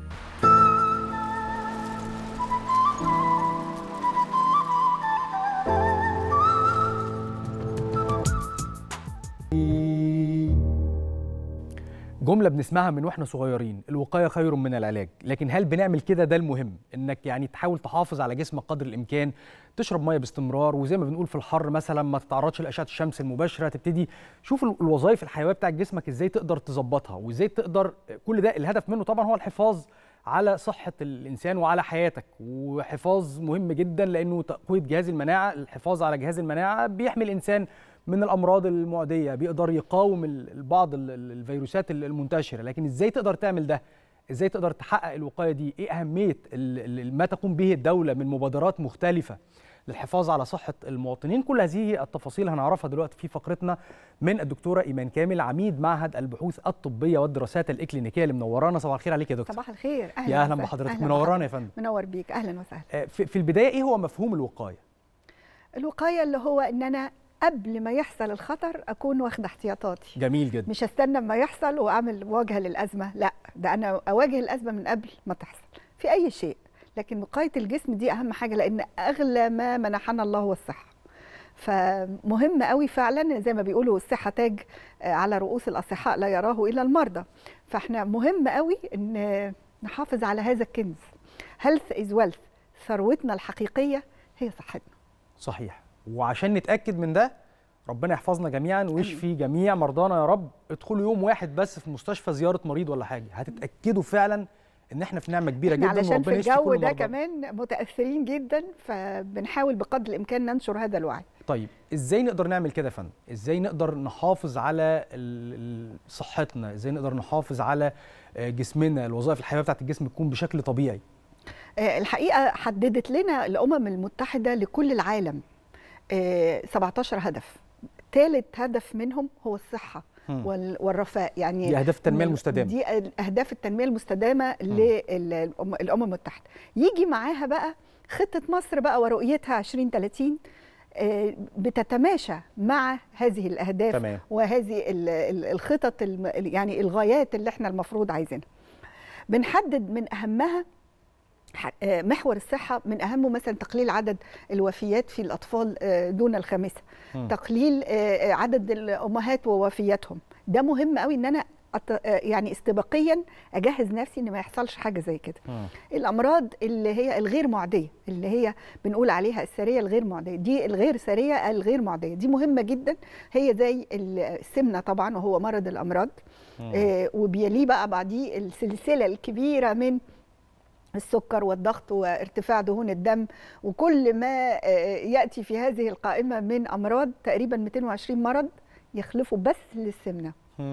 جمله بنسمعها من واحنا صغيرين الوقايه خير من العلاج لكن هل بنعمل كده ده المهم انك يعني تحاول تحافظ على جسمك قدر الامكان تشرب ميه باستمرار وزي ما بنقول في الحر مثلا ما تتعرضش لاشعه الشمس المباشره تبتدي شوف الوظائف الحيويه بتاع جسمك ازاي تقدر تظبطها وازاي تقدر كل ده الهدف منه طبعا هو الحفاظ على صحه الانسان وعلى حياتك وحفاظ مهم جدا لانه تقويه جهاز المناعه الحفاظ على جهاز المناعه بيحمي الانسان من الامراض المعديه بيقدر يقاوم ال- بعض ال- ال- الفيروسات ال- المنتشره لكن ازاي تقدر تعمل ده ازاي تقدر تحقق الوقايه دي ايه اهميه ال- ال- ما تقوم به الدوله من مبادرات مختلفه للحفاظ على صحه المواطنين كل هذه التفاصيل هنعرفها دلوقتي في فقرتنا من الدكتوره ايمان كامل عميد معهد البحوث الطبيه والدراسات الاكلينيكيه اللي منورانا صباح الخير عليك يا دكتور صباح الخير يا اهلا وسهلا. بحضرتك أهلاً منورانا يا بحضرتك. فندم منور بيك اهلا وسهلا آه، في في البدايه ايه هو مفهوم الوقايه الوقايه اللي هو ان انا قبل ما يحصل الخطر اكون واخده احتياطاتي جميل جدا مش استنى ما يحصل واعمل مواجهه للازمه لا ده انا اواجه الازمه من قبل ما تحصل في اي شيء لكن وقايه الجسم دي اهم حاجه لان اغلى ما منحنا الله هو الصحه فمهم قوي فعلا زي ما بيقولوا الصحه تاج آه، على رؤوس الاصحاء لا يراه الا المرضى فاحنا مهم قوي ان نحافظ على هذا الكنز هيلث از ويلث ثروتنا الحقيقيه هي صحتنا صحيح وعشان نتاكد من ده ربنا يحفظنا جميعا ويشفي جميع مرضانا يا رب ادخلوا يوم واحد بس في مستشفى زياره مريض ولا حاجه هتتاكدوا فعلا ان احنا في نعمه كبيره احنا جدا علشان في وربنا يشفي الجو كل ده مرضانا. كمان متاثرين جدا فبنحاول بقدر الامكان ننشر هذا الوعي طيب ازاي نقدر نعمل كده يا فندم ازاي نقدر نحافظ على ال- ال- صحتنا ازاي نقدر نحافظ على آه، جسمنا الوظائف الحيويه بتاعت الجسم تكون بشكل طبيعي آه، الحقيقه حددت لنا الامم المتحده لكل العالم آه، 17 هدف ثالث هدف منهم هو الصحه مم. وال- والرفاه يعني دي أهداف التنمية من- المستدامة. دي اهداف التنميه المستدامه للامم المتحده يجي معاها بقى خطه مصر بقى ورؤيتها 2030 آه، بتتماشى مع هذه الاهداف تمام. وهذه ال- ال- الخطط الم- يعني الغايات اللي احنا المفروض عايزينها بنحدد من اهمها ح- آه، محور الصحة من أهمه مثلا تقليل عدد الوفيات في الأطفال آه، دون الخامسة مم. تقليل آه، عدد الأمهات ووفياتهم ده مهم قوي إن أنا أت- آه، يعني استباقيا أجهز نفسي إن ما يحصلش حاجة زي كده الامراض اللي هي الغير معديه اللي هي بنقول عليها السريه الغير معديه دي الغير سريه الغير معديه دي مهمه جدا هي زي السمنه طبعا وهو مرض الامراض مم. آه وبيليه بقى بعديه السلسله الكبيره من السكر والضغط وارتفاع دهون الدم وكل ما آه، ياتي في هذه القائمه من امراض تقريبا 220 مرض يخلفوا بس للسمنه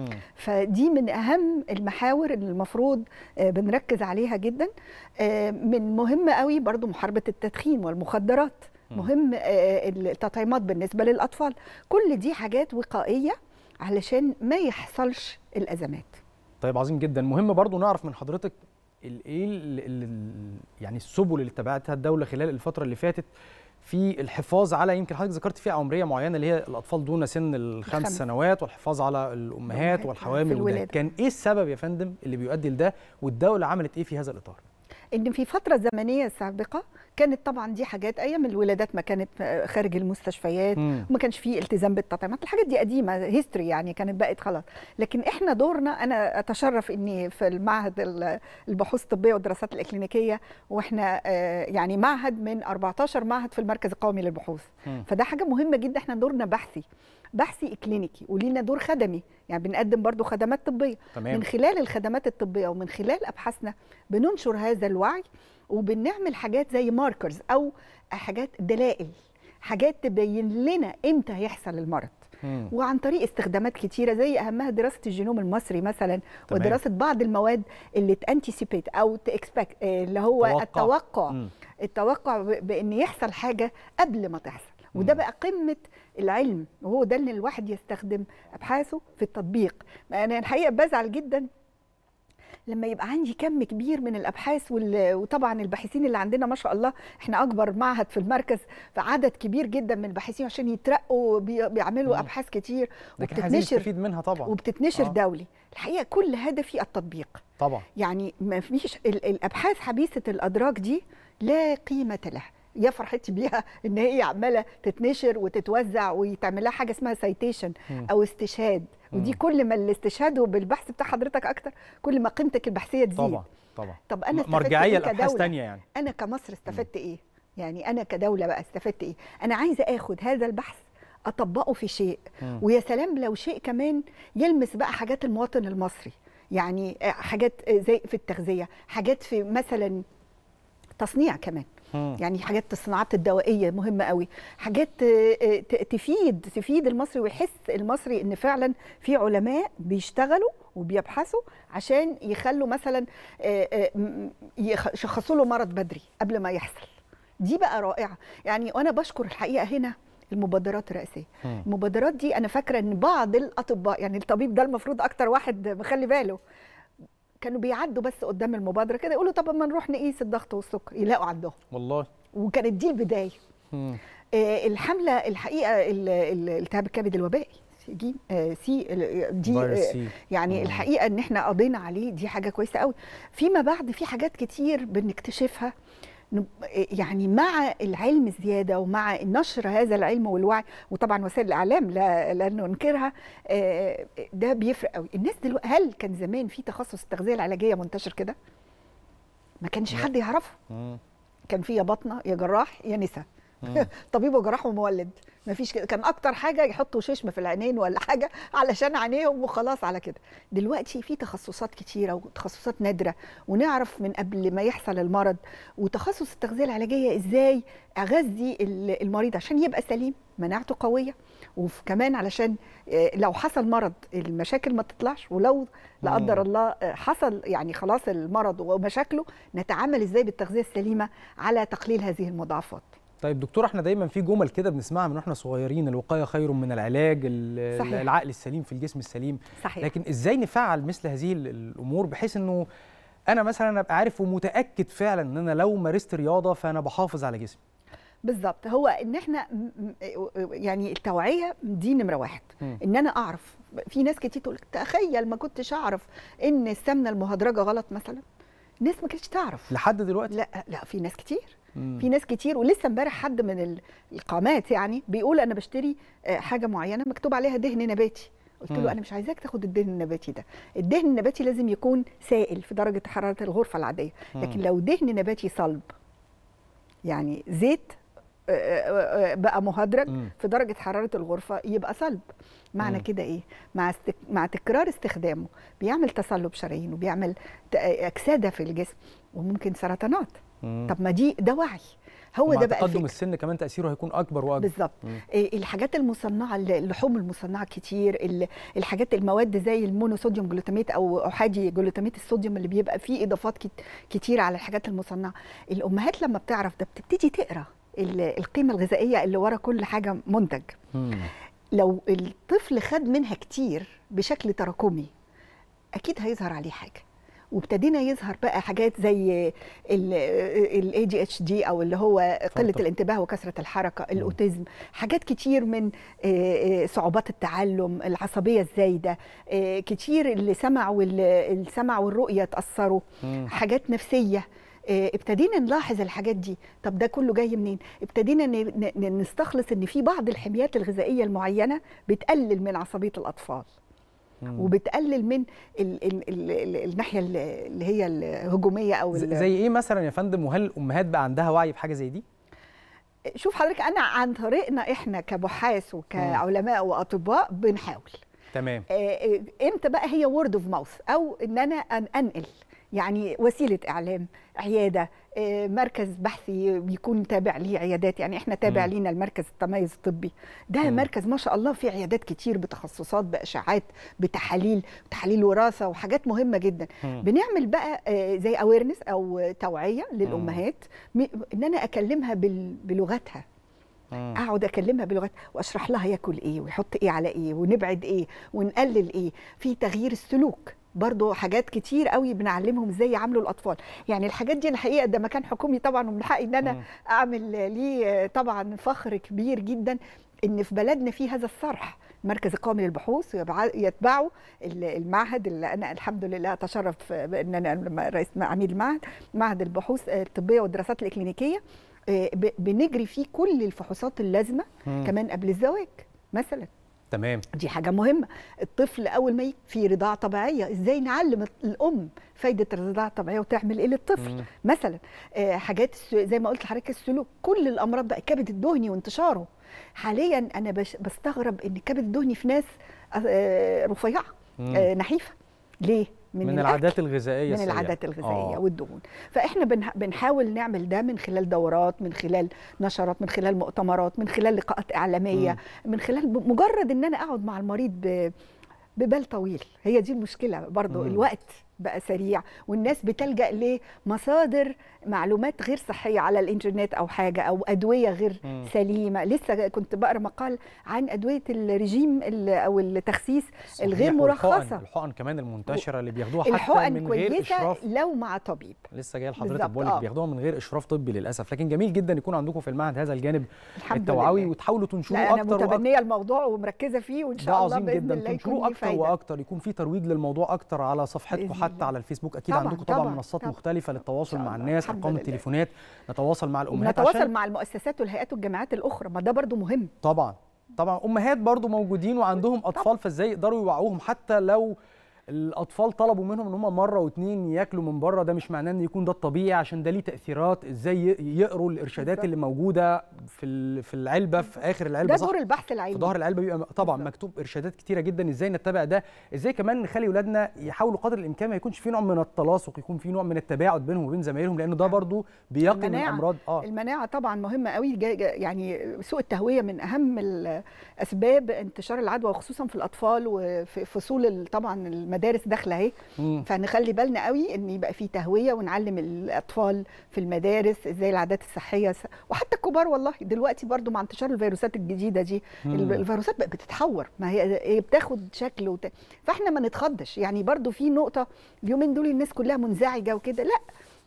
فدي من اهم المحاور اللي المفروض آه، بنركز عليها جدا آه، من مهم قوي برضو محاربه التدخين والمخدرات مم. مهم آه، التطعيمات بالنسبه للاطفال كل دي حاجات وقائيه علشان ما يحصلش الازمات طيب عظيم جدا مهم برضو نعرف من حضرتك ال- ايه ال- ال- ال- يعني السبل اللي اتبعتها الدوله خلال الفتره اللي فاتت في الحفاظ على يمكن حضرتك ذكرت فيها عمريه معينه اللي هي الاطفال دون سن الخمس الخمس. سنوات والحفاظ على الامهات في والحوامل وده الولادة. كان ايه السبب يا فندم اللي بيؤدي لده والدوله عملت ايه في هذا الاطار ان في فتره زمنيه سابقه كانت طبعا دي حاجات ايام الولادات ما كانت آه، خارج المستشفيات مم. وما كانش فيه التزام بالتطعيمات الحاجات دي قديمه هيستوري يعني كانت بقت خلاص لكن احنا دورنا انا اتشرف اني في المعهد ال- البحوث الطبيه والدراسات الاكلينيكيه واحنا آه، يعني معهد من 14 معهد في المركز القومي للبحوث مم. فده حاجه مهمه جدا احنا دورنا بحثي بحثي اكلينيكي ولينا دور خدمي يعني بنقدم برضو خدمات طبيه تمام. من خلال الخدمات الطبيه ومن خلال ابحاثنا بننشر هذا الوعي وبنعمل حاجات زي ماركرز او حاجات دلائل حاجات تبين لنا امتى هيحصل المرض مم. وعن طريق استخدامات كتيره زي اهمها دراسه الجينوم المصري مثلا تمام. ودراسه بعض المواد اللي تانتيسيبيت او تاكسبكت اللي هو توقع. التوقع مم. التوقع ب- بان يحصل حاجه قبل ما تحصل وده بقى قمه العلم وهو ده اللي الواحد يستخدم ابحاثه في التطبيق انا الحقيقه بزعل جدا لما يبقى عندي كم كبير من الابحاث وال- وطبعا الباحثين اللي عندنا ما شاء الله احنا اكبر معهد في المركز فعدد كبير جدا من الباحثين عشان يترقوا بي- بيعملوا مم. ابحاث كتير لكن عايزين وبتتنشر نستفيد منها طبعا وبتتنشر آه. دولي الحقيقه كل هدفي التطبيق طبعا يعني ما فيش ال- الابحاث حبيسه الادراج دي لا قيمه لها يا فرحتي بيها ان هي عماله تتنشر وتتوزع ويتعمل لها حاجه اسمها سايتيشن مم. او استشهاد ودي مم. كل ما الاستشهاد بالبحث بتاع حضرتك اكتر كل ما قيمتك البحثيه تزيد طبعا طبعا طب انا م- استفدت مرجعيه إيه لابحاث كدولة؟ تانية يعني انا كمصر استفدت ايه يعني انا كدوله بقى استفدت ايه انا عايزه اخد هذا البحث اطبقه في شيء مم. ويا سلام لو شيء كمان يلمس بقى حاجات المواطن المصري يعني آه، حاجات آه، زي في التغذيه حاجات في مثلا تصنيع كمان مم. يعني حاجات الصناعات الدوائيه مهمه قوي حاجات آه، آه، ت- تفيد تفيد المصري ويحس المصري ان فعلا في علماء بيشتغلوا وبيبحثوا عشان يخلوا مثلا آه، آه، م- يخ- يشخصوا له مرض بدري قبل ما يحصل دي بقى رائعه يعني وانا بشكر الحقيقه هنا المبادرات الرئاسيه مم. المبادرات دي انا فاكره ان بعض الاطباء يعني الطبيب ده المفروض اكتر واحد مخلي باله كانوا بيعدوا بس قدام المبادره كده يقولوا طب ما نروح نقيس الضغط والسكر يلاقوا عندهم والله وكانت دي البدايه مم. آه، الحمله الحقيقه ال- ال- التهاب الكبد الوبائي سي جي آه، سي ال- دي فيروس آه، سي. يعني مم. الحقيقه ان احنا قضينا عليه دي حاجه كويسه قوي فيما بعد في حاجات كتير بنكتشفها نب- يعني مع العلم زياده ومع نشر هذا العلم والوعي وطبعا وسائل الاعلام لا, لا ننكرها آه، ده بيفرق قوي الناس دلوقتي هل كان زمان في تخصص التغذيه العلاجيه منتشر كده ما كانش حد يعرفه مم. كان في يا بطنه يا جراح يا نسا مم. طبيب وجراح ومولد ما فيش كده كان اكتر حاجه يحطوا ششم في العينين ولا حاجه علشان عينيهم وخلاص على كده دلوقتي في تخصصات كتيره وتخصصات نادره ونعرف من قبل ما يحصل المرض وتخصص التغذيه العلاجيه ازاي اغذي ال- المريض عشان يبقى سليم مناعته قويه وكمان علشان آه، لو حصل مرض المشاكل ما تطلعش ولو لا مم. قدر الله آه، حصل يعني خلاص المرض ومشاكله نتعامل ازاي بالتغذيه السليمه على تقليل هذه المضاعفات طيب دكتور احنا دايما في جمل كده بنسمعها من واحنا صغيرين الوقايه خير من العلاج ال- صحيح. العقل السليم في الجسم السليم صحيح. لكن ازاي نفعل مثل هذه ال- الامور بحيث انه انا مثلا ابقى عارف ومتاكد فعلا ان انا لو مارست رياضه فانا بحافظ على جسمي بالظبط هو ان احنا م- م- يعني التوعيه دي نمره واحد مم. ان انا اعرف في ناس كتير تقول لك تخيل ما كنتش اعرف ان السمنه المهدرجه غلط مثلا الناس ما كانتش تعرف لحد دلوقتي لا لا في ناس كتير مم. في ناس كتير ولسه امبارح حد من ال- القامات يعني بيقول انا بشتري آه، حاجه معينه مكتوب عليها دهن نباتي قلت مم. له انا مش عايزاك تاخد الدهن النباتي ده الدهن النباتي لازم يكون سائل في درجه حراره الغرفه العاديه لكن مم. لو دهن نباتي صلب يعني زيت آه، آه، آه، بقى مهدرج مم. في درجه حراره الغرفه يبقى صلب معنى مم. كده ايه مع استك... مع تكرار استخدامه بيعمل تصلب شرايين وبيعمل ت- اكسده في الجسم وممكن سرطانات مم. طب ما دي ده وعي هو ومع ده بقى تقدم الفكر السن كمان تاثيره هيكون اكبر واكبر بالظبط مم. إيه الحاجات المصنعه اللحوم المصنعه كتير ال- الحاجات المواد زي المونوصوديوم جلوتاميت او احادي جلوتاميت الصوديوم اللي بيبقى فيه اضافات كت- كتير على الحاجات المصنعه الامهات لما بتعرف ده بتبتدي تقرا ال- القيمه الغذائيه اللي ورا كل حاجه منتج مم. لو الطفل خد منها كتير بشكل تراكمي اكيد هيظهر عليه حاجه وابتدينا يظهر بقى حاجات زي الاي دي اتش دي او اللي هو قله فرط. الانتباه وكثره الحركه الاوتيزم حاجات كتير من آه، آه، صعوبات التعلم العصبيه الزايده آه، كتير اللي سمع والسمع والرؤيه اتاثروا مم. حاجات نفسيه آه، ابتدينا نلاحظ الحاجات دي طب ده كله جاي منين ابتدينا ن- ن- نستخلص ان في بعض الحميات الغذائيه المعينه بتقلل من عصبيه الاطفال وبتقلل من ال ال ال ال الناحيه ال- اللي هي الهجوميه او ز- ال- زي ايه مثلا يا فندم وهل الامهات بقى عندها وعي بحاجه زي دي شوف حضرتك انا عن طريقنا احنا كبحاث وكعلماء واطباء بنحاول تمام آه، آه، امتى بقى هي وورد اوف ماوث او ان انا أن انقل يعني وسيله اعلام عياده آه، مركز بحثي بيكون تابع ليه عيادات يعني احنا تابع مم. لينا المركز التميز الطبي ده مم. مركز ما شاء الله فيه عيادات كتير بتخصصات باشعاعات بتحاليل تحاليل وراثه وحاجات مهمه جدا مم. بنعمل بقى آه، زي اويرنس او توعيه للامهات م- ان انا اكلمها بال- بلغتها اقعد اكلمها بلغتها واشرح لها ياكل ايه ويحط ايه على ايه ونبعد ايه ونقلل ايه في تغيير السلوك برضو حاجات كتير قوي بنعلمهم ازاي يعاملوا الاطفال يعني الحاجات دي الحقيقه ده مكان حكومي طبعا ومن حقي ان انا اعمل ليه طبعا فخر كبير جدا ان في بلدنا في هذا الصرح المركز القومي للبحوث يبع- يتبعه ال- المعهد اللي انا الحمد لله اتشرف بان انا لما رئيس عميد المعهد معهد البحوث الطبيه والدراسات الاكلينيكيه آه، ب- بنجري فيه كل الفحوصات اللازمه مم. كمان قبل الزواج مثلا تمام دي حاجه مهمه الطفل اول ما يجي في رضاعه طبيعيه ازاي نعلم الام فايده الرضاعه الطبيعيه وتعمل ايه للطفل مم. مثلا آه، حاجات الس- زي ما قلت لحضرتك السلوك كل الامراض بقى الكبد الدهني وانتشاره حاليا انا بش- بستغرب ان الكبد الدهني في ناس آه، رفيعه مم. آه، نحيفه ليه من الأكل. العادات الغذائيه من السيئة. العادات الغذائيه آه. والدهون فاحنا بنح- بنحاول نعمل ده من خلال دورات من خلال نشرات من خلال مؤتمرات من خلال لقاءات اعلاميه من خلال ب- مجرد ان انا اقعد مع المريض ب- ببال طويل هي دي المشكله برضو مم. الوقت بقى سريع والناس بتلجا لمصادر معلومات غير صحيه على الانترنت او حاجه او ادويه غير مم. سليمه لسه كنت بقرا مقال عن ادويه الرجيم ال- او التخسيس الغير صحيح، والحقن- مرخصه الحقن كمان المنتشره اللي بياخدوها حتى الحقن من غير كويسه اشراف لو مع طبيب لسه جاي لحضرتك بالظبط، بقول لك آه. بياخدوها من غير اشراف طبي للاسف لكن جميل جدا يكون عندكم في المعهد هذا الجانب الحمد التوعوي لله. وتحاولوا تنشروه لا انا اكتر واكتر متبنيه الموضوع ومركزه فيه وان ده شاء الله عظيم باذن جدا الله يكون تنشروه ليه اكتر فايده واكتر يكون في ترويج للموضوع اكتر على صفحتكم بإذن حتى الله. على الفيسبوك اكيد طبعاً، عندكم طبعا طبعاً، منصات طبعاً. مختلفه للتواصل مع الناس الحمد ارقام لله. التليفونات نتواصل مع الامهات ونتواصل عشان مع المؤسسات والهيئات والجامعات الاخرى ما ده برضو مهم طبعا طبعا امهات برضو موجودين وعندهم اطفال فازاي يقدروا يوعوهم حتى لو الاطفال طلبوا منهم ان هم مره واتنين ياكلوا من بره ده مش معناه ان يكون ده الطبيعي عشان ده ليه تاثيرات ازاي ي- يقروا الارشادات بالظبط. اللي موجوده في ال- في العلبه في اخر العلبه ده صح؟ دور البحث في العلمي ظهر العلبه بيبقى طبعا مكتوب ارشادات كتيره جدا ازاي نتبع ده ازاي كمان نخلي اولادنا يحاولوا قدر الامكان ما يكونش في نوع من التلاصق يكون في نوع من التباعد بينهم وبين زمايلهم لانه ده برضو بيقي من المناعة. امراض اه المناعه طبعا مهمه قوي جا- جا- يعني سوء التهويه من اهم الاسباب انتشار العدوى وخصوصا في الاطفال وفي فصول ال- طبعا المدارس داخله اهي مم. فنخلي بالنا قوي ان يبقى في تهويه ونعلم الاطفال في المدارس ازاي العادات الصحيه س- وحتى الكبار والله دلوقتي برضو مع انتشار الفيروسات الجديده دي مم. ال- الفيروسات بقت بتتحور ما هي هي بتاخد شكل وت... فاحنا ما نتخضش يعني برضو في نقطه اليومين دول الناس كلها منزعجه وكده لا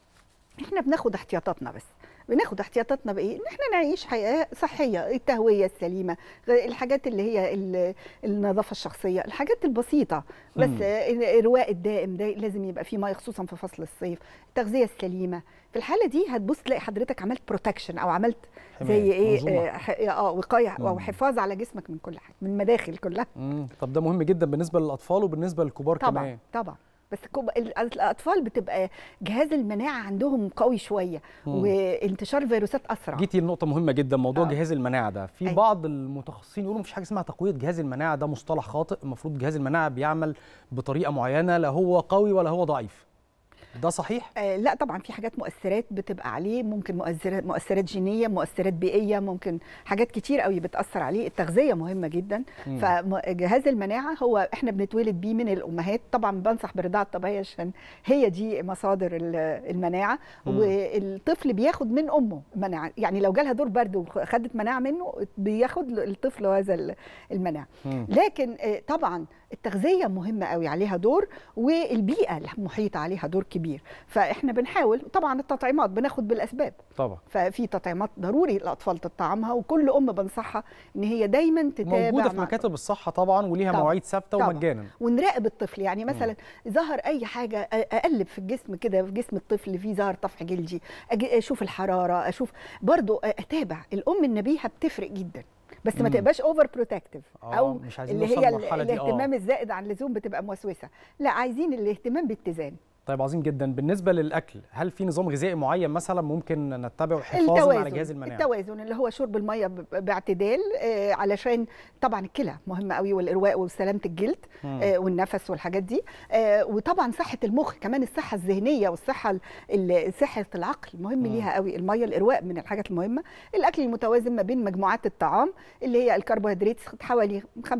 احنا بناخد احتياطاتنا بس بناخد احتياطاتنا بايه ان احنا نعيش حياه صحيه التهويه السليمه غ- الحاجات اللي هي ال- النظافه الشخصيه الحاجات البسيطه بس مم. آه، الرواء الدائم ده لازم يبقى فيه ميه خصوصا في فصل الصيف التغذيه السليمه في الحاله دي هتبص تلاقي حضرتك عملت بروتكشن او عملت زي حماية، ايه منظومة. اه ح- اه وقايه او مم. حفاظ على جسمك من كل حاجه من المداخل كلها مم. طب ده مهم جدا بالنسبه للاطفال وبالنسبه للكبار طبعا كمان طبعا بس الكب- ال- الاطفال بتبقى جهاز المناعه عندهم قوي شويه مم. وانتشار الفيروسات اسرع جيتي لنقطة مهمة جدا موضوع آه. جهاز المناعة ده في أيوة. بعض المتخصصين يقولوا مفيش حاجة اسمها تقوية جهاز المناعة ده مصطلح خاطئ المفروض جهاز المناعة بيعمل بطريقة معينة لا هو قوي ولا هو ضعيف ده صحيح؟ آه لا طبعا في حاجات مؤثرات بتبقى عليه ممكن مؤثرات مؤثرات جينيه مؤثرات بيئيه ممكن حاجات كتير قوي بتاثر عليه التغذيه مهمه جدا مم. فجهاز المناعه هو احنا بنتولد بيه من الامهات طبعا بنصح بالرضاعه الطبيعيه عشان هي دي مصادر ال- المناعه مم. والطفل بياخد من امه مناعه يعني لو جالها دور برد وخدت مناعه منه بياخد الطفل هذا ال- المناعه مم. لكن آه، طبعا التغذيه مهمه قوي عليها دور والبيئه المحيطه عليها دور كبير فاحنا بنحاول طبعا التطعيمات بناخد بالاسباب طبعا ففي تطعيمات ضروري الاطفال تطعمها وكل ام بنصحها ان هي دايما تتابع موجودة في مع- مكاتب الصحة طبعا وليها طبعاً. مواعيد ثابتة طبعاً. ومجانا ونراقب الطفل يعني مثلا ظهر اي حاجه أ- اقلب في الجسم كده في جسم الطفل في ظهر طفح جلدي أجي اشوف الحراره اشوف برضو اتابع الام النبيهه بتفرق جدا بس ما مم. تبقاش اوفر بروتكتيف آه، او مش عايزين اللي نوصل هي للمرحلة دي، آه. الاهتمام الزائد عن اللزوم بتبقى موسوسه لا عايزين الاهتمام باتزان طيب عظيم جدا بالنسبة للأكل هل في نظام غذائي معين مثلا ممكن نتبعه حفاظا على جهاز المناعة؟ التوازن اللي هو شرب الميه ب- باعتدال آه، علشان طبعا الكلى مهمه قوي والارواء وسلامه الجلد مم. آه، والنفس والحاجات دي آه، وطبعا صحه المخ كمان الصحه الذهنيه والصحه ال- ال- صحه العقل مهم مم. ليها قوي الميه الارواء من الحاجات المهمه الاكل المتوازن ما بين مجموعات الطعام اللي هي الكربوهيدرات حوالي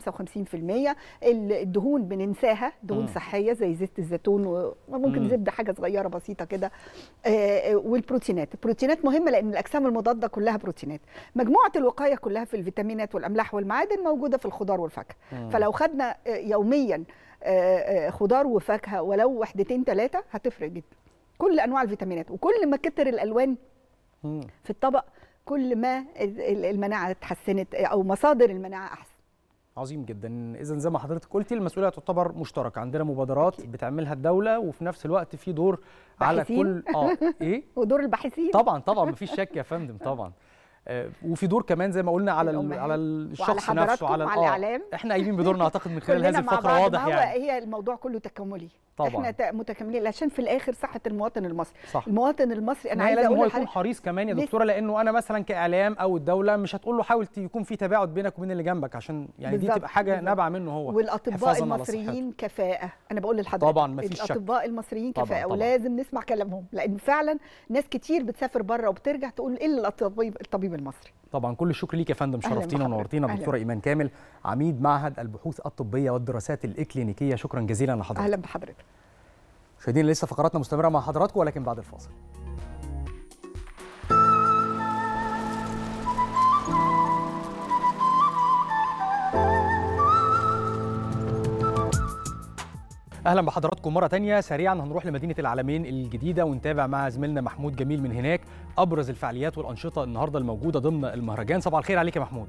55% الدهون بننساها دهون مم. صحيه زي زيت الزيتون وممكن مم. زبده حاجه صغيره بسيطه كده آه، آه، والبروتينات البروتينات مهمه لان الاجسام المضاده كلها بروتينات مجموعه الوقايه كلها في الفيتامينات والاملاح والمعادن موجوده في الخضار والفاكهه مم. فلو خدنا آه، يوميا آه، آه، خضار وفاكهه ولو وحدتين ثلاثه هتفرق جدا كل انواع الفيتامينات وكل ما كتر الالوان مم. في الطبق كل ما ال- ال- المناعه اتحسنت آه، او مصادر المناعه احسن عظيم جدا اذا زي ما حضرتك قلتي المسؤوليه تعتبر مشتركه عندنا مبادرات بتعملها الدوله وفي نفس الوقت في دور على باحثين. كل اه ايه ودور الباحثين طبعا طبعا مفيش شك يا فندم طبعا آه، وفي دور كمان زي ما قلنا على ال- الأمهات. على وعلى الشخص نفسه حضراتكم على وعلى آه، الإعلام. احنا قايمين بدورنا اعتقد من خلال كلنا هذه مع الفقره بعض. واضح ما هو يعني هي الموضوع كله تكاملي طبعاً. احنا تا- متكاملين عشان في الاخر صحه المواطن المصري صح. المواطن المصري انا انا عايزه لازم اقول هو يكون لحضرتك حريص كمان يا لسه- دكتوره لانه انا مثلا كاعلام او الدوله مش هتقول له حاول ت- يكون في تباعد بينك وبين اللي جنبك عشان يعني دي بالظبط، تبقى حاجه بالظبط. نابعه منه هو والاطباء حفاظاً على المصريين كفاءه انا بقول لحضرتك طبعاً، مفيش شك. الاطباء المصريين طبعاً، كفاءه طبعاً. ولازم نسمع كلامهم لان فعلا ناس كتير بتسافر بره وبترجع تقول الا الطبيب الطبيب المصري طبعا كل الشكر ليك يا فندم أهلاً شرفتينا بحضرتك. ونورتينا أهلاً. دكتوره ايمان كامل عميد معهد البحوث الطبيه والدراسات الاكلينيكيه شكرا جزيلا لحضرتك اهلا بحضرتك مشاهدينا لسه فقراتنا مستمره مع حضراتكم ولكن بعد الفاصل اهلا بحضراتكم مره تانية سريعا هنروح لمدينه العالمين الجديده ونتابع مع زميلنا محمود جميل من هناك ابرز الفعاليات والانشطه النهارده الموجوده ضمن المهرجان صباح الخير عليك يا محمود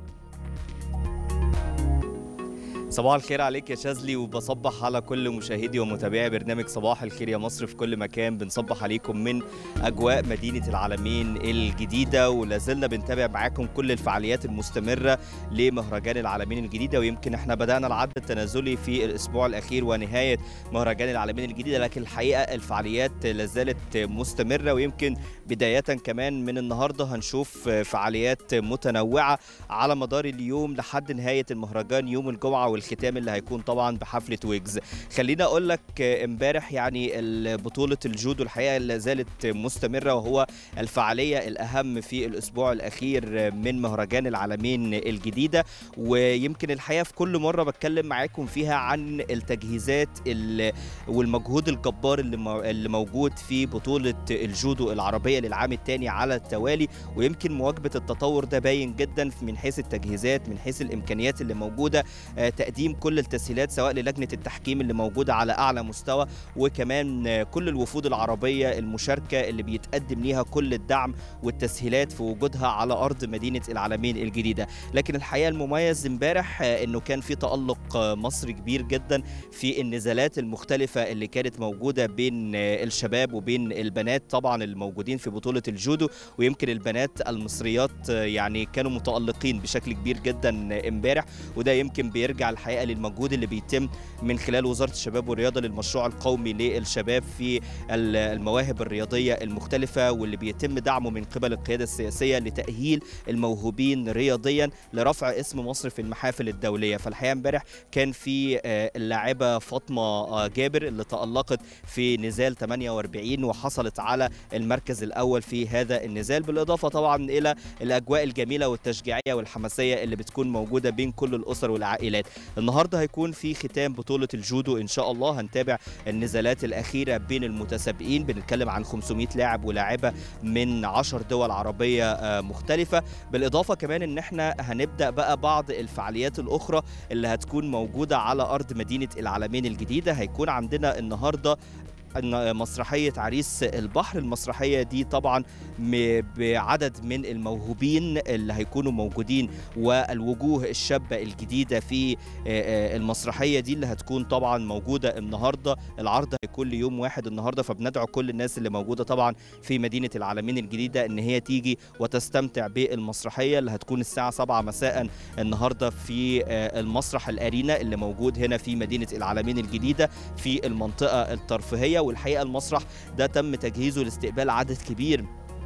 صباح الخير عليك يا شاذلي وبصبح على كل مشاهدي ومتابعي برنامج صباح الخير يا مصر في كل مكان بنصبح عليكم من اجواء مدينه العالمين الجديده ولا زلنا بنتابع معاكم كل الفعاليات المستمره لمهرجان العالمين الجديده ويمكن احنا بدانا العد التنازلي في الاسبوع الاخير ونهايه مهرجان العالمين الجديده لكن الحقيقه الفعاليات لا زالت مستمره ويمكن بدايه كمان من النهارده هنشوف فعاليات متنوعه على مدار اليوم لحد نهايه المهرجان يوم الجمعه والختام اللي هيكون طبعا بحفله ويجز خليني اقول لك امبارح يعني ال- بطوله الجودو الحقيقه لا زالت مستمره وهو الفعاليه الاهم في الاسبوع الاخير من مهرجان العالمين الجديده ويمكن الحقيقه في كل مره بتكلم معاكم فيها عن التجهيزات ال- والمجهود الجبار اللي مو- اللي موجود في بطوله الجودو العربيه للعام الثاني على التوالي ويمكن مواكبه التطور ده باين جدا من حيث التجهيزات من حيث الامكانيات اللي موجوده آه، تقديم كل التسهيلات سواء للجنه التحكيم اللي موجوده على اعلى مستوى وكمان آه، كل الوفود العربيه المشاركه اللي بيتقدم ليها كل الدعم والتسهيلات في وجودها على ارض مدينه العالمين الجديده لكن الحقيقه المميز امبارح آه، انه كان في تالق آه، مصري كبير جدا في النزالات المختلفه اللي كانت موجوده بين آه، الشباب وبين البنات طبعا الموجودين في بطوله الجودو ويمكن البنات المصريات آه، يعني كانوا متالقين بشكل كبير جدا آه، امبارح وده يمكن بيرجع الحقيقه للمجهود اللي بيتم من خلال وزاره الشباب والرياضه للمشروع القومي للشباب في ال- المواهب الرياضيه المختلفه واللي بيتم دعمه من قبل القياده السياسيه لتاهيل الموهوبين رياضيا لرفع اسم مصر في المحافل الدوليه فالحقيقه امبارح كان في آه، اللاعبه فاطمه آه، جابر اللي تالقت في نزال 48 وحصلت على المركز الاول في هذا النزال بالاضافه طبعا الى الاجواء الجميله والتشجيعيه والحماسيه اللي بتكون موجوده بين كل الاسر والعائلات النهارده هيكون في ختام بطوله الجودو ان شاء الله هنتابع النزالات الاخيره بين المتسابقين بنتكلم عن 500 لاعب ولاعبه من 10 دول عربيه آه، مختلفه بالاضافه كمان ان احنا هنبدا بقى بعض الفعاليات الاخرى اللي هتكون موجوده على ارض مدينه العالمين الجديده هيكون عندنا النهارده إن مسرحية عريس البحر المسرحية دي طبعا م- بعدد من الموهوبين اللي هيكونوا موجودين والوجوه الشابة الجديدة في آه، آه، المسرحية دي اللي هتكون طبعا موجودة النهاردة العرض هيكون ليوم واحد النهاردة فبندعو كل الناس اللي موجودة طبعا في مدينة العالمين الجديدة ان هي تيجي وتستمتع بالمسرحية اللي هتكون الساعة 7 مساء النهاردة في آه، المسرح الأرينا اللي موجود هنا في مدينة العالمين الجديدة في المنطقة الترفيهية والحقيقة المسرح ده تم تجهيزه لاستقبال عدد كبير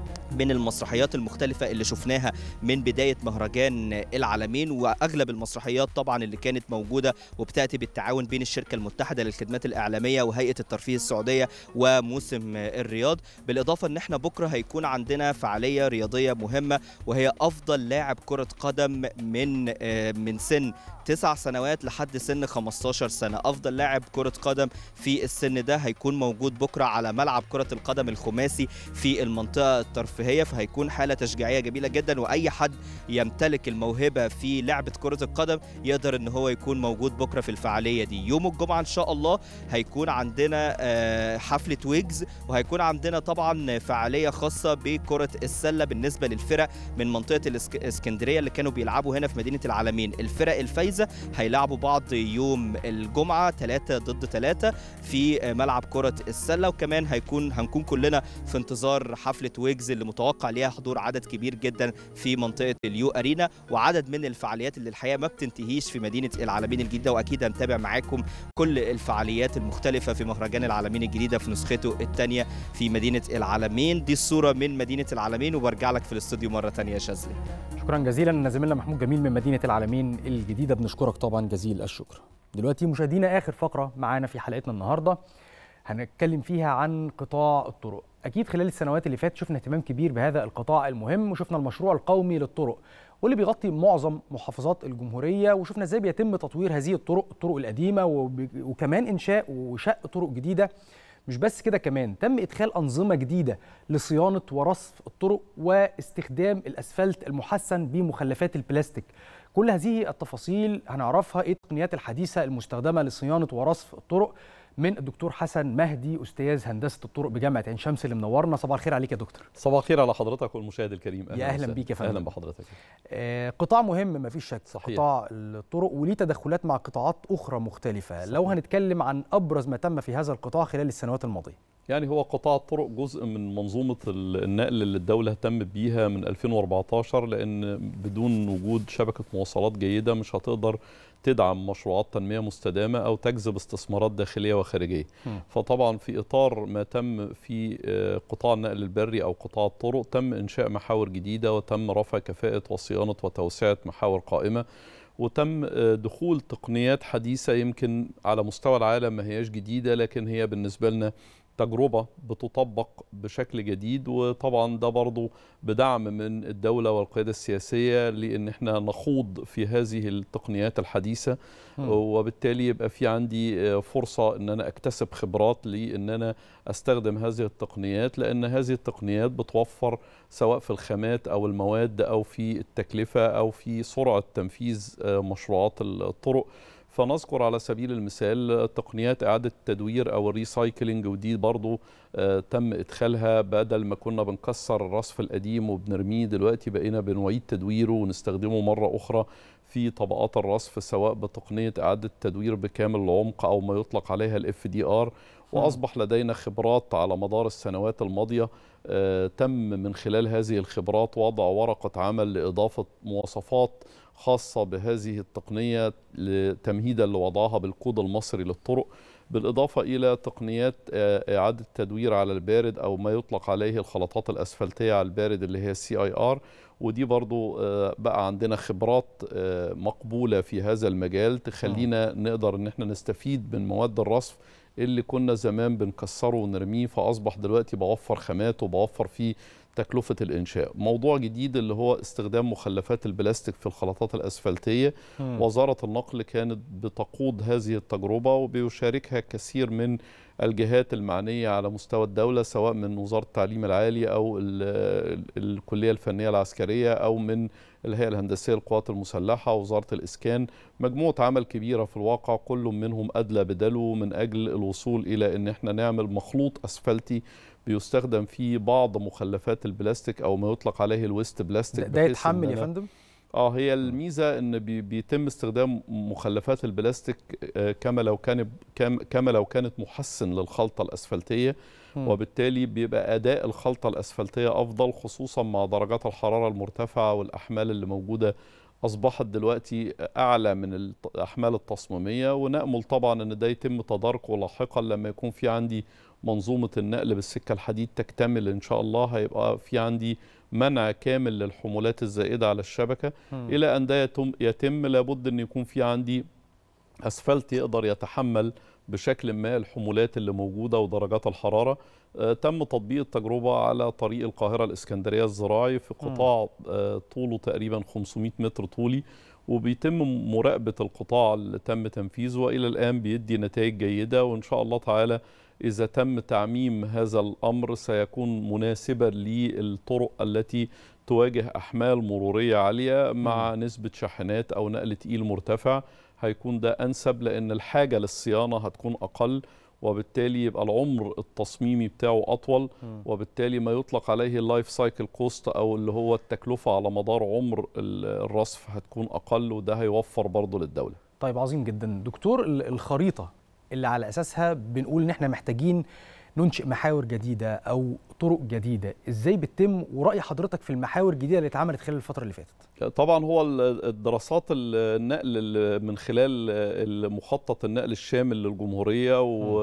من المسرحيات المختلفة اللي شفناها من بداية مهرجان العالمين وأغلب المسرحيات طبعا اللي كانت موجودة وبتأتي بالتعاون بين الشركة المتحدة للخدمات الإعلامية وهيئة الترفيه السعودية وموسم الرياض بالإضافة أن احنا بكرة هيكون عندنا فعالية رياضية مهمة وهي أفضل لاعب كرة قدم من آه، من سن تسع سنوات لحد سن 15 سنة أفضل لاعب كرة قدم في السن ده هيكون موجود بكرة على ملعب كرة القدم الخماسي في المنطقة الترفيهية فهيكون حالة تشجيعية جميلة جدا وأي حد يمتلك الموهبة في لعبة كرة القدم يقدر إن هو يكون موجود بكرة في الفعالية دي يوم الجمعة إن شاء الله هيكون عندنا آه، حفلة ويجز وهيكون عندنا طبعا فعالية خاصة بكرة السلة بالنسبة للفرق من منطقة الإسك- الإسكندرية اللي كانوا بيلعبوا هنا في مدينة العالمين الفرق الفايزة ويجز هيلعبوا بعض يوم الجمعه 3 ضد 3 في ملعب كره السله وكمان هيكون هنكون كلنا في انتظار حفله ويجز اللي متوقع ليها حضور عدد كبير جدا في منطقه اليو ارينا وعدد من الفعاليات اللي الحقيقه ما بتنتهيش في مدينه العالمين الجديده واكيد هنتابع معاكم كل الفعاليات المختلفه في مهرجان العالمين الجديده في نسخته الثانيه في مدينه العالمين دي الصوره من مدينه العالمين وبرجع لك في الاستوديو مره ثانيه يا شاذلي شكرا جزيلا زميلنا محمود جميل من مدينه العالمين الجديده بنشكرك طبعا جزيل الشكر دلوقتي مشاهدينا اخر فقره معانا في حلقتنا النهارده هنتكلم فيها عن قطاع الطرق اكيد خلال السنوات اللي فاتت شفنا اهتمام كبير بهذا القطاع المهم وشفنا المشروع القومي للطرق واللي بيغطي معظم محافظات الجمهوريه وشفنا ازاي بيتم تطوير هذه الطرق الطرق القديمه وب- وكمان انشاء وشق طرق جديده مش بس كده كمان تم ادخال انظمه جديده لصيانه ورصف الطرق واستخدام الاسفلت المحسن بمخلفات البلاستيك كل هذه التفاصيل هنعرفها ايه التقنيات الحديثه المستخدمه لصيانه ورصف الطرق من الدكتور حسن مهدي استاذ هندسه الطرق بجامعه عين شمس اللي منورنا صباح الخير عليك يا دكتور صباح الخير على حضرتك والمشاهد الكريم يا اهلا وسهلا. بيك يا فندم اهلا بحضرتك آه، قطاع مهم مفيش شك صحيح. قطاع الطرق وليه تدخلات مع قطاعات اخرى مختلفه صحيح. لو هنتكلم عن ابرز ما تم في هذا القطاع خلال السنوات الماضيه يعني هو قطاع الطرق جزء من منظومة ال- النقل اللي الدولة اهتمت بيها من 2014 لأن بدون وجود شبكة مواصلات جيدة مش هتقدر تدعم مشروعات تنمية مستدامة أو تجذب استثمارات داخلية وخارجية فطبعا في إطار ما تم في آه، قطاع النقل البري أو قطاع الطرق تم إنشاء محاور جديدة وتم رفع كفاءة وصيانة وتوسعة محاور قائمة وتم آه، دخول تقنيات حديثة يمكن على مستوى العالم ما هياش جديدة لكن هي بالنسبة لنا تجربة بتطبق بشكل جديد وطبعا ده برضو بدعم من الدولة والقيادة السياسية لأن احنا نخوض في هذه التقنيات الحديثة مم. وبالتالي يبقى في عندي آه، فرصة ان انا اكتسب خبرات لان انا استخدم هذه التقنيات لان هذه التقنيات بتوفر سواء في الخامات او المواد او في التكلفة او في سرعة تنفيذ آه، مشروعات الطرق فنذكر على سبيل المثال تقنيات إعادة التدوير أو الريسايكلينج ودي برضو آه، تم إدخالها بدل ما كنا بنكسر الرصف القديم وبنرميه دلوقتي بقينا بنعيد تدويره ونستخدمه مرة أخرى في طبقات الرصف سواء بتقنية إعادة التدوير بكامل العمق أو ما يطلق عليها الاف دي ار وأصبح لدينا خبرات على مدار السنوات الماضية آه، تم من خلال هذه الخبرات وضع ورقة عمل لإضافة مواصفات خاصة بهذه التقنية لتمهيدا لوضعها بالكود المصري للطرق بالإضافة إلى تقنيات آه، إعادة تدوير على البارد أو ما يطلق عليه الخلطات الأسفلتية على البارد اللي هي السي اي ار ودي برضو آه، بقى عندنا خبرات آه، مقبولة في هذا المجال تخلينا نقدر ان احنا نستفيد من مواد الرصف اللي كنا زمان بنكسره ونرميه فأصبح دلوقتي بوفر خامات وبوفر فيه تكلفة الإنشاء موضوع جديد اللي هو استخدام مخلفات البلاستيك في الخلطات الأسفلتية مم. وزارة النقل كانت بتقود هذه التجربة وبيشاركها كثير من الجهات المعنية على مستوى الدولة سواء من وزارة التعليم العالي أو ال- ال- الكلية الفنية العسكرية أو من الهيئة الهندسية للقوات المسلحة وزارة الإسكان مجموعة عمل كبيرة في الواقع كل منهم أدلى بدلو من أجل الوصول إلى أن احنا نعمل مخلوط أسفلتي بيستخدم فيه بعض مخلفات البلاستيك أو ما يطلق عليه الويست بلاستيك ده بحيث إن يتحمل يا أنا- فندم اه هي الميزه ان بي بيتم استخدام مخلفات البلاستيك آه، كما لو كان كام- كما لو كانت محسن للخلطه الاسفلتيه مم. وبالتالي بيبقى اداء الخلطه الاسفلتيه افضل خصوصا مع درجات الحراره المرتفعه والاحمال اللي موجوده اصبحت دلوقتي اعلى من الت- الاحمال التصميميه ونامل طبعا ان ده يتم تداركه لاحقا لما يكون في عندي منظومه النقل بالسكه الحديد تكتمل ان شاء الله هيبقى في عندي منع كامل للحمولات الزائده على الشبكه مم. الى ان ده يتم يتم لابد ان يكون في عندي اسفلت يقدر يتحمل بشكل ما الحمولات اللي موجوده ودرجات الحراره آه، تم تطبيق التجربه على طريق القاهره الاسكندريه الزراعي في مم. قطاع آه، طوله تقريبا 500 متر طولي وبيتم مراقبه القطاع اللي تم تنفيذه والى الان بيدي نتائج جيده وان شاء الله تعالى اذا تم تعميم هذا الامر سيكون مناسبا للطرق التي تواجه احمال مروريه عاليه مع نسبه شاحنات او نقل تقيل مرتفع هيكون ده انسب لان الحاجه للصيانه هتكون اقل وبالتالي يبقى العمر التصميمي بتاعه اطول وبالتالي ما يطلق عليه اللايف سايكل كوست او اللي هو التكلفه على مدار عمر ال- الرصف هتكون اقل وده هيوفر برضه للدوله طيب عظيم جدا دكتور ال- الخريطه اللي على اساسها بنقول ان احنا محتاجين ننشئ محاور جديده او طرق جديده ازاي بتتم وراي حضرتك في المحاور الجديده اللي اتعملت خلال الفتره اللي فاتت طبعا هو ال- الدراسات النقل ال- من خلال المخطط النقل الشامل للجمهورية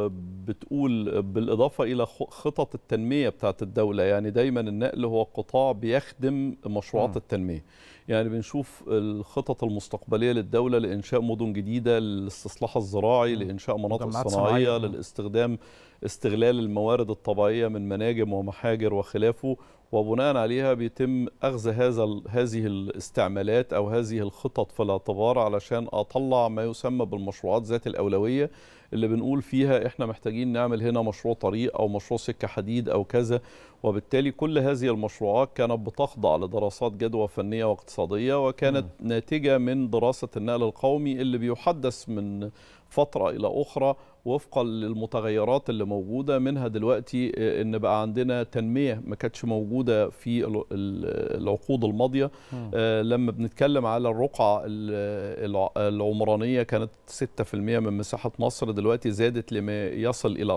وبتقول بالإضافة إلى خ- خطط التنمية بتاعت الدولة يعني دايما النقل هو قطاع بيخدم مشروعات مم. التنمية يعني بنشوف الخطط المستقبلية للدولة لإنشاء مدن جديدة للاستصلاح الزراعي لإنشاء مناطق مجمعات صناعية صناعية. مم. للاستخدام استغلال الموارد الطبيعية من مناجم ومحاجر وخلافه وبناء عليها بيتم أخذ هذا ال- هذه الاستعمالات أو هذه الخطط في الاعتبار علشان أطلع ما يسمى بالمشروعات ذات الأولوية اللي بنقول فيها إحنا محتاجين نعمل هنا مشروع طريق أو مشروع سكة حديد أو كذا وبالتالي كل هذه المشروعات كانت بتخضع لدراسات جدوى فنية واقتصادية وكانت ناتجة من دراسة النقل القومي اللي بيحدث من فترة إلى أخرى وفقا للمتغيرات اللي موجودة منها دلوقتي آه، إن بقى عندنا تنمية ما كانتش موجودة في ال- ال- العقود الماضية مم. آه، لما بنتكلم على الرقعة ال- الع- العمرانية كانت 6% من مساحة مصر دلوقتي زادت لما يصل إلى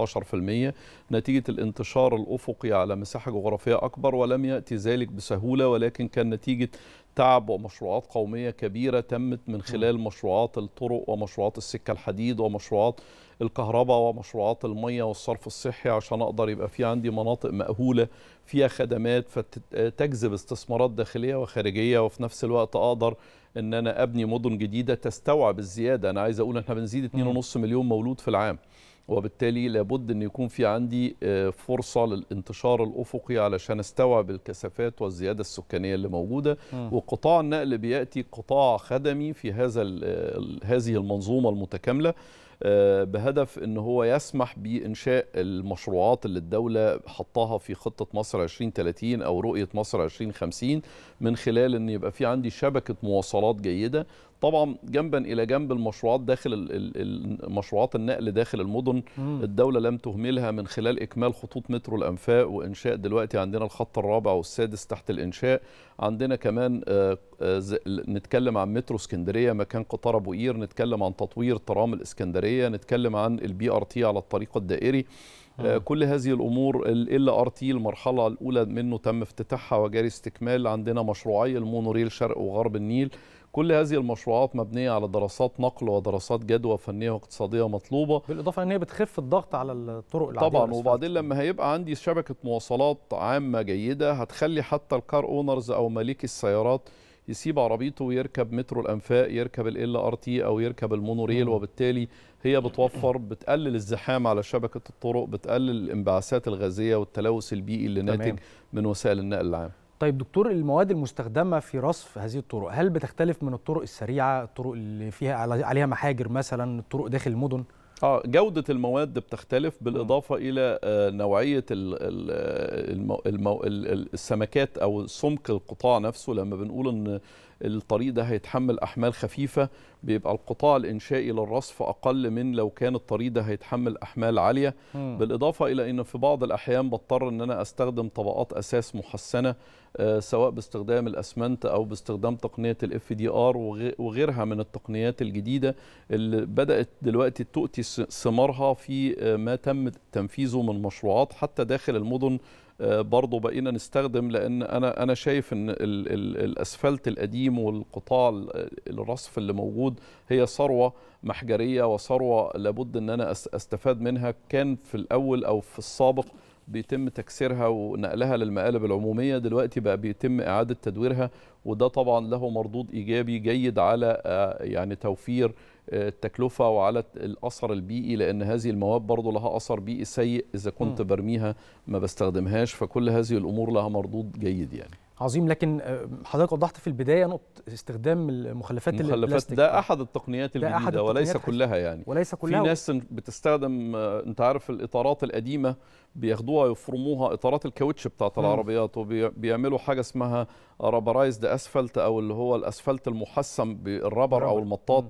14% نتيجة الانتشار الأفقي على مساحة جغرافية أكبر ولم يأتي ذلك بسهولة ولكن كان نتيجة تعب ومشروعات قومية كبيرة تمت من خلال مشروعات الطرق ومشروعات السكة الحديد ومشروعات الكهرباء ومشروعات المية والصرف الصحي عشان أقدر يبقى في عندي مناطق مأهولة فيها خدمات فتجذب استثمارات داخلية وخارجية وفي نفس الوقت أقدر ان انا ابني مدن جديده تستوعب الزياده انا عايز اقول احنا بنزيد 2.5 مليون مولود في العام وبالتالي لابد ان يكون في عندي آه، فرصه للانتشار الافقي علشان استوعب الكثافات والزياده السكانيه اللي موجوده مم. وقطاع النقل بياتي قطاع خدمي في هذا ال- ال- هذه المنظومه المتكامله آه، بهدف ان هو يسمح بانشاء المشروعات اللي الدوله حطاها في خطه مصر 2030 او رؤيه مصر 2050 من خلال ان يبقى في عندي شبكه مواصلات جيده طبعا جنبا الى جنب المشروعات داخل ال- ال- المشروعات النقل داخل المدن مم. الدوله لم تهملها من خلال اكمال خطوط مترو الانفاق وانشاء دلوقتي عندنا الخط الرابع والسادس تحت الانشاء عندنا كمان آه، آه، ز- نتكلم عن مترو اسكندريه مكان قطار ابو قير نتكلم عن تطوير ترام الاسكندريه نتكلم عن البي ار تي على الطريق الدائري آه، كل هذه الامور ال ار تي المرحله الاولى منه تم افتتاحها وجاري استكمال عندنا مشروعي المونوريل شرق وغرب النيل كل هذه المشروعات مبنيه على دراسات نقل ودراسات جدوى فنيه واقتصاديه مطلوبه بالاضافه ان هي بتخف الضغط على الطرق العاديه طبعا والأسفلت. وبعدين لما هيبقى عندي شبكه مواصلات عامه جيده هتخلي حتى الكار اونرز او مالكي السيارات يسيب عربيته ويركب مترو الانفاق يركب ال ار تي او يركب المونوريل وبالتالي هي بتوفر بتقلل الزحام على شبكه الطرق بتقلل الانبعاثات الغازيه والتلوث البيئي اللي تمام. ناتج من وسائل النقل العام طيب دكتور المواد المستخدمه في رصف هذه الطرق هل بتختلف من الطرق السريعه الطرق اللي فيها على- عليها محاجر مثلا الطرق داخل المدن اه جودة المواد بتختلف بالإضافة إلى آه، نوعية ال- ال- المو المو ال- ال- السمكات أو سمك القطاع نفسه لما بنقول إن الطريق ده هيتحمل أحمال خفيفة بيبقى القطاع الإنشائي للرصف أقل من لو كان الطريق ده هيتحمل أحمال عالية مم. بالإضافة إلى أن في بعض الأحيان بضطر أن أنا أستخدم طبقات أساس محسنة آه، سواء باستخدام الأسمنت أو باستخدام تقنية الاف دي ار وغيرها من التقنيات الجديدة اللي بدأت دلوقتي تؤتي س- ثمارها في آه، ما تم تنفيذه من مشروعات حتى داخل المدن آه، برضه بقينا نستخدم لان انا انا شايف ان ال ال الاسفلت القديم والقطاع ال- الرصف اللي موجود هي ثروه محجريه وثروه لابد ان انا أس- استفاد منها كان في الاول او في السابق بيتم تكسيرها ونقلها للمقالب العموميه دلوقتي بقى بيتم اعاده تدويرها وده طبعا له مردود ايجابي جيد على آه، يعني توفير آه، التكلفه وعلى الاثر البيئي لان هذه المواد برضه لها اثر بيئي سيء اذا كنت مم. برميها ما بستخدمهاش فكل هذه الامور لها مردود جيد يعني عظيم لكن آه، حضرتك وضحت في البدايه نقطه استخدام المخلفات مخلفات البلاستيك ده احد التقنيات ده أحد الجديده وليس التقنيات كلها يعني وليس كلها في ناس بتستخدم آه، انت عارف الاطارات القديمه بياخدوها يفرموها اطارات الكاوتش بتاعت مم. العربيات وبيعملوا حاجه اسمها رابرايزد اسفلت او اللي هو الاسفلت المحسن بالربر او المطاط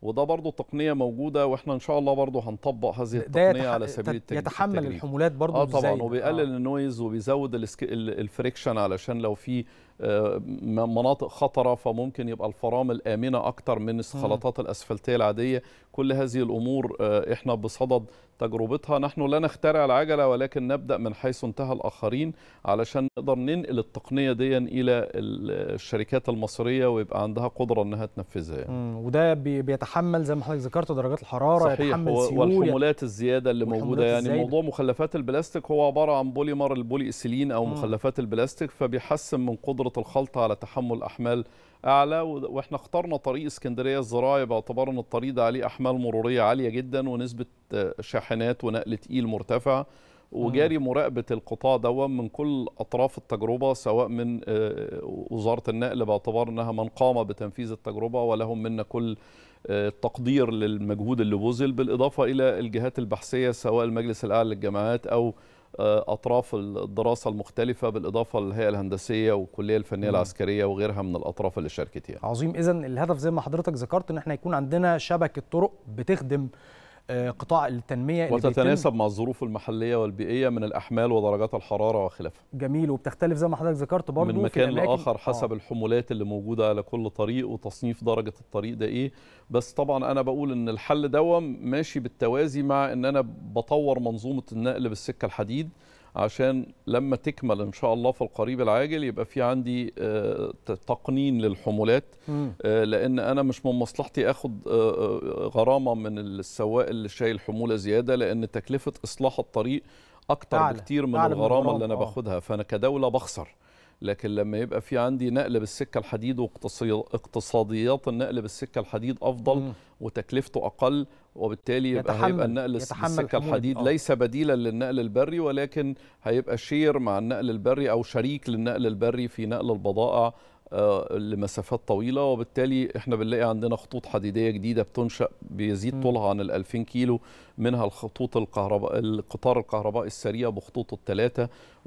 وده برضو تقنيه موجوده واحنا ان شاء الله برضو هنطبق هذه ده التقنيه يتح- على سبيل تت- التج- يتحمل التجريب. الحمولات برضو اه طبعا الزايدة. وبيقلل آه. النويز وبيزود الاسك... ال- الفريكشن علشان لو في آه، م- مناطق خطره فممكن يبقى الفرامل امنه اكتر من الخلطات الاسفلتيه العاديه كل هذه الامور آه، احنا بصدد تجربتها نحن لا نخترع العجله ولكن نبدا من حيث انتهى الاخرين علشان نقدر ننقل التقنيه دي الى ال- الشركات المصريه ويبقى عندها قدره انها تنفذها يعني. مم. وده بي- بيتحمل زي ما حضرتك ذكرت درجات الحراره صحيح يتحمل هو- سيول والحمولات الزياده اللي والحمولات موجوده يعني الزايدة. موضوع مخلفات البلاستيك هو عباره عن بوليمر البولي اسيلين او مم. مخلفات البلاستيك فبيحسن من قدره الخلطه على تحمل احمال اعلى و- واحنا اخترنا طريق اسكندريه الزراعي باعتبار ان الطريق ده عليه احمال مروريه عاليه جدا ونسبه آه، شاحنات ونقل تقيل مرتفع وجاري مراقبه القطاع ده من كل اطراف التجربه سواء من آه، وزاره النقل باعتبار انها من قام بتنفيذ التجربه ولهم منا كل آه، التقدير للمجهود اللي بذل بالاضافه الى الجهات البحثيه سواء المجلس الاعلى للجامعات او آه، اطراف الدراسه المختلفه بالاضافه للهيئه الهندسيه والكليه الفنيه مم. العسكريه وغيرها من الاطراف اللي شاركت يعني. عظيم اذا الهدف زي ما حضرتك ذكرت ان احنا يكون عندنا شبكه طرق بتخدم آه، قطاع التنميه اللي بيتم- وتتناسب مع الظروف المحليه والبيئيه من الاحمال ودرجات الحراره وخلافها. جميل وبتختلف زي ما حضرتك ذكرت برضو من في مكان الأماكن- لاخر حسب آه. الحمولات اللي موجوده على كل طريق وتصنيف درجه الطريق ده ايه بس طبعا انا بقول ان الحل دوم ماشي بالتوازي مع ان انا بطور منظومه النقل بالسكه الحديد عشان لما تكمل ان شاء الله في القريب العاجل يبقى في عندي آه، ت- تقنين للحمولات مم. آه، لان انا مش من مصلحتي اخد آه، آه، غرامه من السواق اللي شايل حموله زياده لان تكلفه اصلاح الطريق اكتر أعلى. بكتير من أعلى من الغرامه الغرامة، اللي انا آه. باخدها فانا كدوله بخسر لكن لما يبقى في عندي نقل بالسكه الحديد واقتصاديات النقل بالسكه الحديد افضل وتكلفته اقل وبالتالي يبقى يتحمل- هيبقى النقل يتحمل بالسكه الحمولة دي، الحديد آه. ليس بديلا للنقل البري ولكن هيبقى شير مع النقل البري او شريك للنقل البري في نقل البضائع آه، لمسافات طويله وبالتالي احنا بنلاقي عندنا خطوط حديديه جديده بتنشا بيزيد طولها عن ال 2000 كيلو منها الخطوط الكهرباء القطار الكهربائي السريع بخطوطه الثلاثه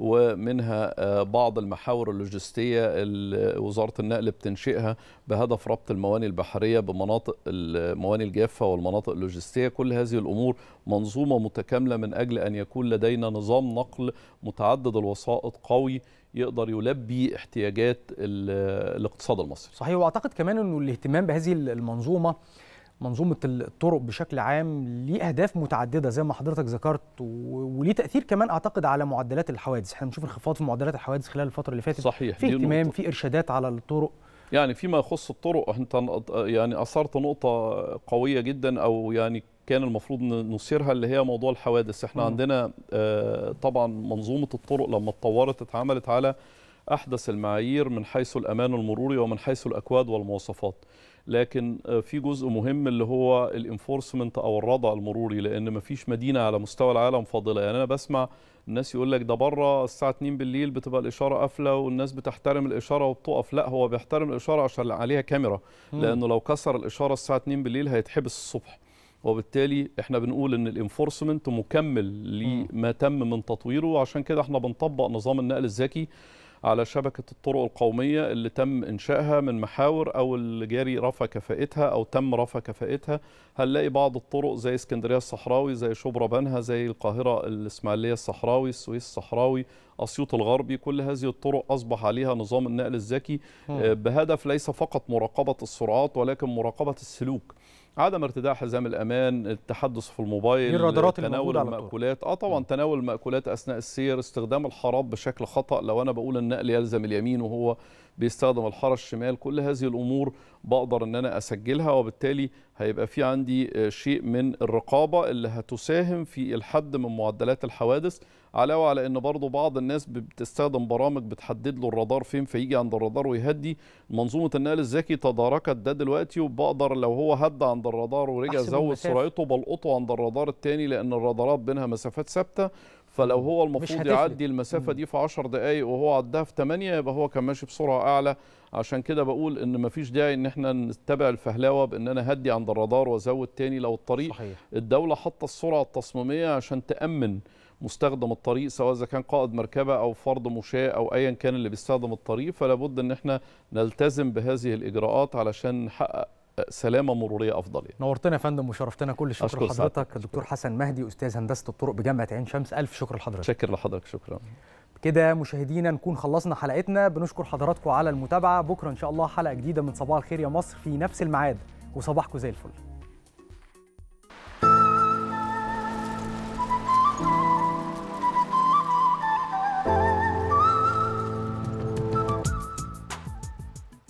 ومنها آه، بعض المحاور اللوجستيه اللي وزاره النقل بتنشئها بهدف ربط المواني البحريه بمناطق المواني الجافه والمناطق اللوجستيه كل هذه الامور منظومه متكامله من اجل ان يكون لدينا نظام نقل متعدد الوسائط قوي يقدر يلبي احتياجات ال- الاقتصاد المصري صحيح واعتقد كمان انه الاهتمام بهذه المنظومه منظومه الطرق بشكل عام ليه اهداف متعدده زي ما حضرتك ذكرت و- وليه تاثير كمان اعتقد على معدلات الحوادث احنا بنشوف انخفاض في معدلات الحوادث خلال الفتره اللي فاتت صحيح، في دي اهتمام نقطة. في ارشادات على الطرق يعني فيما يخص الطرق انت يعني اثرت نقطه قويه جدا او يعني كان المفروض ن- نثيرها اللي هي موضوع الحوادث احنا مم. عندنا آه، طبعا منظومه الطرق لما اتطورت اتعملت على احدث المعايير من حيث الامان المروري ومن حيث الاكواد والمواصفات لكن آه، في جزء مهم اللي هو الانفورسمنت او الردع المروري لان مفيش مدينه على مستوى العالم فاضله يعني انا بسمع الناس يقول لك ده بره الساعه 2 بالليل بتبقى الاشاره قافله والناس بتحترم الاشاره وبتقف لا هو بيحترم الاشاره عشان عليها كاميرا مم. لانه لو كسر الاشاره الساعه 2 بالليل هيتحبس الصبح وبالتالي احنا بنقول ان الانفورسمنت مكمل لما تم من تطويره وعشان كده احنا بنطبق نظام النقل الذكي على شبكة الطرق القومية اللي تم إنشائها من محاور أو اللي جاري رفع كفاءتها أو تم رفع كفاءتها هنلاقي بعض الطرق زي اسكندرية الصحراوي زي شبرا بنها زي القاهرة الإسماعيلية الصحراوي السويس الصحراوي أسيوط الغربي كل هذه الطرق أصبح عليها نظام النقل الذكي مم. آه، بهدف ليس فقط مراقبة السرعات ولكن مراقبة السلوك عدم ارتداء حزام الامان التحدث في الموبايل دي الرادارات اللي تناول موجودة على الطرق. المأكولات اه طبعا تناول المأكولات اثناء السير استخدام الحراب بشكل خطأ لو انا بقول النقل يلزم اليمين وهو بيستخدم الحاره الشمال كل هذه الامور بقدر ان انا اسجلها وبالتالي هيبقى في عندي آه، شيء من الرقابه اللي هتساهم في الحد من معدلات الحوادث علاوه على ان برضو بعض الناس بتستخدم برامج بتحدد له الرادار فين فيجي عند الرادار ويهدي منظومه النقل الذكي تداركت ده دلوقتي وبقدر لو هو هدى عند الرادار ورجع أحسب زود المسافة. سرعته بلقطه عند الرادار التاني لان الرادارات بينها مسافات ثابته فلو هو المفروض هتفرق. يعدي المسافه دي في 10 دقائق وهو عدها في 8 يبقى هو كان ماشي بسرعه اعلى عشان كده بقول ان مفيش داعي ان احنا نتبع الفهلوه بان انا هدي عند الرادار وازود تاني لو الطريق صحيح. الدوله حاطه السرعه التصميميه عشان تامن مستخدم الطريق سواء اذا كان قائد مركبه او فرد مشاة او ايا كان اللي بيستخدم الطريق فلا بد ان احنا نلتزم بهذه الاجراءات علشان نحقق سلامه مروريه افضل يعني. نورتنا يا فندم وشرفتنا كل الشكر أشكر لحضرتك سعادتك. الدكتور حسن مهدي استاذ هندسه الطرق بجامعه عين شمس الف شكر لحضرتك شكر لحضرتك شكرا كده مشاهدينا نكون خلصنا حلقتنا بنشكر حضراتكم على المتابعه بكره ان شاء الله حلقه جديده من صباح الخير يا مصر في نفس الميعاد وصباحكم زي الفل